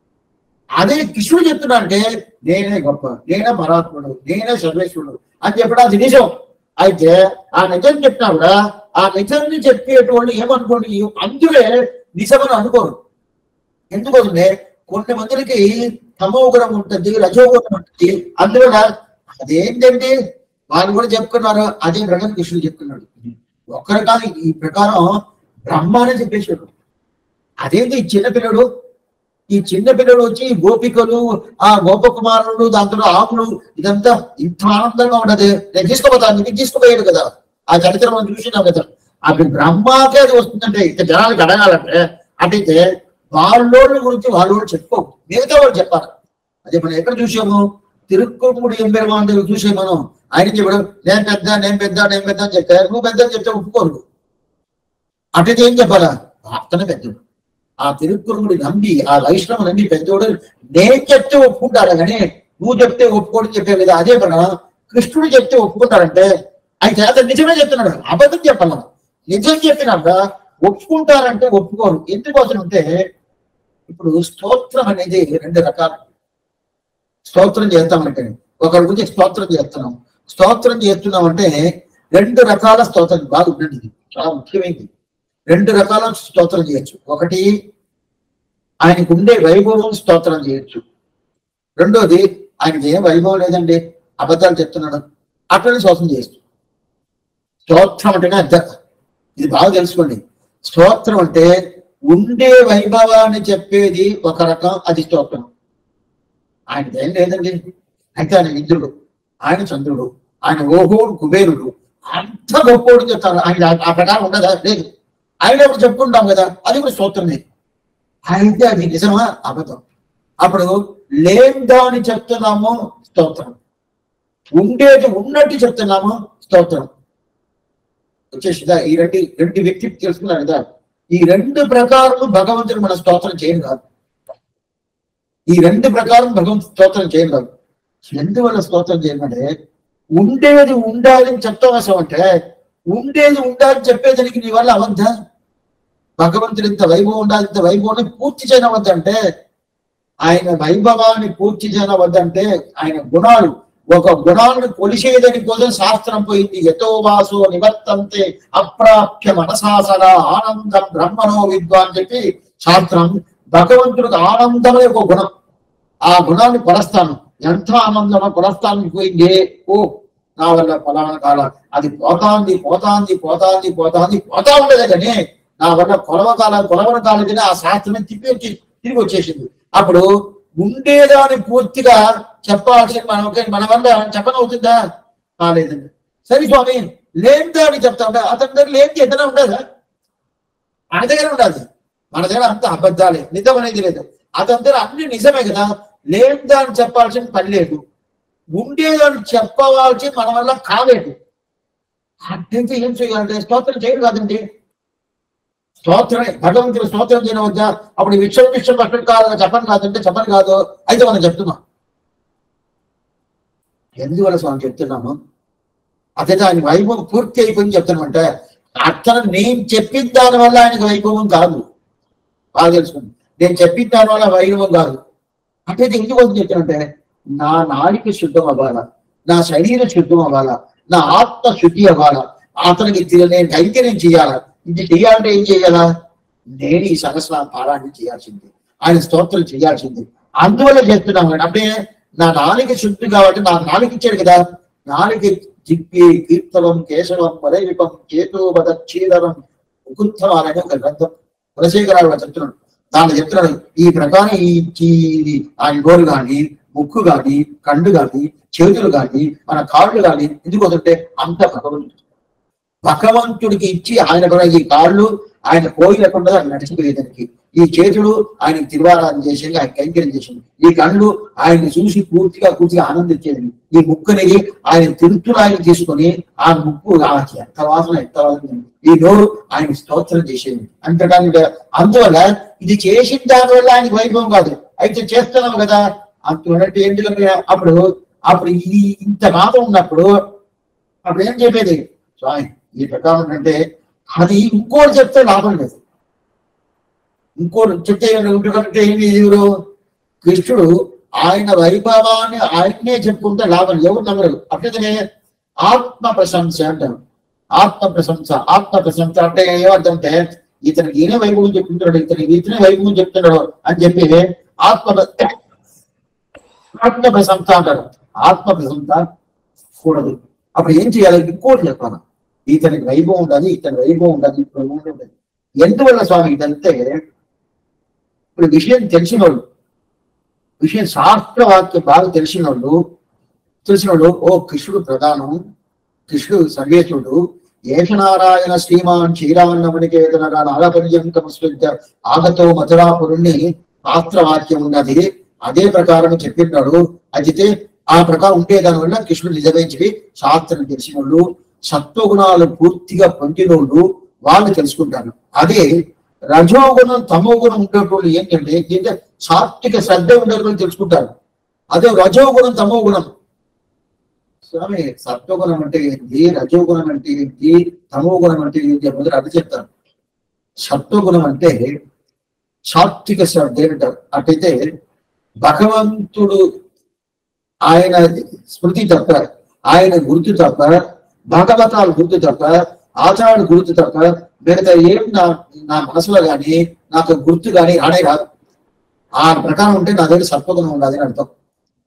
అదే కృష్ణుడు చెప్తున్నా అంటే నేనే గొప్ప నేనే పరాత్ముడు నేనే సర్వేశ్వరుడు అని చెప్పడం అది నిజం అయితే ఆ నిజం చెప్పినా కూడా ఆ నిజాన్ని చెప్పేటోళ్ళు ఏమనుకోండి అందులో నిజమని అనుకోరు ఎందుకంటే కొన్ని మందికి తమోగుణం ఉంటుంది రజోగుణం ఉంటుంది అందులో అదేంటంటే వాళ్ళు కూడా చెప్పుకున్నారు అదే ప్రకారం కృష్ణుడు చెప్తున్నాడు ఒక్కరు కాదు ఈ ప్రకారం బ్రహ్మ అని చెప్పేశాడు అదేంటి ఈ చిన్నపిల్లడు ఈ చిన్న పిల్లలు వచ్చి ఈ గోపికలు ఆ గోపకుమారులు దాంట్లో ఆకులు ఇదంతా ఇంత ఆనందంగా ఉండదు నేను తీసుకుపోతాను నీకు తీసుకుపోయాడు కదా ఆ చరిత్ర మనం చూసినాం కదా అప్పుడు బ్రహ్మాకే అది వస్తుందంటే ఇక జనాలకు అడగాలంటే అటైతే వాళ్ళోళ్ళ గురించి వాళ్ళు చెప్పుకో మిగతా వాళ్ళు చెప్పాలి అదే మనం ఎక్కడ చూసాము తిరుక్కుముడి ఎంబెరమాన్ దగ్గర చూసే మనం ఆయన చెప్పడం నేను పెద్ద నేను పెద్ద నేను పెద్ద అని చెప్తారు నువ్వు పెద్ద అని చెప్తే ఒప్పుకోరు అటైతే ఏం చెప్పాలా అతనే పెద్దడు ఆ తిరుక్కురుముడి నమ్మి ఆ వైష్ణవ నమ్మి పెద్దోడు నేను చెప్తే ఒప్పుకుంటారా కానీ నువ్వు చెప్తే ఒప్పుకోడు చెప్పే కదా అదే మన కృష్ణుడు చెప్తే ఒప్పుకుంటారంటే అయితే అతను నిజమే చెప్తున్నాడు అబద్ధం చెప్పాల నిజం చెప్పినాక ఒప్పుకుంటారంటే ఒప్పుకోరు ఎందుకోసం అంటే ఇప్పుడు స్తోత్రం అనేది రెండు రకాలు స్తోత్రం చేస్తామంటే ఒకరి గురించి స్తోత్రం చేస్తున్నాం స్తోత్రం చేస్తున్నాం అంటే రెండు రకాల స్తోత్రం బాగా ఉండండి ఇది చాలా ముఖ్యమైనది రెండు రకాల స్తోత్రం చేయొచ్చు ఒకటి ఆయనకు ఉండే వైభవం స్తోత్రం చేయొచ్చు రెండోది ఆయనకి ఏం వైభవం లేదండి అబద్ధాలు చెప్తున్నాడు అట్లనే స్తోత్రం చేయొచ్చు స్తోత్రం అంటేనే అర్థం ఇది బాగా తెలుసుకోండి స్తోత్రం అంటే ఉండే వైభవాన్ని చెప్పేది ఒక రకం అది స్తోత్రం ఆయనకి ఏం లేదండి అయితే ఆయన ఇంద్రుడు ఆయన చంద్రుడు ఆయన ఓహోడు కుబేరుడు అంత గొప్పోడు చెప్తారు ఆయన ఆ- ఆ ప్రకారం ఉండదా లేదు ఆయన ఒకటి చెప్పుకుంటాం కదా అది కూడా స్తోత్రమే అయితే అది నిజమా అబద్ధం అప్పుడు లేందా అని చెప్తున్నాము స్తోత్రం ఉండేది ఉన్నట్టు చెప్తున్నాము స్తోత్రం వచ్చేసిందా ఈ రెండు రెండు వ్యక్తి తెలుసుకున్నారు కదా ఈ రెండు ప్రకారం భగవంతుడు మన స్తోత్రం చేయను కాదు ఈ రెండు ప్రకారం భగవంతుడు స్తోత్రం చేయను కాదు ఎందువల్ల స్తోత్రం చేయమంటే ఉండేది ఉండాలని చెప్తావసం అంటే ఉండేది ఉండాలని చెప్పేదానికి నీ వల్ల అవంత భగవంతుడు ఇంత వైభవం ఉండాలి ఇంత వైభవాన్ని పూర్తి చేయనవద్దంటే ఆయన వైభవాన్ని పూర్తి చేయనవద్దంటే ఆయన గుణాలు ఒక గుణాలను కొలిసేదని కోసం శాస్త్రం పోయింది యతో వాసు నివర్తంతే అప్రాప్య మనసాసన ఆనందం బ్రహ్మణో విద్వా అని చెప్పి శాస్త్రం భగవంతుడికి ఆనందమే ఒక గుణం ఆ గుణాన్ని కొలస్తాను ఎంత ఆనందమో కొలస్తాను పోయింది ఓ నా వల్ల ఫలానా కాల అది పోతాంది పోతాంది పోతాంది పోతాంది పోతా ఉండదు కానీ నా వల్ల కొలవ కాలం కొలవన కాలం కానీ ఆ శాస్త్రమే తిప్పి వచ్చి తిరిగి వచ్చేసింది అప్పుడు ఉండేదాన్ని పూర్తిగా చెప్పాల్సి మనం మన వల్ల చెప్పనవుతుందా కాలేదండి సరే స్వామి లేని దాన్ని చెప్తా ఉంటా అతని దగ్గర లేని ఏదైనా ఉండదా మన దగ్గర ఉండదు మన దగ్గర అంత అబద్ధాలే నిజం అనేది లేదు అతని దగ్గర అన్ని నిజమే కదా లేని దాన్ని చెప్పాల్సిన పని లేదు ఉండేదాన్ని చెప్పవలసి మన వల్ల కాలేదు అట్లయితే ఏం చేయాలంటే స్తోత్రం చేయరు కాదండి స్తోత్రం భగవంతుడు స్తోత్రం చేయవద్దా అప్పుడు విశ్వం విశ్వం అక్కడ కాదు చెప్పను కాదంటే చెప్పను కాదు అయితే మనం చెప్తున్నాం ఎందువల్ల స్వామి చెప్తున్నాము అదే ఆయన వైభవం పూర్తి అయిపోయింది చెప్తామంటే అతను నేను చెప్పిన దాని వల్ల ఆయనకు వైభవం కాదు బాగా తెలుసుకుంది నేను చెప్పిన దాని వల్ల వైభవం కాదు అంటే ఎందుకు వద్దు చెప్తానంటే నా నాడికి శుద్ధం అవ్వాలా నా శరీరం శుద్ధం అవ్వాలా నా ఆత్మ శుద్ధి అవ్వాలా అతనికి తి- నేను కైంకర్యం చేయాలా ఇది చేయాలంటే ఏం చేయాలా నేను ఈ సహస్రాన్ని పారాయణ చేయాల్సింది ఆయన స్తోత్రం చేయాల్సింది అందువల్ల చేస్తున్నాం అంటే నా నాలుక శుద్ధి కాబట్టి నా నాలుక ఇచ్చాడు కదా నాలుక జిప్పి కీర్తవం కేశవం పదవిపం చేతోబద చీదరం ముకుంతం అనే ఒక గ్రంథం కులశేఖరాలు వారు చెప్తున్నాడు దాంట్లో చెప్తున్నాడు ఈ ప్రకారం ఈ ఈ- ఆయన గోరు గాని ముక్కు గాని కండు గాని చేతులు గాని మన కాళ్ళు గాని ఎందుకు వదిలితే అంత భగవంతుడు భగవంతుడికి ఇచ్చి ఆయన కూడా ఈ కాళ్ళు ఆయన కోయిలకుండా నడిచిపోయేదానికి ఈ చేతులు ఆయన తిరువారాధన చేసేది ఆయన కైంకర్యం చేసింది ఈ కళ్ళు ఆయన్ని చూసి పూర్తిగా పూర్తిగా ఆనందించేది ఈ ముక్కుని ఆయన తిరుతులు ఆయన తీసుకొని ఆ ముక్కు ఆ ఎంత వాసన ఎంత వాసన ఈ నోరు ఆయన స్తోత్రం చేసేది అంతటానికి అందువల్ల ఇది చేసిన దాని వల్ల ఆయనకి వైభవం కాదు అయితే చేస్తున్నాం కదా అంటున్నట్టు ఎందుకంటే అప్పుడు అప్పుడు ఈ ఇంత మాత్రం ఉన్నప్పుడు అప్పుడు ఏం చెప్పేది స్వామి ఈ ప్రకారం అంటే అది ఇంకోటి చెప్తే లాభం లేదు ఇంకోటి చెప్తే ఎందుకంటే ఏమి ఎవరు కృష్ణుడు ఆయన వైభవాన్ని ఆయన్నే చెప్పుకుంటే లాభం ఎవరు నమ్మరు అట్లనే ఆత్మ ప్రశంస అంటారు ఆత్మ ప్రశంస ఆత్మ ప్రశంస అంటే ఏమర్థంటే ఇతనికి ఈయన వైభవం చెప్తున్నాడు ఇతనికి ఇతనే వైభవం చెప్తున్నాడు అని చెప్పి ఆత్మ ప్ర- ఆత్మ ప్రశంస అంటారు ఆత్మ ప్రశంస కూడదు అప్పుడు ఏం చేయాలి ఇంకోటి చెప్పాలి ఇతనికి వైభవం ఉండాలి ఇతని వైభవం ఉండాలి ఇతని వైభవం ఉండాలి ఎందువల్ల స్వామి ఇదంటే ఇప్పుడు విషయం తెలిసిన వాళ్ళు విషయం శాస్త్రవాక్యం బాగా తెలిసిన వాళ్ళు తెలిసిన వాళ్ళు ఓ కృష్ణుడు ప్రధానం కృష్ణుడు సర్వేశ్వరుడు ఏషనారాయణ శ్రీమాన్ శ్రీరామన్నమునికేతన నాగపర్యంకం స్విద్య ఆగతో మధురాపురుణ్ణి శాస్త్రవాక్యం ఉన్నది అదే ప్రకారం చెప్పినాడు అయితే ఆ ప్రకారం ఉంటే దాని వల్ల కృష్ణుడు నిజమేంచి శాస్త్రం తెలిసిన వాళ్ళు సత్వగుణాలు పూర్తిగా పొందినోళ్ళు వాళ్ళు తెలుసుకుంటారు అదే రజోగుణం తమోగుణం ఉండేటోళ్ళు ఏంటంటే ఏంటంటే సాత్విక శ్రద్ధ ఉండేటోళ్ళు తెలుసుకుంటారు అదే రజోగుణం తమోగుణం స్వామి సత్వగుణం అంటే ఏంటి రజోగుణం అంటే ఏంటి తమోగుణం అంటే ఏంటి అని మొదలు అది చెప్తారు సత్వగుణం అంటే సాత్విక శ్రద్ధ అంటారు అటైతే భగవంతుడు ఆయన స్మృతి తప్ప ఆయన గుర్తు తప్ప భాగవతాలు గుర్తు తప్ప ఆచారాలు గుర్తు తప్ప మిగతా ఏం నా నా మనసులో గాని నాకు గుర్తు గాని రానే రాదు ఆ ప్రకారం ఉంటే నా దగ్గర సత్వగుణం ఉండాలి అని అర్థం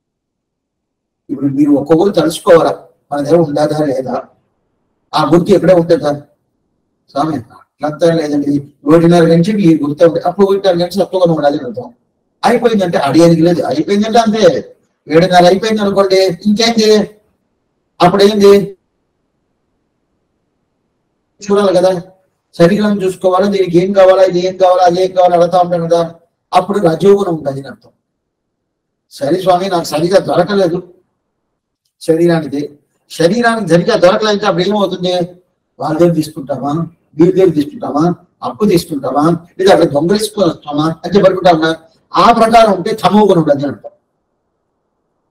ఇప్పుడు మీరు ఒక్కొక్కరు తెలుసుకోవాలా మన దగ్గర ఉండాదా లేదా ఆ గుర్తు ఎక్కడే ఉంటుందా స్వామి అట్లంతా లేదండి ఒకటిన్నర నుంచి మీ గుర్తు ఉంటుంది అప్పుడు ఒకటిన్నర నుంచి సత్వగుణం ఉండాలి అని అర్థం అయిపోయిందంటే అడిగేది లేదు అయిపోయిందంటే అంతే ఏడున్నర అయిపోయింది అనుకోండి ఇంకేంది అప్పుడు ఏంది చూడాలి కదా శరీరం చూసుకోవాలా దీనికి ఏం కావాలా ఇది ఏం కావాలా అది ఏం కావాలా అడుగుతా ఉంటాం కదా అప్పుడు రజోగుణం ఉంటుంది అని అర్థం సరే స్వామి నాకు సరిగా దొరకలేదు శరీరానికి శరీరానికి సరిగా దొరకలేదు అప్పుడు ఏమవుతుంది వాళ్ళ దగ్గర తీసుకుంటామా వీరి దగ్గర తీసుకుంటామా అప్పు తీసుకుంటామా లేదా అక్కడ దొంగలిసుకొని వస్తామా అని చెప్పనుకుంటామా ఆ ప్రకారం ఉంటే తమో గుణం ఉంటుంది అని అర్థం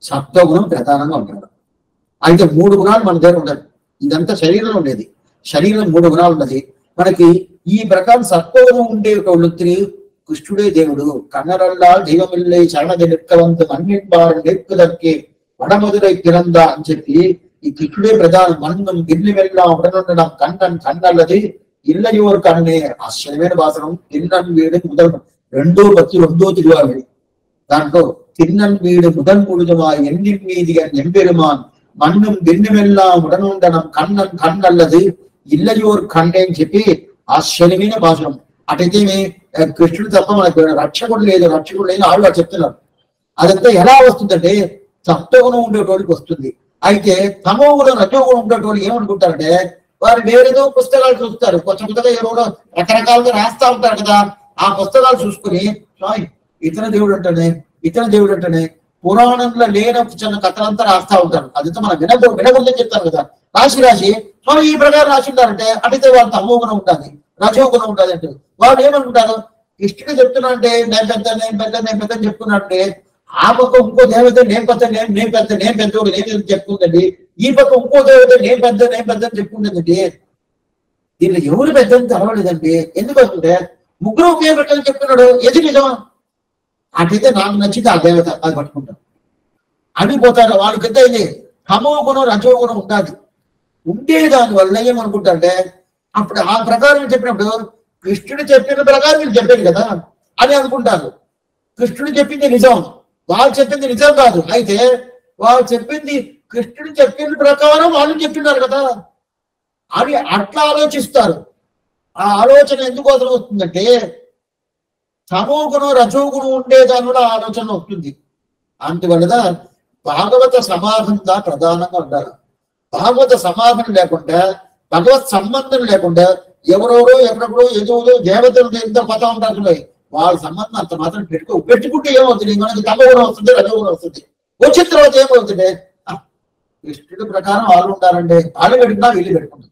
సత్వగుణం ప్రధానంగా ఉంటాడు అయితే మూడు గుణాలు మన దగ్గర ఉండదు ఇదంతా శరీరంలో ఉండేది శరీరం మూడు గుణాలు ఉన్నది మనకి ఈ ప్రకారం సత్వగుణం ఉండే ఒక వృత్తిని కృష్ణుడే దేవుడు కన్నరల్లా దైవమిల్లై శరణది నిற்கవంతం అన్నింబారు నేర్పుదక్కి వడమధురై పిరంద అని చెప్పి ఈ కృష్ణుడే ప్రధానం మన్నం గిల్లి వెళ్ళా ఉడనుండడం కన్నన్ కన్నల్లది ఇల్లయోరు కన్నే ఆశ్చర్యమైన భాషనం తిన్నన్ వీడు ముదల్ రెండో పత్తి రెండో తిరువాలి దాంట్లో తిన్నన్ వీడు ముదల్ ముడుజమా ఎన్నిన్ మీదిగా ఎంపెరుమాన్ మన్నం గిన్నెమెల్లా ఉడనుండడం కన్నన్ కన్నల్లది ఇల్లయోర్ కన్నే అని చెప్పి ఆశ్చర్యమైన భాషనం అటైతే మీ- కృష్ణుడు తప్ప మనకు రక్షకుడు లేదు రక్షకుడు లేదు ఆవిడ చెప్తున్నారు అదంతా ఎలా వస్తుందంటే సప్తగుణం ఉండేటోడికి వస్తుంది అయితే తమో గుణం రజోగుణం ఉండేటోళ్ళు ఏమనుకుంటారంటే వారు వేరేదో పుస్తకాలు చూస్తారు కొత్త కొత్తగా ఎవరో రకరకాలుగా రాస్తా ఉంటారు కదా ఆ పుస్తకాలు చూసుకుని "సాయ్, ఇతర దేవుడు అంటేనే ఇతర దేవుడు అంటేనే పురాణంలో లేన చిన్న కథలంతా రాస్తా ఉంటారు అదంతా మనం వినదు వినకూడదని చెప్తారు కదా రాశి రాశి మనం ఈ ప్రకారం రాసి ఉంటారంటే అడిగితే వాళ్ళు తమో గుణం ఉంటుంది రజో గుణం ఉంటుంది అంటే వాళ్ళు ఏమనుకుంటారు కృష్ణుడు చెప్తున్నా అంటే నేను పెద్ద నేను పెద్ద నేను పెద్ద అని చెప్తున్నా అంటే ఆ పక్క ఇంకో దేవత నేను పెద్ద నేను నేను పెద్ద నేను పెద్ద నేను పెద్ద చెప్పుకుందండి ఈ పక్క ఇంకో దేవత నేను పెద్ద నేను పెద్ద అని చెప్పుకుందండి దీనిలో ఎవరు పెద్ద అని తెలవలేదండి ఎందుకంటే ముగ్గురు ఒకే ప్రకారం చెప్తున్నాడు ఎది నిజం అటైతే నాకు నచ్చింది ఆ దేవత అది పట్టుకుంటాం అని పోతారు వాళ్ళకి ఎంత ఇది తమో గుణం రజో గుణం ఉండాలి ఉంటే దాని వల్ల ఏమనుకుంటారంటే అప్పుడు ఆ ప్రకారం చెప్పినప్పుడు కృష్ణుడు చెప్పిన ప్రకారం వీళ్ళు చెప్పారు కదా అని అనుకుంటారు కృష్ణుడు చెప్పింది నిజం వాళ్ళు చెప్పింది నిజం కాదు అయితే వాళ్ళు చెప్పింది కృష్ణుడు చెప్పిన ప్రకారం వాళ్ళు చెప్తున్నారు కదా అని అట్లా ఆలోచిస్తారు ఆ ఆలోచన ఎందుకోసం వస్తుందంటే తమో గుణం రజో గుణం ఉండే దాని వల్ల ఆలోచన వస్తుంది అందువల్ల భాగవత సమాధంగా ప్రధానంగా ఉండాలి భాగవత సమాధానం లేకుండా భగవత్ సంబంధం లేకుండా ఎవరెవరో ఎక్కడెక్కడో ఏదో ఏదో దేవతలు ఎంత పతా ఉంటారు వాళ్ళ సంబంధం అంత మాత్రం పెట్టుకో పెట్టుకుంటే ఏమవుతుంది మనకి తమ కూడా వస్తుంది రజ కూడా వస్తుంది వచ్చిన తర్వాత ఏమవుతుంది ఆ, కృష్ణుడి ప్రకారం వాళ్ళు ఉండాలండి వాళ్ళు పెట్టుకున్నా వీళ్ళు పెట్టుకుంటాం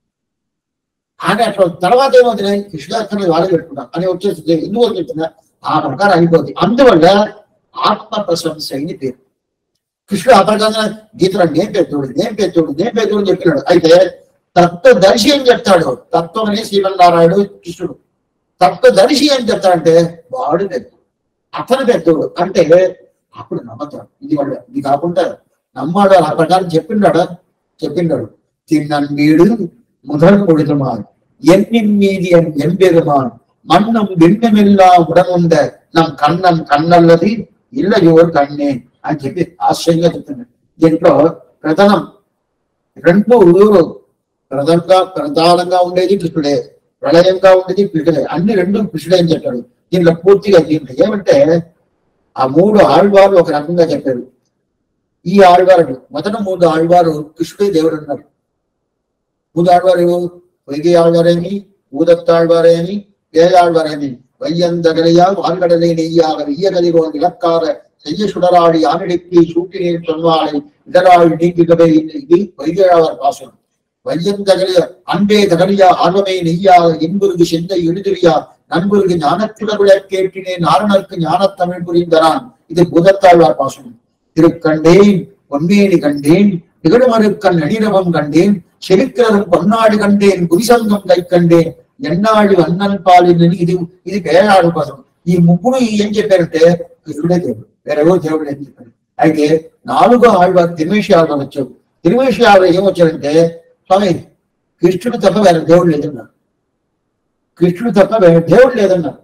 అని అట్లా తర్వాత ఏమవుతుంది కృష్ణార్థం వాళ్ళు పెట్టుకుంటాం అని వచ్చేస్తుంది ఎందుకు చెప్తున్నా ఆ ప్రకారం అయిపోతుంది అందువల్ల ఆత్మ ప్రశంస అని పేరు కృష్ణుడు ఆ ప్రకారంగా గీతలో నేను పెద్దోడు నేను పెద్దోడు నేను పెద్దోడు అని చెప్పినాడు అయితే తత్వదర్శి అని చెప్తాడు తత్వం అని శ్రీమన్నారాయణుడు కృష్ణుడు తత్వదర్శి అని చెప్తాడంటే వాడు పెద్దోడు అతను పెద్దోడు అంటే అప్పుడు నమ్మతాడు ఇది వాడు ఇది కాకుండా నమ్మాడు ఆ ప్రకారం చెప్పిండాడా చెప్పిండాడు తిన్నన్ వీడు முதல் பொழுதுமான் எண்ணின் மீதி என் எம்பெருமான் மன்னம் விண்ணமெல்லா உடனுండ நம் కన్నన్ కన్నల్లది ఇల్లయోర్ కన్నే అని చెప్పి ఆశ్చర్యంగా చెప్తున్నాడు దీంట్లో ప్రధానం రెండు ప్రధానంగా ప్రధానంగా ఉండేది కృష్ణుడే ప్రళయంగా ఉండేది కృష్ణుడే అన్ని రెండు కృష్ణుడే అని చెప్పాడు దీంట్లో పూర్తిగా దీంట్లో ఏమంటే ఆ మూడు ఆళ్వారు ఒక రకంగా చెప్పారు ఈ ఆళ్వారు మొదట మూడు ఆళ్వారు కృష్ణుడే దేవుడు అన్నారు மூது ஆழ்வாரையும் பொய்கை ஆழ்வாரேமி ஊதத்தாழ்வாரேமி பேயாழ்வாரேமி வையந்தகலையால் வான்கடலை நெய்யாக வெய்யகதிரோன் இலக்கார செய்ய சுடராடி ஆனடிப்பி சூட்டினேன் சொன்னாலை இடராள் நீங்குகவே இது வைகையாளர் பாசனம் வையந்தகலைய அன்பே தகலியா ஆர்வமே நெய்யாக இன்புருகு செந்தை எழுதுரியா நண்பருக்கு ஞானத்துடவிட கேட்டினேன் நாரணருக்கு ஞானத்தமிழ் புரிந்தரான் இது புதத்தாழ்வார் பாசனம் திருக்கண்டேன் பொன்மேனி கண்டேன் நிகழ்மருக்கண் நடிரவம் கண்டேன் செலுக்கிறதும் பொன்னாடு கண்டேன் குரிசங்கம் கை கண்டேன் ఎన్నాళ్ళు అన్నన్ పాలిని ఇది ఇది వేలాడు కోసం ఈ ముగ్గురు ఏం చెప్పారంటే కృష్ణుడే దేవుడు వేరెవరో దేవుడు ఏం చెప్పారు అయితే నాలుగో ఆళ్వారు తిరుమేషి ఆళ్వారు వచ్చారు తిరుమేషి ఆళ్వారు ఏమొచ్చారంటే స్వామి కృష్ణుడు తప్ప వేరే దేవుడు లేదన్నారు కృష్ణుడు తప్ప వేరే దేవుడు లేదన్నారు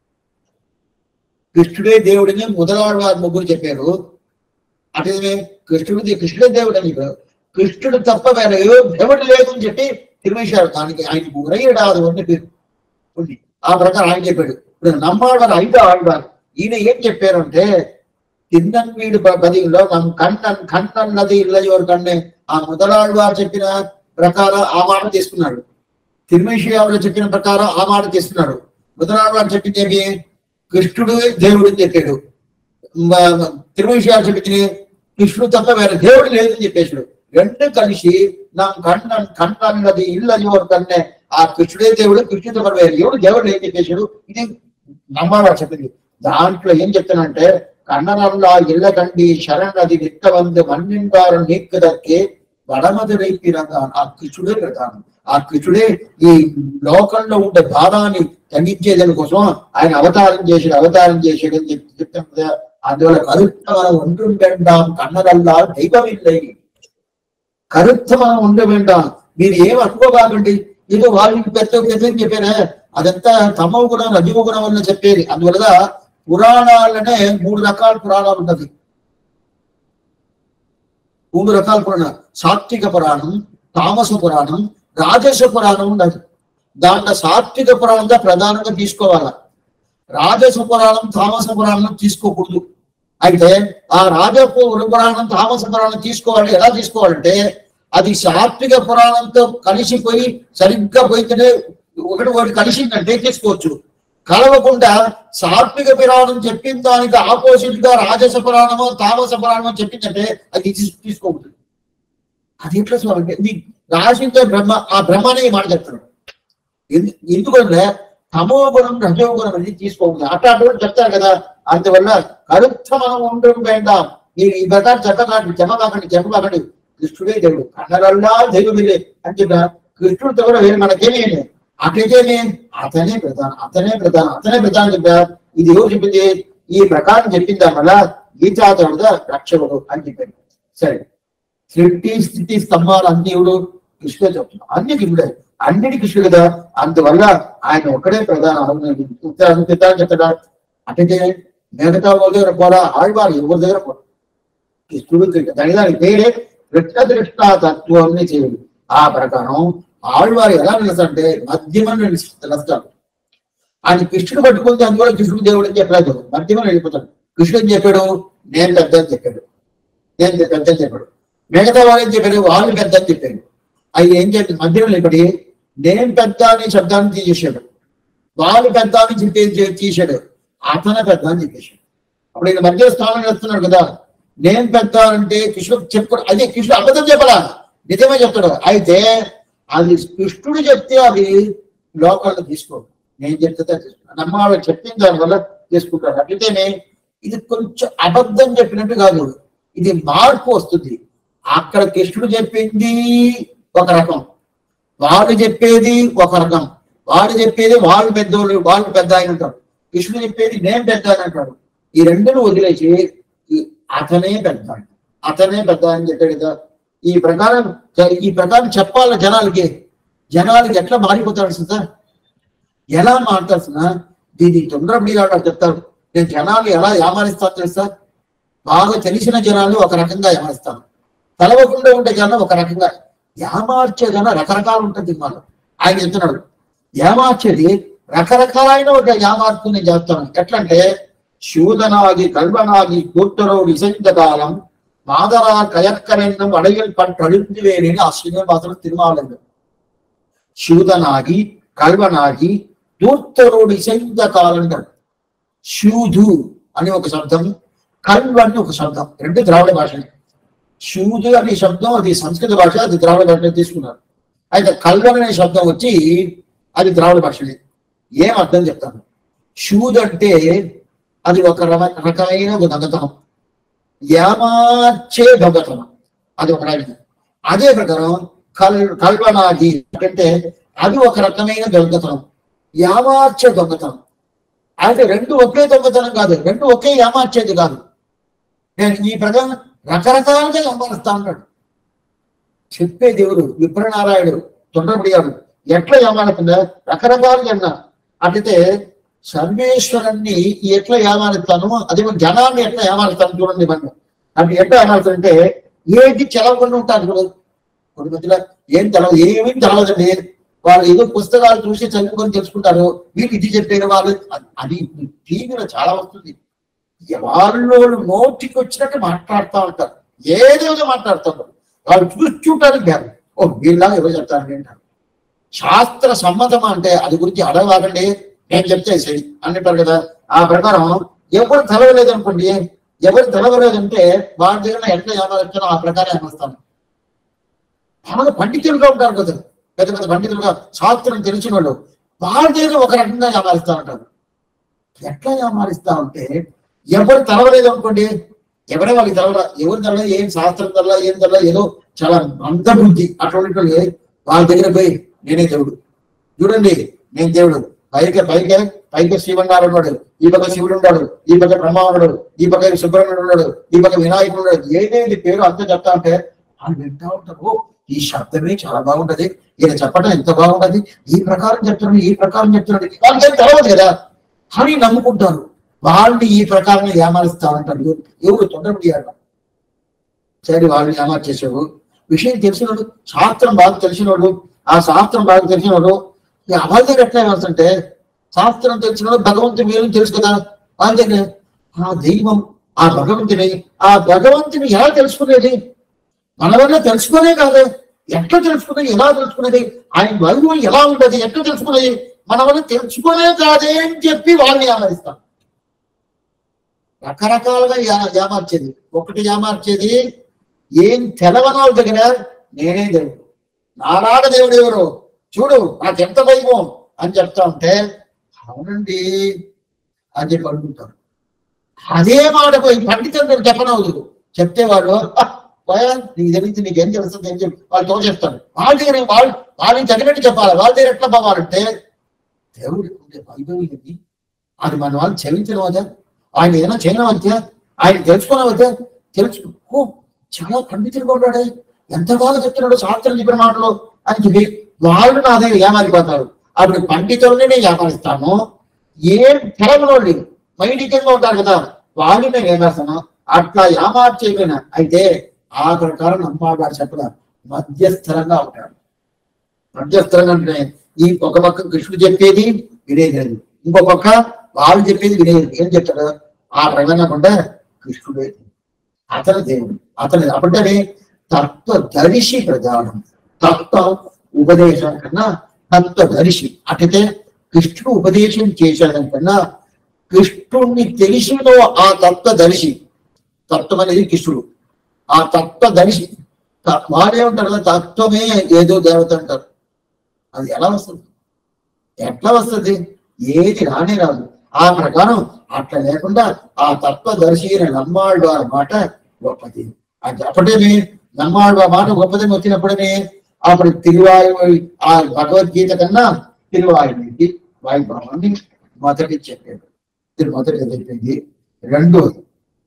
కృష్ణుడే దేవుడిని మొదలాళ్వారు ముగ్గురు చెప్పారు అదే కృష్ణుడిది కృష్ణుడే దేవుడు అని చెప్పారు కృష్ణుడు తప్ప వేరే ఏ దేవుడు లేదు అని చెప్పి తిరుమేశారు దానికి ఆయనకు ఉరయ్యడాదు అని పేరు ఉంది ఆ ప్రకారం ఆయన చెప్పాడు ఇప్పుడు నమ్మాడు ఐదో ఆళ్వారు ఈయన ఏం చెప్పారు అంటే తిన్నన్ వీడు పదిలో మనం కన్నన్ కన్నన్ నది ఇళ్ళయోరు కన్నే ఆ మొదలాళ్వారు చెప్పిన ప్రకారం ఆ మాట తీసుకున్నాడు తిరుమేశ్వరావు చెప్పిన ప్రకారం ఆ మాట తీసుకున్నాడు మొదలాళ్వారు చెప్పింది ఏమి కృష్ణుడు దేవుడు అని చెప్పాడు తిరుమేశ్వరావు చెప్పింది కృష్ణుడు తప్ప వేరే దేవుడు లేదని చెప్పేసాడు రెండు కలిసి నా కన్నన్ కన్నన్నది ఇళ్ళయోరు కన్నే ఆ కృష్ణుడే దేవుడు కృష్ణుడు తప్ప వేరే ఎవడు దేవుడు ఏం చెప్పేశాడు ఇది నమ్మాలా చెప్పింది దాంట్లో ఏం చెప్తానంటే கண்ணனல்லா இல்லகண்டி శరణది నిత్త வந்து మన్నిండారు నీక్కదక్కే వడమదురై పిరంగాను ఆ కృష్ణుడే ప్రధానం ఆ కృష్ణుడే ఈ లోకంలో ఉండే భావాన్ని తగ్గించేదాని కోసం ఆయన అవతారం చేసాడు అవతారం చేసాడు అని చెప్పి చెప్తాం కదా అందువల్ల కరుత్తమన ఒండ్రు వేண்டாం కన్నరల్లా దైవమిల్లై కరుత్తమన ఉండ వేண்டாం మీరు ఏం అనుకోబాకండి ఇది వాళ్ళకి పెద్ద పెద్ద చెప్పారా అదంతా తమో గుణం రజో గుణం వల్ల చెప్పేది అందువల్ల పురాణాలనే మూడు రకాల పురాణాలు ఉన్నది మూడు రకాల పురాణం సాత్విక పురాణం తామస పురాణం రాజస పురాణం ఉన్నది దాంట్లో సాత్విక పురాణంగా ప్రధానంగా తీసుకోవాలా రాజస పురాణం తామస పురాణం తీసుకోకూడదు అయితే ఆ రాజ పురాణం తామస పురాణం తీసుకోవాలి ఎలా తీసుకోవాలంటే అది సాత్విక పురాణంతో కలిసిపోయి సరిగ్గా పోయితేనే ఒకటి ఒకటి కలిసిందంటే తీసుకోవచ్చు కలవకుండా సాత్విక పురాణం చెప్పిన దానికి ఆపోజిట్ గా రాజస పురాణమో తామస పురాణమో చెప్పిందంటే అది తీసు- తీసుకోకూడదు అది ఎట్లా స్వామి అంటే నీ రాసిందే బ్రహ్మ ఆ బ్రహ్మనే ఈ మాట చెప్తాడు ఎందు- ఎందుకంటే తమో గుణం రజో గుణం అనేది తీసుకోకూడదు అట్లా అటువంటి చెప్తారు కదా అందువల్ల కరుత్త మనం ఉండడం వేండాం మీరు ఈ ప్రకారం చెప్పకండి చెప్పకండి చెప్పకండి కృష్ణుడే దేవుడు కన్నడల్లా దైవమిలే అని చెప్పిన కృష్ణుడితో కూడా వేరే మనకేమీ లేదు. అట్లయితేనే అతనే ప్రధానం అతనే ప్రధానం అతనే ప్రధానం చెప్పా ఇది ఎవరు చెప్పింది ఈ ప్రకారం చెప్పిన దాని వల్ల గీతాతోడుగా రక్షకుడు అని చెప్పాడు సరే సృష్టి స్థితి స్తంభాలు అన్ని ఎవడు కృష్ణుడే చెప్తున్నాడు అన్ని కృష్ణుడే అన్నిటి కృష్ణుడు కదా అందువల్ల ఆయన ఒక్కడే ప్రధానం ఉత్తరాలు చెప్తాడా అంటే మిగతా వాళ్ళ దగ్గర పోరా ఆడవారు ఎవరి దగ్గర పోరా కృష్ణుడు దాని దానికి పేరే కృష్ణ తత్వం చేయడు ఆ ప్రకారం ఆళ్వారు ఎలా నిలుస్తారంటే మధ్యమని నిలుస్తారు ఆయన కృష్ణుడు పట్టుకుంటే అందులో కృష్ణుడు దేవుడు అని చెప్పలేదు మధ్యమని వెళ్ళిపోతాడు కృష్ణుడు ఏం చెప్పాడు నేను పెద్ద అని చెప్పాడు నేను పెద్ద అని చెప్పాడు మిగతా వాళ్ళు ఏం చెప్పాడు వాళ్ళు పెద్ద అని చెప్పాడు అవి ఏం చెప్పి మధ్యలో నిలబడి నేను పెద్ద అని శబ్దాన్ని తీసేశాడు వాళ్ళు పెద్ద అని చెప్పి తీశాడు అతనే పెద్ద అని చెప్పేశాడు అప్పుడు ఈయన మధ్య స్థానం చేస్తున్నాడు కదా నేను పెద్ద అంటే కృష్ణుడు చెప్పుకో అదే కృష్ణుడు అబద్ధం చెప్పడా నిజమే చెప్తాడు అయితే అది కృష్ణుడు చెప్తే అది లోకాల్లో తీసుకోడు నేను చెప్తే నమ్మాడు చెప్పిన దాని వల్ల తీసుకుంటాడు అట్లయితేనే ఇది కొంచెం అబద్ధం చెప్పినట్టు కాదు ఇది మార్పు వస్తుంది అక్కడ కృష్ణుడు చెప్పింది ఒక రకం వాడు చెప్పేది ఒక రకం వాడు చెప్పేది వాళ్ళు పెద్దోళ్ళు వాళ్ళు పెద్ద ఆయన అంటారు కృష్ణుడు చెప్పేది నేను పెద్ద అని అంటాడు ఈ రెండును వదిలేసి ఈ అతనే పెద్ద అతనే పెద్ద అని చెప్పాడు కదా ఈ ప్రకారం ఈ ప్రకారం చెప్పాలి జనాలకి జనాలకి ఎట్లా మారిపోతాడు సార్ ఎలా మాట్లాడుతున్న దీని తొందరపడి చెప్తారు నేను జనాలు ఎలా ఏమారిస్తాను తెలుసా బాగా తెలిసిన జనాలు ఒక రకంగా ఏమారిస్తాను తెలవకుండా ఉండే జనం ఒక రకంగా ఏమార్చే జనం రకరకాలు ఉంటుంది వాళ్ళు ఆయన చెప్తున్నాడు ఏమార్చేది రకరకాలైన ఒక ఏమార్పు నేను చేస్తాను ఎట్లంటే శూదనాది కల్వనాది కూర్తరో విసంత కాలం మాదరా కయక్కరెన్నం అడవిల్ పట్టడుంది వేరే ఆ సినిమా మాత్రం తిరుమాలండు శూదనాగి కల్వనాగి దూర్తరోడు ఇసంత కాలం శూదు అని ఒక శబ్దం కల్వ అని ఒక శబ్దం రెండు ద్రావిడ భాషనే శూదు అనే శబ్దం అది సంస్కృత భాష అది ద్రావిడ భాష తీసుకున్నారు అయితే కల్వన్ అనే శబ్దం వచ్చి అది ద్రావిడ భాషనే ఏం అర్థం చెప్తాను శూద్ అంటే అది ఒక రమ- రకమైన ఒక దొంగతనం ఏమార్చే దొంగతనం అది ఒక రకం అదే ప్రకారం కల్ కల్పనాది అంటే అది ఒక రకమైన దొంగతనం ఏమార్చే దొంగతనం అంటే రెండు ఒకే దొంగతనం కాదు రెండు ఒకే ఏమార్చేది కాదు నేను ఈ ప్రకారం రకరకాలుగా ఏమారుస్తా ఉన్నాడు చెప్పే దేవుడు విప్రనారాయణుడు తొండరపడియాడు ఎట్లా ఏమారుతుందా రకరకాలుగా అన్నా అట్లయితే సర్వేశ్వరుణ్ణి ఎట్లా ఏమారుతాను అదే మరి జనాన్ని ఎట్లా ఏమారుతాను చూడండి మనం అంటే ఎట్లా ఏమారుతానంటే ఏది చెలవకుండా ఉంటారు చూడదు కొన్ని మధ్యలో ఏం తెలవదు ఏమీ తెలవదండి వాళ్ళు ఏదో పుస్తకాలు చూసి చదువుకొని తెలుసుకుంటారు వీళ్ళు ఇది చెప్పారు వాళ్ళు అది- అది టీవీలో చాలా వస్తుంది వాళ్ళు నోటికి వచ్చినట్టు మాట్లాడుతూ ఉంటారు ఏదేదో మాట్లాడుతారు వాళ్ళు చూస్తుంటారు గారు ఓ వీళ్ళగా ఎవరు చెప్తారు అంటారు శాస్త్ర సమ్మతం అంటే అది గురించి అడగవాకండి నేను చెప్తే సరి అంటారు కదా ఆ ప్రకారం ఎవరు తెలవలేదు అనుకోండి ఎవరు తెలవలేదంటే వాళ్ళ దగ్గర ఎట్లా ఏమారుస్తానో ఆ ప్రకారం ఏమస్తాను బాగా పండితులుగా ఉంటారు కదా పెద్ద పెద్ద పండితులుగా శాస్త్రం తెలిసిన వాళ్ళు వాళ్ళ దగ్గర ఒక రకంగా ఏమారుస్తా ఉంటారు ఎట్లా ఏమారుస్తా ఉంటే ఎవరు తెలవలేదు అనుకోండి ఎవరే వాళ్ళకి తెలవరా ఎవరు తెలవలేదు ఏం శాస్త్రం తెల్ల ఏం తెల్ల ఏదో చాలా మందబుద్ధి అటువంటి వాళ్ళు వాళ్ళ దగ్గర పోయి నేనే దేవుడు చూడండి నేను దేవుడు పైకి పైకి పైకి శివనారాయణ ఉన్నాడు ఈ పక్క శివుడు ఉన్నాడు ఈ పక్క బ్రహ్మ ఉన్నాడు ఈ పక్క సుబ్రహ్మణ్యుడు ఉన్నాడు ఈ పక్క వినాయకుడు ఉన్నాడు ఏదేది పేరు అంత చెప్తా అంటే వాళ్ళు వింటా ఉంటారు "ఓ, ఈ శబ్దమే చాలా బాగుంటది ఈయన చెప్పడం ఎంత బాగుంటది ఈ ప్రకారం చెప్తున్నాడు ఈ ప్రకారం చెప్తున్నాడు వాళ్ళకి ఏం తెలవదు కదా అని నమ్ముకుంటారు వాళ్ళని ఈ ప్రకారం ఏమారుస్తా ఉంటారు ఎవరు తొందరపడియారు సరే వాళ్ళు ఏమార్చేసాడు విషయం తెలిసినోడు శాస్త్రం బాగా తెలిసినోడు ఆ శాస్త్రం బాగా తెలిసినోడు ఈ అబద్ధం ఎట్లా ఏమవుతుంటే శాస్త్రం తెలిసినోడు భగవంతుని మీరు తెలుసు కదా అందుకనే ఆ దైవం ఆ భగవంతుని ఆ భగవంతుని ఎలా తెలుసుకునేది మన వల్ల తెలుసుకునే కాదు ఎట్లా తెలుసుకునేది ఎలా తెలుసుకునేది ఆయన వైభవం ఎలా ఉంటది ఎట్లా తెలుసుకునేది మన వల్ల తెలుసుకునే కాదే అని చెప్పి వాళ్ళని ఏమరిస్తాం రకరకాలుగా యా- ఏమార్చేది ఒకటి ఏమార్చేది ఏం తెలవని వాళ్ళ దగ్గర నేనే దేవుడు నారాయణ దేవుడు ఎవరు చూడు నాకెంత వైభవం అని చెప్తా ఉంటే అవునండి అని చెప్పి అనుకుంటారు అదే మాట పోయి పండితులు చెప్పనవదు చెప్తే వాడు "హ, పోయా, నీకు తెలియదు నీకేం తెలుస్తుంది అని చెప్పి వాళ్ళు తోచేస్తారు వాళ్ళ దగ్గర వాళ్ళు వాళ్ళని తగినట్టు చెప్పాలి వాళ్ళ దగ్గర ఎట్లా పోవాలంటే దేవుడు ఉండే వైభవం ఇది అది మన వాళ్ళు చెల్లించడం అదే ఆయన ఏదైనా చేయడం అంతే ఆయన తెలుసుకోవడం అంతే తెలుసు ఓ చాలా పండితులుగా ఉన్నాడే ఎంత బాగా చెప్తున్నాడు శాస్త్రం చెప్పిన మాటలు అని చెప్పి వాళ్ళు నా దగ్గర ఏమారిపోతారు అప్పుడు పండితుల్ని నేను ఏమారిస్తాను ఏం తెలవనోళ్ళు వైదికంగా ఉంటారు కదా వాళ్ళు నేను ఏమేస్తాను అట్లా ఏమార్చేయకపోయినా అయితే ఆ ప్రకారం నమ్మాడు చెప్పడం మధ్యస్థరంగా ఉంటాడు మధ్యస్థరంగా అంటే ఈ ఒక పక్క కృష్ణుడు చెప్పేది వినేది లేదు ఇంకో పక్క వాళ్ళు చెప్పేది వినేది ఏం చెప్తాడు ఆ ప్రకారంగా కూడా కృష్ణుడే అతని దేవుడు అతని అప్పుడే తత్వదర్శి ప్రధానం తత్వ ఉపదేశం కన్నా తత్వదర్శి అటైతే కృష్ణుడు ఉపదేశం చేశాడం కన్నా కృష్ణుడిని తెలిసినో ఆ తత్వదర్శి తత్వం అనేది కృష్ణుడు ఆ తత్వదర్శి త- వాడే ఉంటారు కదా తత్వమే ఏదో దేవత అంటారు అది ఎలా వస్తుంది ఎట్లా వస్తుంది ఏది రానే రాదు ఆ ప్రకారం అట్లా లేకుండా ఆ తత్వదర్శి అయిన నమ్మాళ్ళు ఆ మాట గొప్పది అది అప్పటిని నమ్మాళ్ళు ఆ మాట గొప్పదని వచ్చినప్పుడనే అప్పుడు తిరువాయు ఆ భగవద్గీత కన్నా తిరువాయుడికి వాయుభావాన్ని మొదటి చెప్పాడు ఇది మొదటి చెప్పింది రెండోది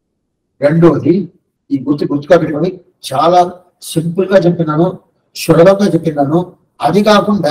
రెండోది ఈ గుర్తు గుర్తుగా పెట్టుకొని చాలా సింపుల్ గా చెప్పినాను సులభంగా చెప్పినాను అది కాకుండా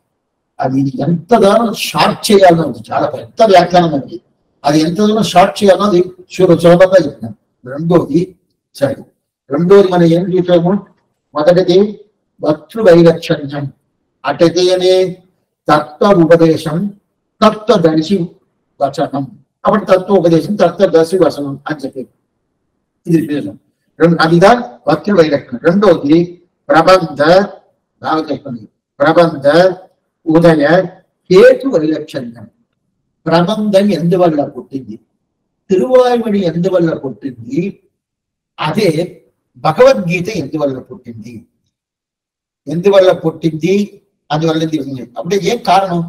అది ఎంత దానం షార్ట్ చేయాలన్నది చాలా పెద్ద వ్యాఖ్యానం అది అది ఎంత దూరం షార్ట్ చేయాలన్నది సుల సులభంగా చెప్పినాను రెండోది సరే రెండోది మనం ఏం చూసాము మొదటిది భక్తృ వైలక్షణ్యం అటైతే అనే తత్వ ఉపదేశం తత్వదర్శి వచనం అప్పుడు తత్వ ఉపదేశం తత్వదర్శి వచనం అని చెప్పి ఇది విశేషం రెండు అదిదా భక్తి వైలక్షణం రెండోది ప్రబంధ బాగా చెప్పండి ప్రబంధ ఉదయ హేతు వైలక్షణ్యం ప్రబంధం ఎందువల్ల పుట్టింది తిరువాయుమణి ఎందువల్ల పుట్టింది అదే భగవద్గీత ఎందువల్ల పుట్టింది ఎందువల్ల పుట్టింది అందువల్ల తెలిసింది అప్పుడే ఏం కారణం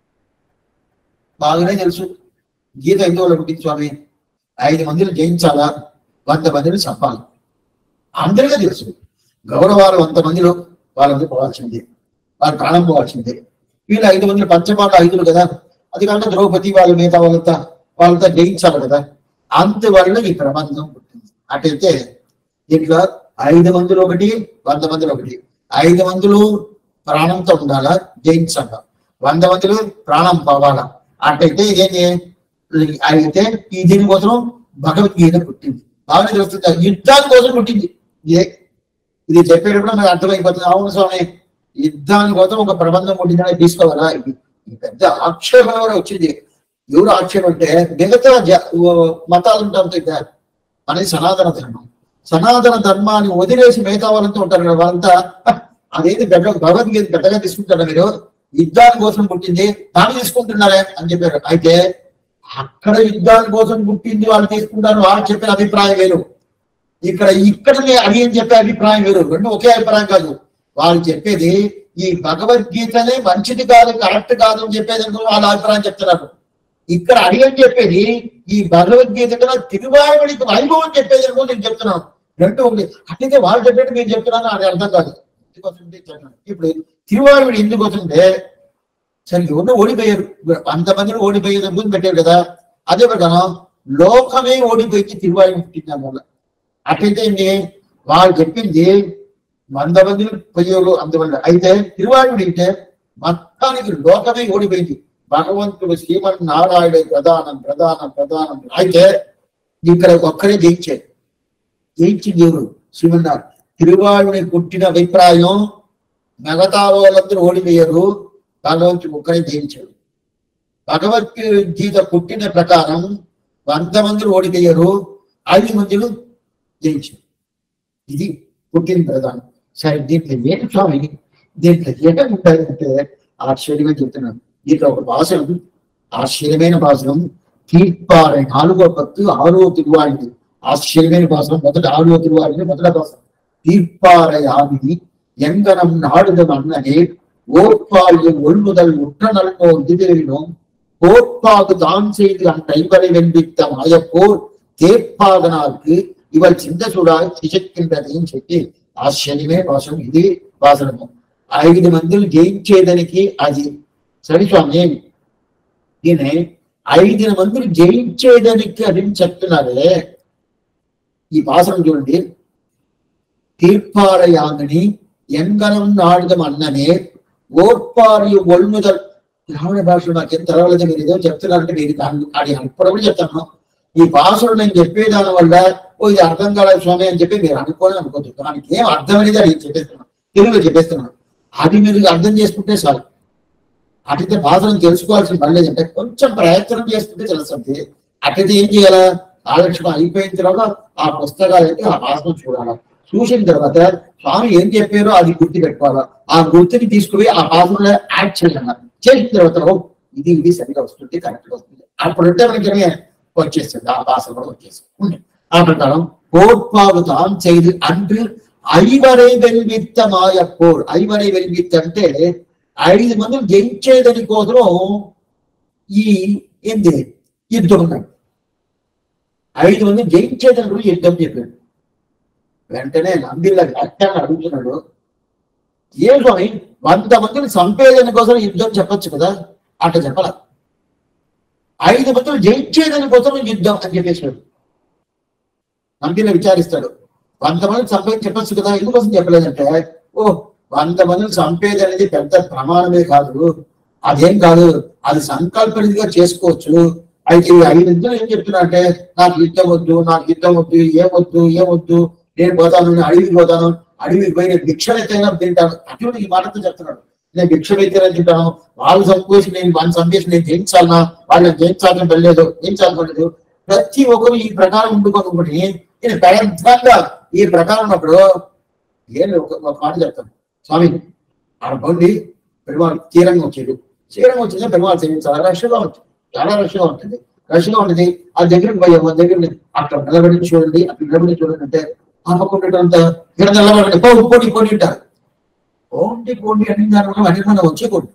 బాగానే తెలుసు గీత ఎందువల్ల పుట్టింది స్వామి ఐదు మందిని జయించాలా వంద మందిని చంపాలి అందరికీ తెలుసు గౌరవాలు వంద మందిలో వాళ్ళందరూ పోవాల్సిందే వారు ప్రాణం పోవాల్సిందే వీళ్ళు ఐదు మందిని పంచమాల ఐదులు కదా అది కాకుండా ద్రౌపది వాళ్ళ మిగతా వాళ్ళంతా వాళ్ళంతా జయించాలి కదా అందువల్ల ఈ ప్రబంధం పుట్టింది అటైతే దీంట్లో ఐదు మందిలో ఒకటి వంద మందిలో ఒకటి ఐదు మందిలో ప్రాణంతో ఉండాలా జయించాలా వంద మందిలో ప్రాణం పోవాలా అటైతే ఇదేంటి అయితే ఈ దీనికోసం భగవద్గీత పుట్టింది బాగా తెలుస్తుంది యుద్ధాని కోసం పుట్టింది ఇదే ఇది చెప్పేటప్పుడు నాకు అర్థమైపోతుంది అవును స్వామి యుద్ధాని కోసం ఒక ప్రబంధం పుట్టిందని తీసుకోవాలా ఇది ఈ పెద్ద ఆక్షేపణ కూడా వచ్చింది ఎవరు ఆక్షేపం అంటే మిగతా జ- ఓ మతాలు ఉంటారు కదా అనేది సనాతన ధర్మం సనాతన ధర్మాన్ని వదిలేసి మిగతా వాళ్ళంతా ఉంటారు కదా వాళ్ళంతా "హ, అదేది పెద్ద భగవద్గీత పెద్దగా తీసుకుంటారా మీరు యుద్ధాని కోసం పుట్టింది దాన్ని తీసుకుంటున్నారే అని చెప్పారు అయితే అక్కడ యుద్ధాని కోసం పుట్టింది వాళ్ళు తీసుకుంటారు వాళ్ళు చెప్పిన అభిప్రాయం వేరు ఇక్కడ ఇక్కడ అది అని చెప్పే అభిప్రాయం వేరు రెండు ఒకే అభిప్రాయం కాదు వాళ్ళు చెప్పేది ఈ భగవద్గీతనే మంచిది కాదు కరెక్ట్ కాదు అని చెప్పేది ఎందుకు వాళ్ళ అభిప్రాయం చెప్తున్నారు ఇక్కడ అది అని చెప్పేది ఈ భగవద్గీత కన్నా తిరువాయుడికి వైభవం చెప్పేది అనుకో నేను చెప్తున్నాను రెండు ఉంది అట్లయితే వాళ్ళు చెప్పేది నేను చెప్తున్నాను అది అర్థం కాదు ఎందుకోసం అంటే చెప్తున్నాను. ఇప్పుడు తిరువాయుడు ఎందుకు వస్తుంటే సరే ఎవరినో ఓడిపోయారు అంతమందిని ఓడిపోయేది ముందు పెట్టారు కదా అదే ప్రకారం లోకమే ఓడిపోయింది తిరువాయుడు పుట్టింది వల్ల అట్లయితే ఏంటి వాళ్ళు చెప్పింది వంద మంది పోయారు అందువల్ల అయితే తిరువాయుడు అంటే మొత్తానికి లోకమే ఓడిపోయింది భగవంతుడు శ్రీమన్ నారాయణ ప్రధానం ప్రధానం ప్రధానం అయితే ఇక్కడ ఒక్కరే జయించారు జయించింది ఎవరు శ్రీమన్నారాయణ తిరువాయుని పుట్టిన అభిప్రాయం మిగతా వాళ్ళందరూ ఓడిపోయారు భగవంతుడు ఒక్కరే జయించాడు భగవద్గీత పుట్టిన ప్రకారం వంద మంది ఓడిపోయారు ఐదు మందిలు జయించారు ఇది పుట్టిన ప్రధానం సరే దీంట్లో ఏంటి స్వామి దీంట్లో ఏమేమి ఉంటాయంటే ఆశ్చర్యంగా చెప్తున్నాను దీంట్లో ఒక భాషనం ఆశ్చర్యమైన భాషనం తీర్పాறை నాలుగో పత్తు ఆరో తిరువాడిది ఆశ్చర్యమైన భాషనం మొదటి ఆరో తిరువాడిది మొదటి భాషనం தீர்ப்பாறை ஆவி எங்கனம் நாடுதம் அண்ணனே ஓர்பாழிய ஒள்முதல் உற்ற நல்வோர் இதுவேனும் போர்ப்பாகு தான் செய்து அந்தைவரை வெண்பித்த மாயப்போர் தேர்ப்பாகனாருக்கு இவள் சிந்த சுடாய் சிசக்கின்றதையும் చెప్పి ఆశ్చర్యమే భాషం ఇది భాషణము ఐదు మందిని జయించేదానికి అది సరే స్వామి ఈయన ఐదు మందిని జయించేదానికి అది చెప్తున్నారే ఈ భాషను చూడండి தீர்ப்பாறையாங்கனி எங்கனம் నాడుదం అన్ననే ఓర్పారియు ఒల్ముదల్ ద్రావిడ భాషలో నాకేం తెలవలేదు మీరు ఏదో చెప్తున్నారంటే మీరు దాన్ని అది అప్పుడప్పుడు చెప్తాను ఈ భాషలు నేను చెప్పేదాని వల్ల ఓ ఇది అర్థం కాలేదు స్వామి అని చెప్పి మీరు అనుకోని అనుకోవద్దు దానికి ఏం అర్థమైనది అది చెప్పేస్తున్నాను తెలుగులో చెప్పేస్తున్నాను అది మీరు అర్థం చేసుకుంటే చాలు అటైతే భాషను తెలుసుకోవాల్సిన పని లేదంటే కొంచెం ప్రయత్నం చేసుకుంటే తెలుస్తుంది అటైతే ఏం చేయాలా ఆలక్ష్యం అయిపోయిన తర్వాత ఆ పుస్తకాలు అయితే ఆ భాషను చూడాలా చూసిన తర్వాత స్వామి ఏం చెప్పారో అది గుర్తు పెట్టుకోవాలా ఆ గుర్తుని తీసుకుపోయి ఆ భాషలో యాడ్ చేయాలి చేసిన తర్వాత ఓ, ఇది ఇది సరిగా వస్తుంది కరెక్ట్ గా వస్తుంది అప్పుడు ఉంటే మనకి ఏమి వచ్చేస్తుంది ఆ భాష కూడా వచ్చేస్తుంది ఆ ప్రకారం కోట్పాగు తాం செய்து அன்று ఐవరే వెలివిత్త మాయపోర్ ఐవరే వెలివిత్త అంటే ఐదు మంది జయించేదని కోసం ఈ ఏంది యుద్ధం ఉన్నాడు ఐదు మంది జయించేదని కూడా యుద్ధం చెప్పాడు వెంటనే నందిలా వ్యాఖ్యానం అడుగుతున్నాడు ఏ స్వామి వంద మందిని చంపేదని కోసం యుద్ధం చెప్పొచ్చు కదా అట్లా చెప్పాల ఐదు మందిని జయించేదని కోసం యుద్ధం అని చెప్పేసాడు నందిలో విచారిస్తాడు వంద మంది చంపేది చెప్పొచ్చు కదా ఎందుకోసం చెప్పలేదంటే ఓ వంద మందిని చంపేది అనేది పెద్ద ప్రమాణమే కాదు అదేం కాదు అది సంకల్పనిదిగా చేసుకోవచ్చు అయితే ఈ ఐదు ఇద్దరు ఏం చెప్తున్నా అంటే నాకు యుద్ధం వద్దు నాకు యుద్ధం వద్దు ఏమొద్దు ఏమొద్దు నేను పోతాను నేను అడవికి పోతాను అడవికి పోయి నేను భిక్షనైతేనే తింటాను అటువంటి ఈ మాటతో చెప్తున్నాడు నేను భిక్షనైతేనే తింటాను వాళ్ళు చంపేసి నేను వాళ్ళు చంపేసి నేను జయించాలనా వాళ్ళని జయించాలని వెళ్ళలేదు జయించాలనుకోలేదు ప్రతి ఒక్కరు ఈ ప్రకారం ఉండుకోనుకుని నేను పెద్దంగా ఈ ప్రకారం ఉన్నప్పుడు ఏం లేదు, ఒక ఒక మాట చెప్తాను స్వామి ఆడ బండి పెరుమాళ్ తీరంగా వచ్చేది తీరంగా వచ్చింది పెరుమాళ్ సేవించాలి రష్గా ఉంటుంది చాలా రష్గా ఉంటుంది రష్గా ఉంటుంది ఆ దగ్గరికి పోయాము ఆ దగ్గర అక్కడ నిలబడి చూడండి అక్కడ నిలబడి చూడండి అంటే ఆ పక్క ఉండేటంత ఇక్కడ నిలబడండి పో పోటీ పోటీ ఉంటారు పోటీ పోటీ అని దాని వల్ల అన్ని మనం వచ్చేకూడదు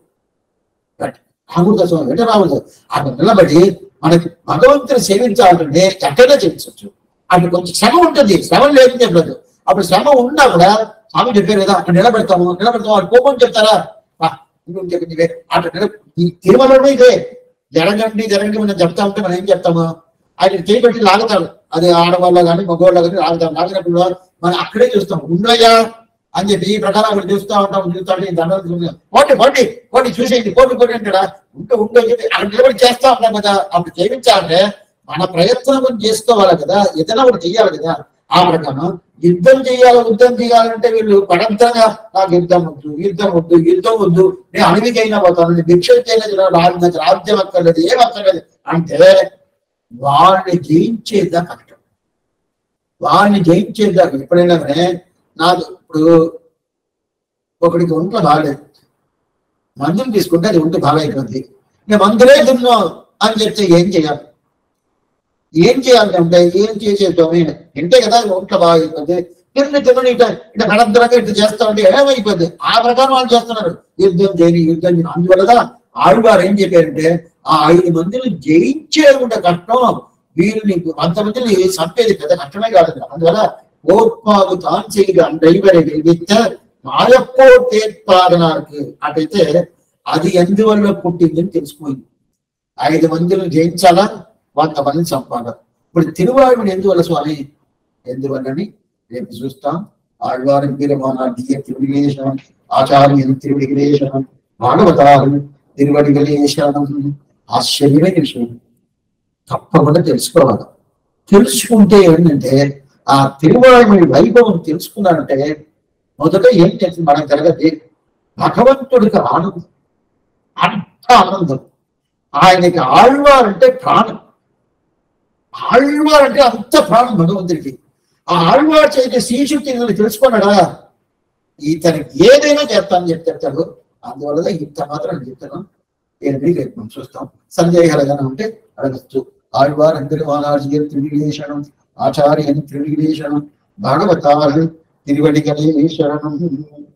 ఆగుతా స్వామి వెంట రావద్దు అక్కడ నిలబడి మనకి భగవంతుని సేవించాలంటే ఎక్కడైనా చేయించవచ్చు అక్కడ కొంచెం శ్రమ ఉంటుంది శ్రమ లేదు చెప్పలేదు అప్పుడు శ్రమ ఉన్నా కూడా స్వామి చెప్పారు కదా అక్కడ నిలబెడతాము నిలబెడతాము అక్కడ కోపం చెప్తారా ఆ, ఇంకొకటి చెప్పింది ఇదే. అక్కడ నిల ఈ తిరుమలలో ఇదే జరగండి జరగండి మనం చెప్తా ఉంటే మనం ఏం చెప్తాము ఆయన చేయబెట్టి లాగుతాడు అది ఆడవాళ్ళ కానీ మగవాళ్ళ కానీ లాగుతాం లాగినప్పుడు మనం అక్కడే చూస్తాం ఉన్నాయా అని చెప్పి ఈ ప్రకారం అక్కడ చూస్తా ఉంటాం చూస్తా ఉంటే దండ పోటీ పోటీ పోటీ చూసేయండి పోటీ పోటీ అంటాడా ఉంటే ఉంటే అని చెప్పి అక్కడ నిలబడి చేస్తా ఉంటాం కదా అప్పుడు చేయించాలంటే మన ప్రయత్నం మనం చేసుకోవాలి కదా ఏదైనా ఒకటి చెయ్యాలి కదా ఆ ప్రకారం యుద్ధం చేయాలి యుద్ధం చేయాలంటే వీళ్ళు పడంతగా నాకు యుద్ధం వద్దు యుద్ధం వద్దు యుద్ధం వద్దు నేను అడవికైనా పోతాను నేను భిక్షకైనా రాదు నాకు రాజ్యం అక్కర్లేదు ఏం అక్కర్లేదు అంటే వాళ్ళని జయించేదా కష్టం వాళ్ళని జయించేదా ఎప్పుడైనా కానీ నాకు ఇప్పుడు ఒకడికి ఒంట్లో బాగాలేదు మందులు తీసుకుంటే అది ఒంటి బాగా అయిపోద్ది నేను మందులే తిన్నాం అని చెప్తే ఏం చేయాలి ఏం చేయాలి అంటే ఏం చేసేద్దాం తింటే కదా ఒంట్లో బాగా అయిపోద్ది తిన్న తిన్న ఇట ఇట నడంతరంగా ఇట్లా చేస్తా ఉంటే ఏమైపోద్ది ఆ ప్రకారం వాళ్ళు చేస్తున్నారు యుద్ధం చేయని యుద్ధం చేయని అందువల్ల ఆరుగారు ఏం చెప్పారంటే ఆ ఐదు మందిని జయించే ఉండే కష్టం వీరిని అంతమందిని చంపేది పెద్ద కష్టమే కాదు అందువల్ల ఓర్పాగు తాను చేయగా డ్రైవర్ విత్త మాయప్పో తేత్పాదనానికి అటైతే అది ఎందువల్ల పుట్టిందని తెలిసిపోయింది ఐదు మందిని జయించాలా వంద మందిని చంపాలా ఇప్పుడు తిరువాయుడు ఎందువల్ల స్వామి ఎందువల్లని రేపు చూస్తాం ఆళ్వారం తిరుమానాడియ తిరువిగేశనం ఆచార్యం తిరువిగేశనం భాగవతారు తిరువడిగలేశనం ఆశ్చర్యమైన విషయం తప్పకుండా తెలుసుకోవాలి తెలుసుకుంటే ఏంటంటే ఆ తిరువాయుడి వైభవం తెలుసుకున్నానంటే మొదట ఏం చేస్తుంది మనకు జరగదు భగవంతుడికి ఆనందం అంత ఆనందం ఆయనకి ఆళ్వార్ అంటే ప్రాణం ఆళ్వార్ అంటే అంత ప్రాణం భగవంతుడికి ఆ ఆళ్వార్ చేసే శ్రీశక్తి తెలుసుకున్నాడా ఇతనికి ఏదైనా చేస్తానని చెప్తే చెప్తాడు అందువల్ల ఇంత మాత్రం నేను చెప్తాను నేను మీకు రేపు మనం చూస్తాం సందేహాలుగానే ఉంటే అడగచ్చు ఆళ్వార్ అందరి వానార్జీయం త్రివిగేషణం ఆచార్యం త్రివిగేషణం భాగవతాలు తిరువడిగలే శరణం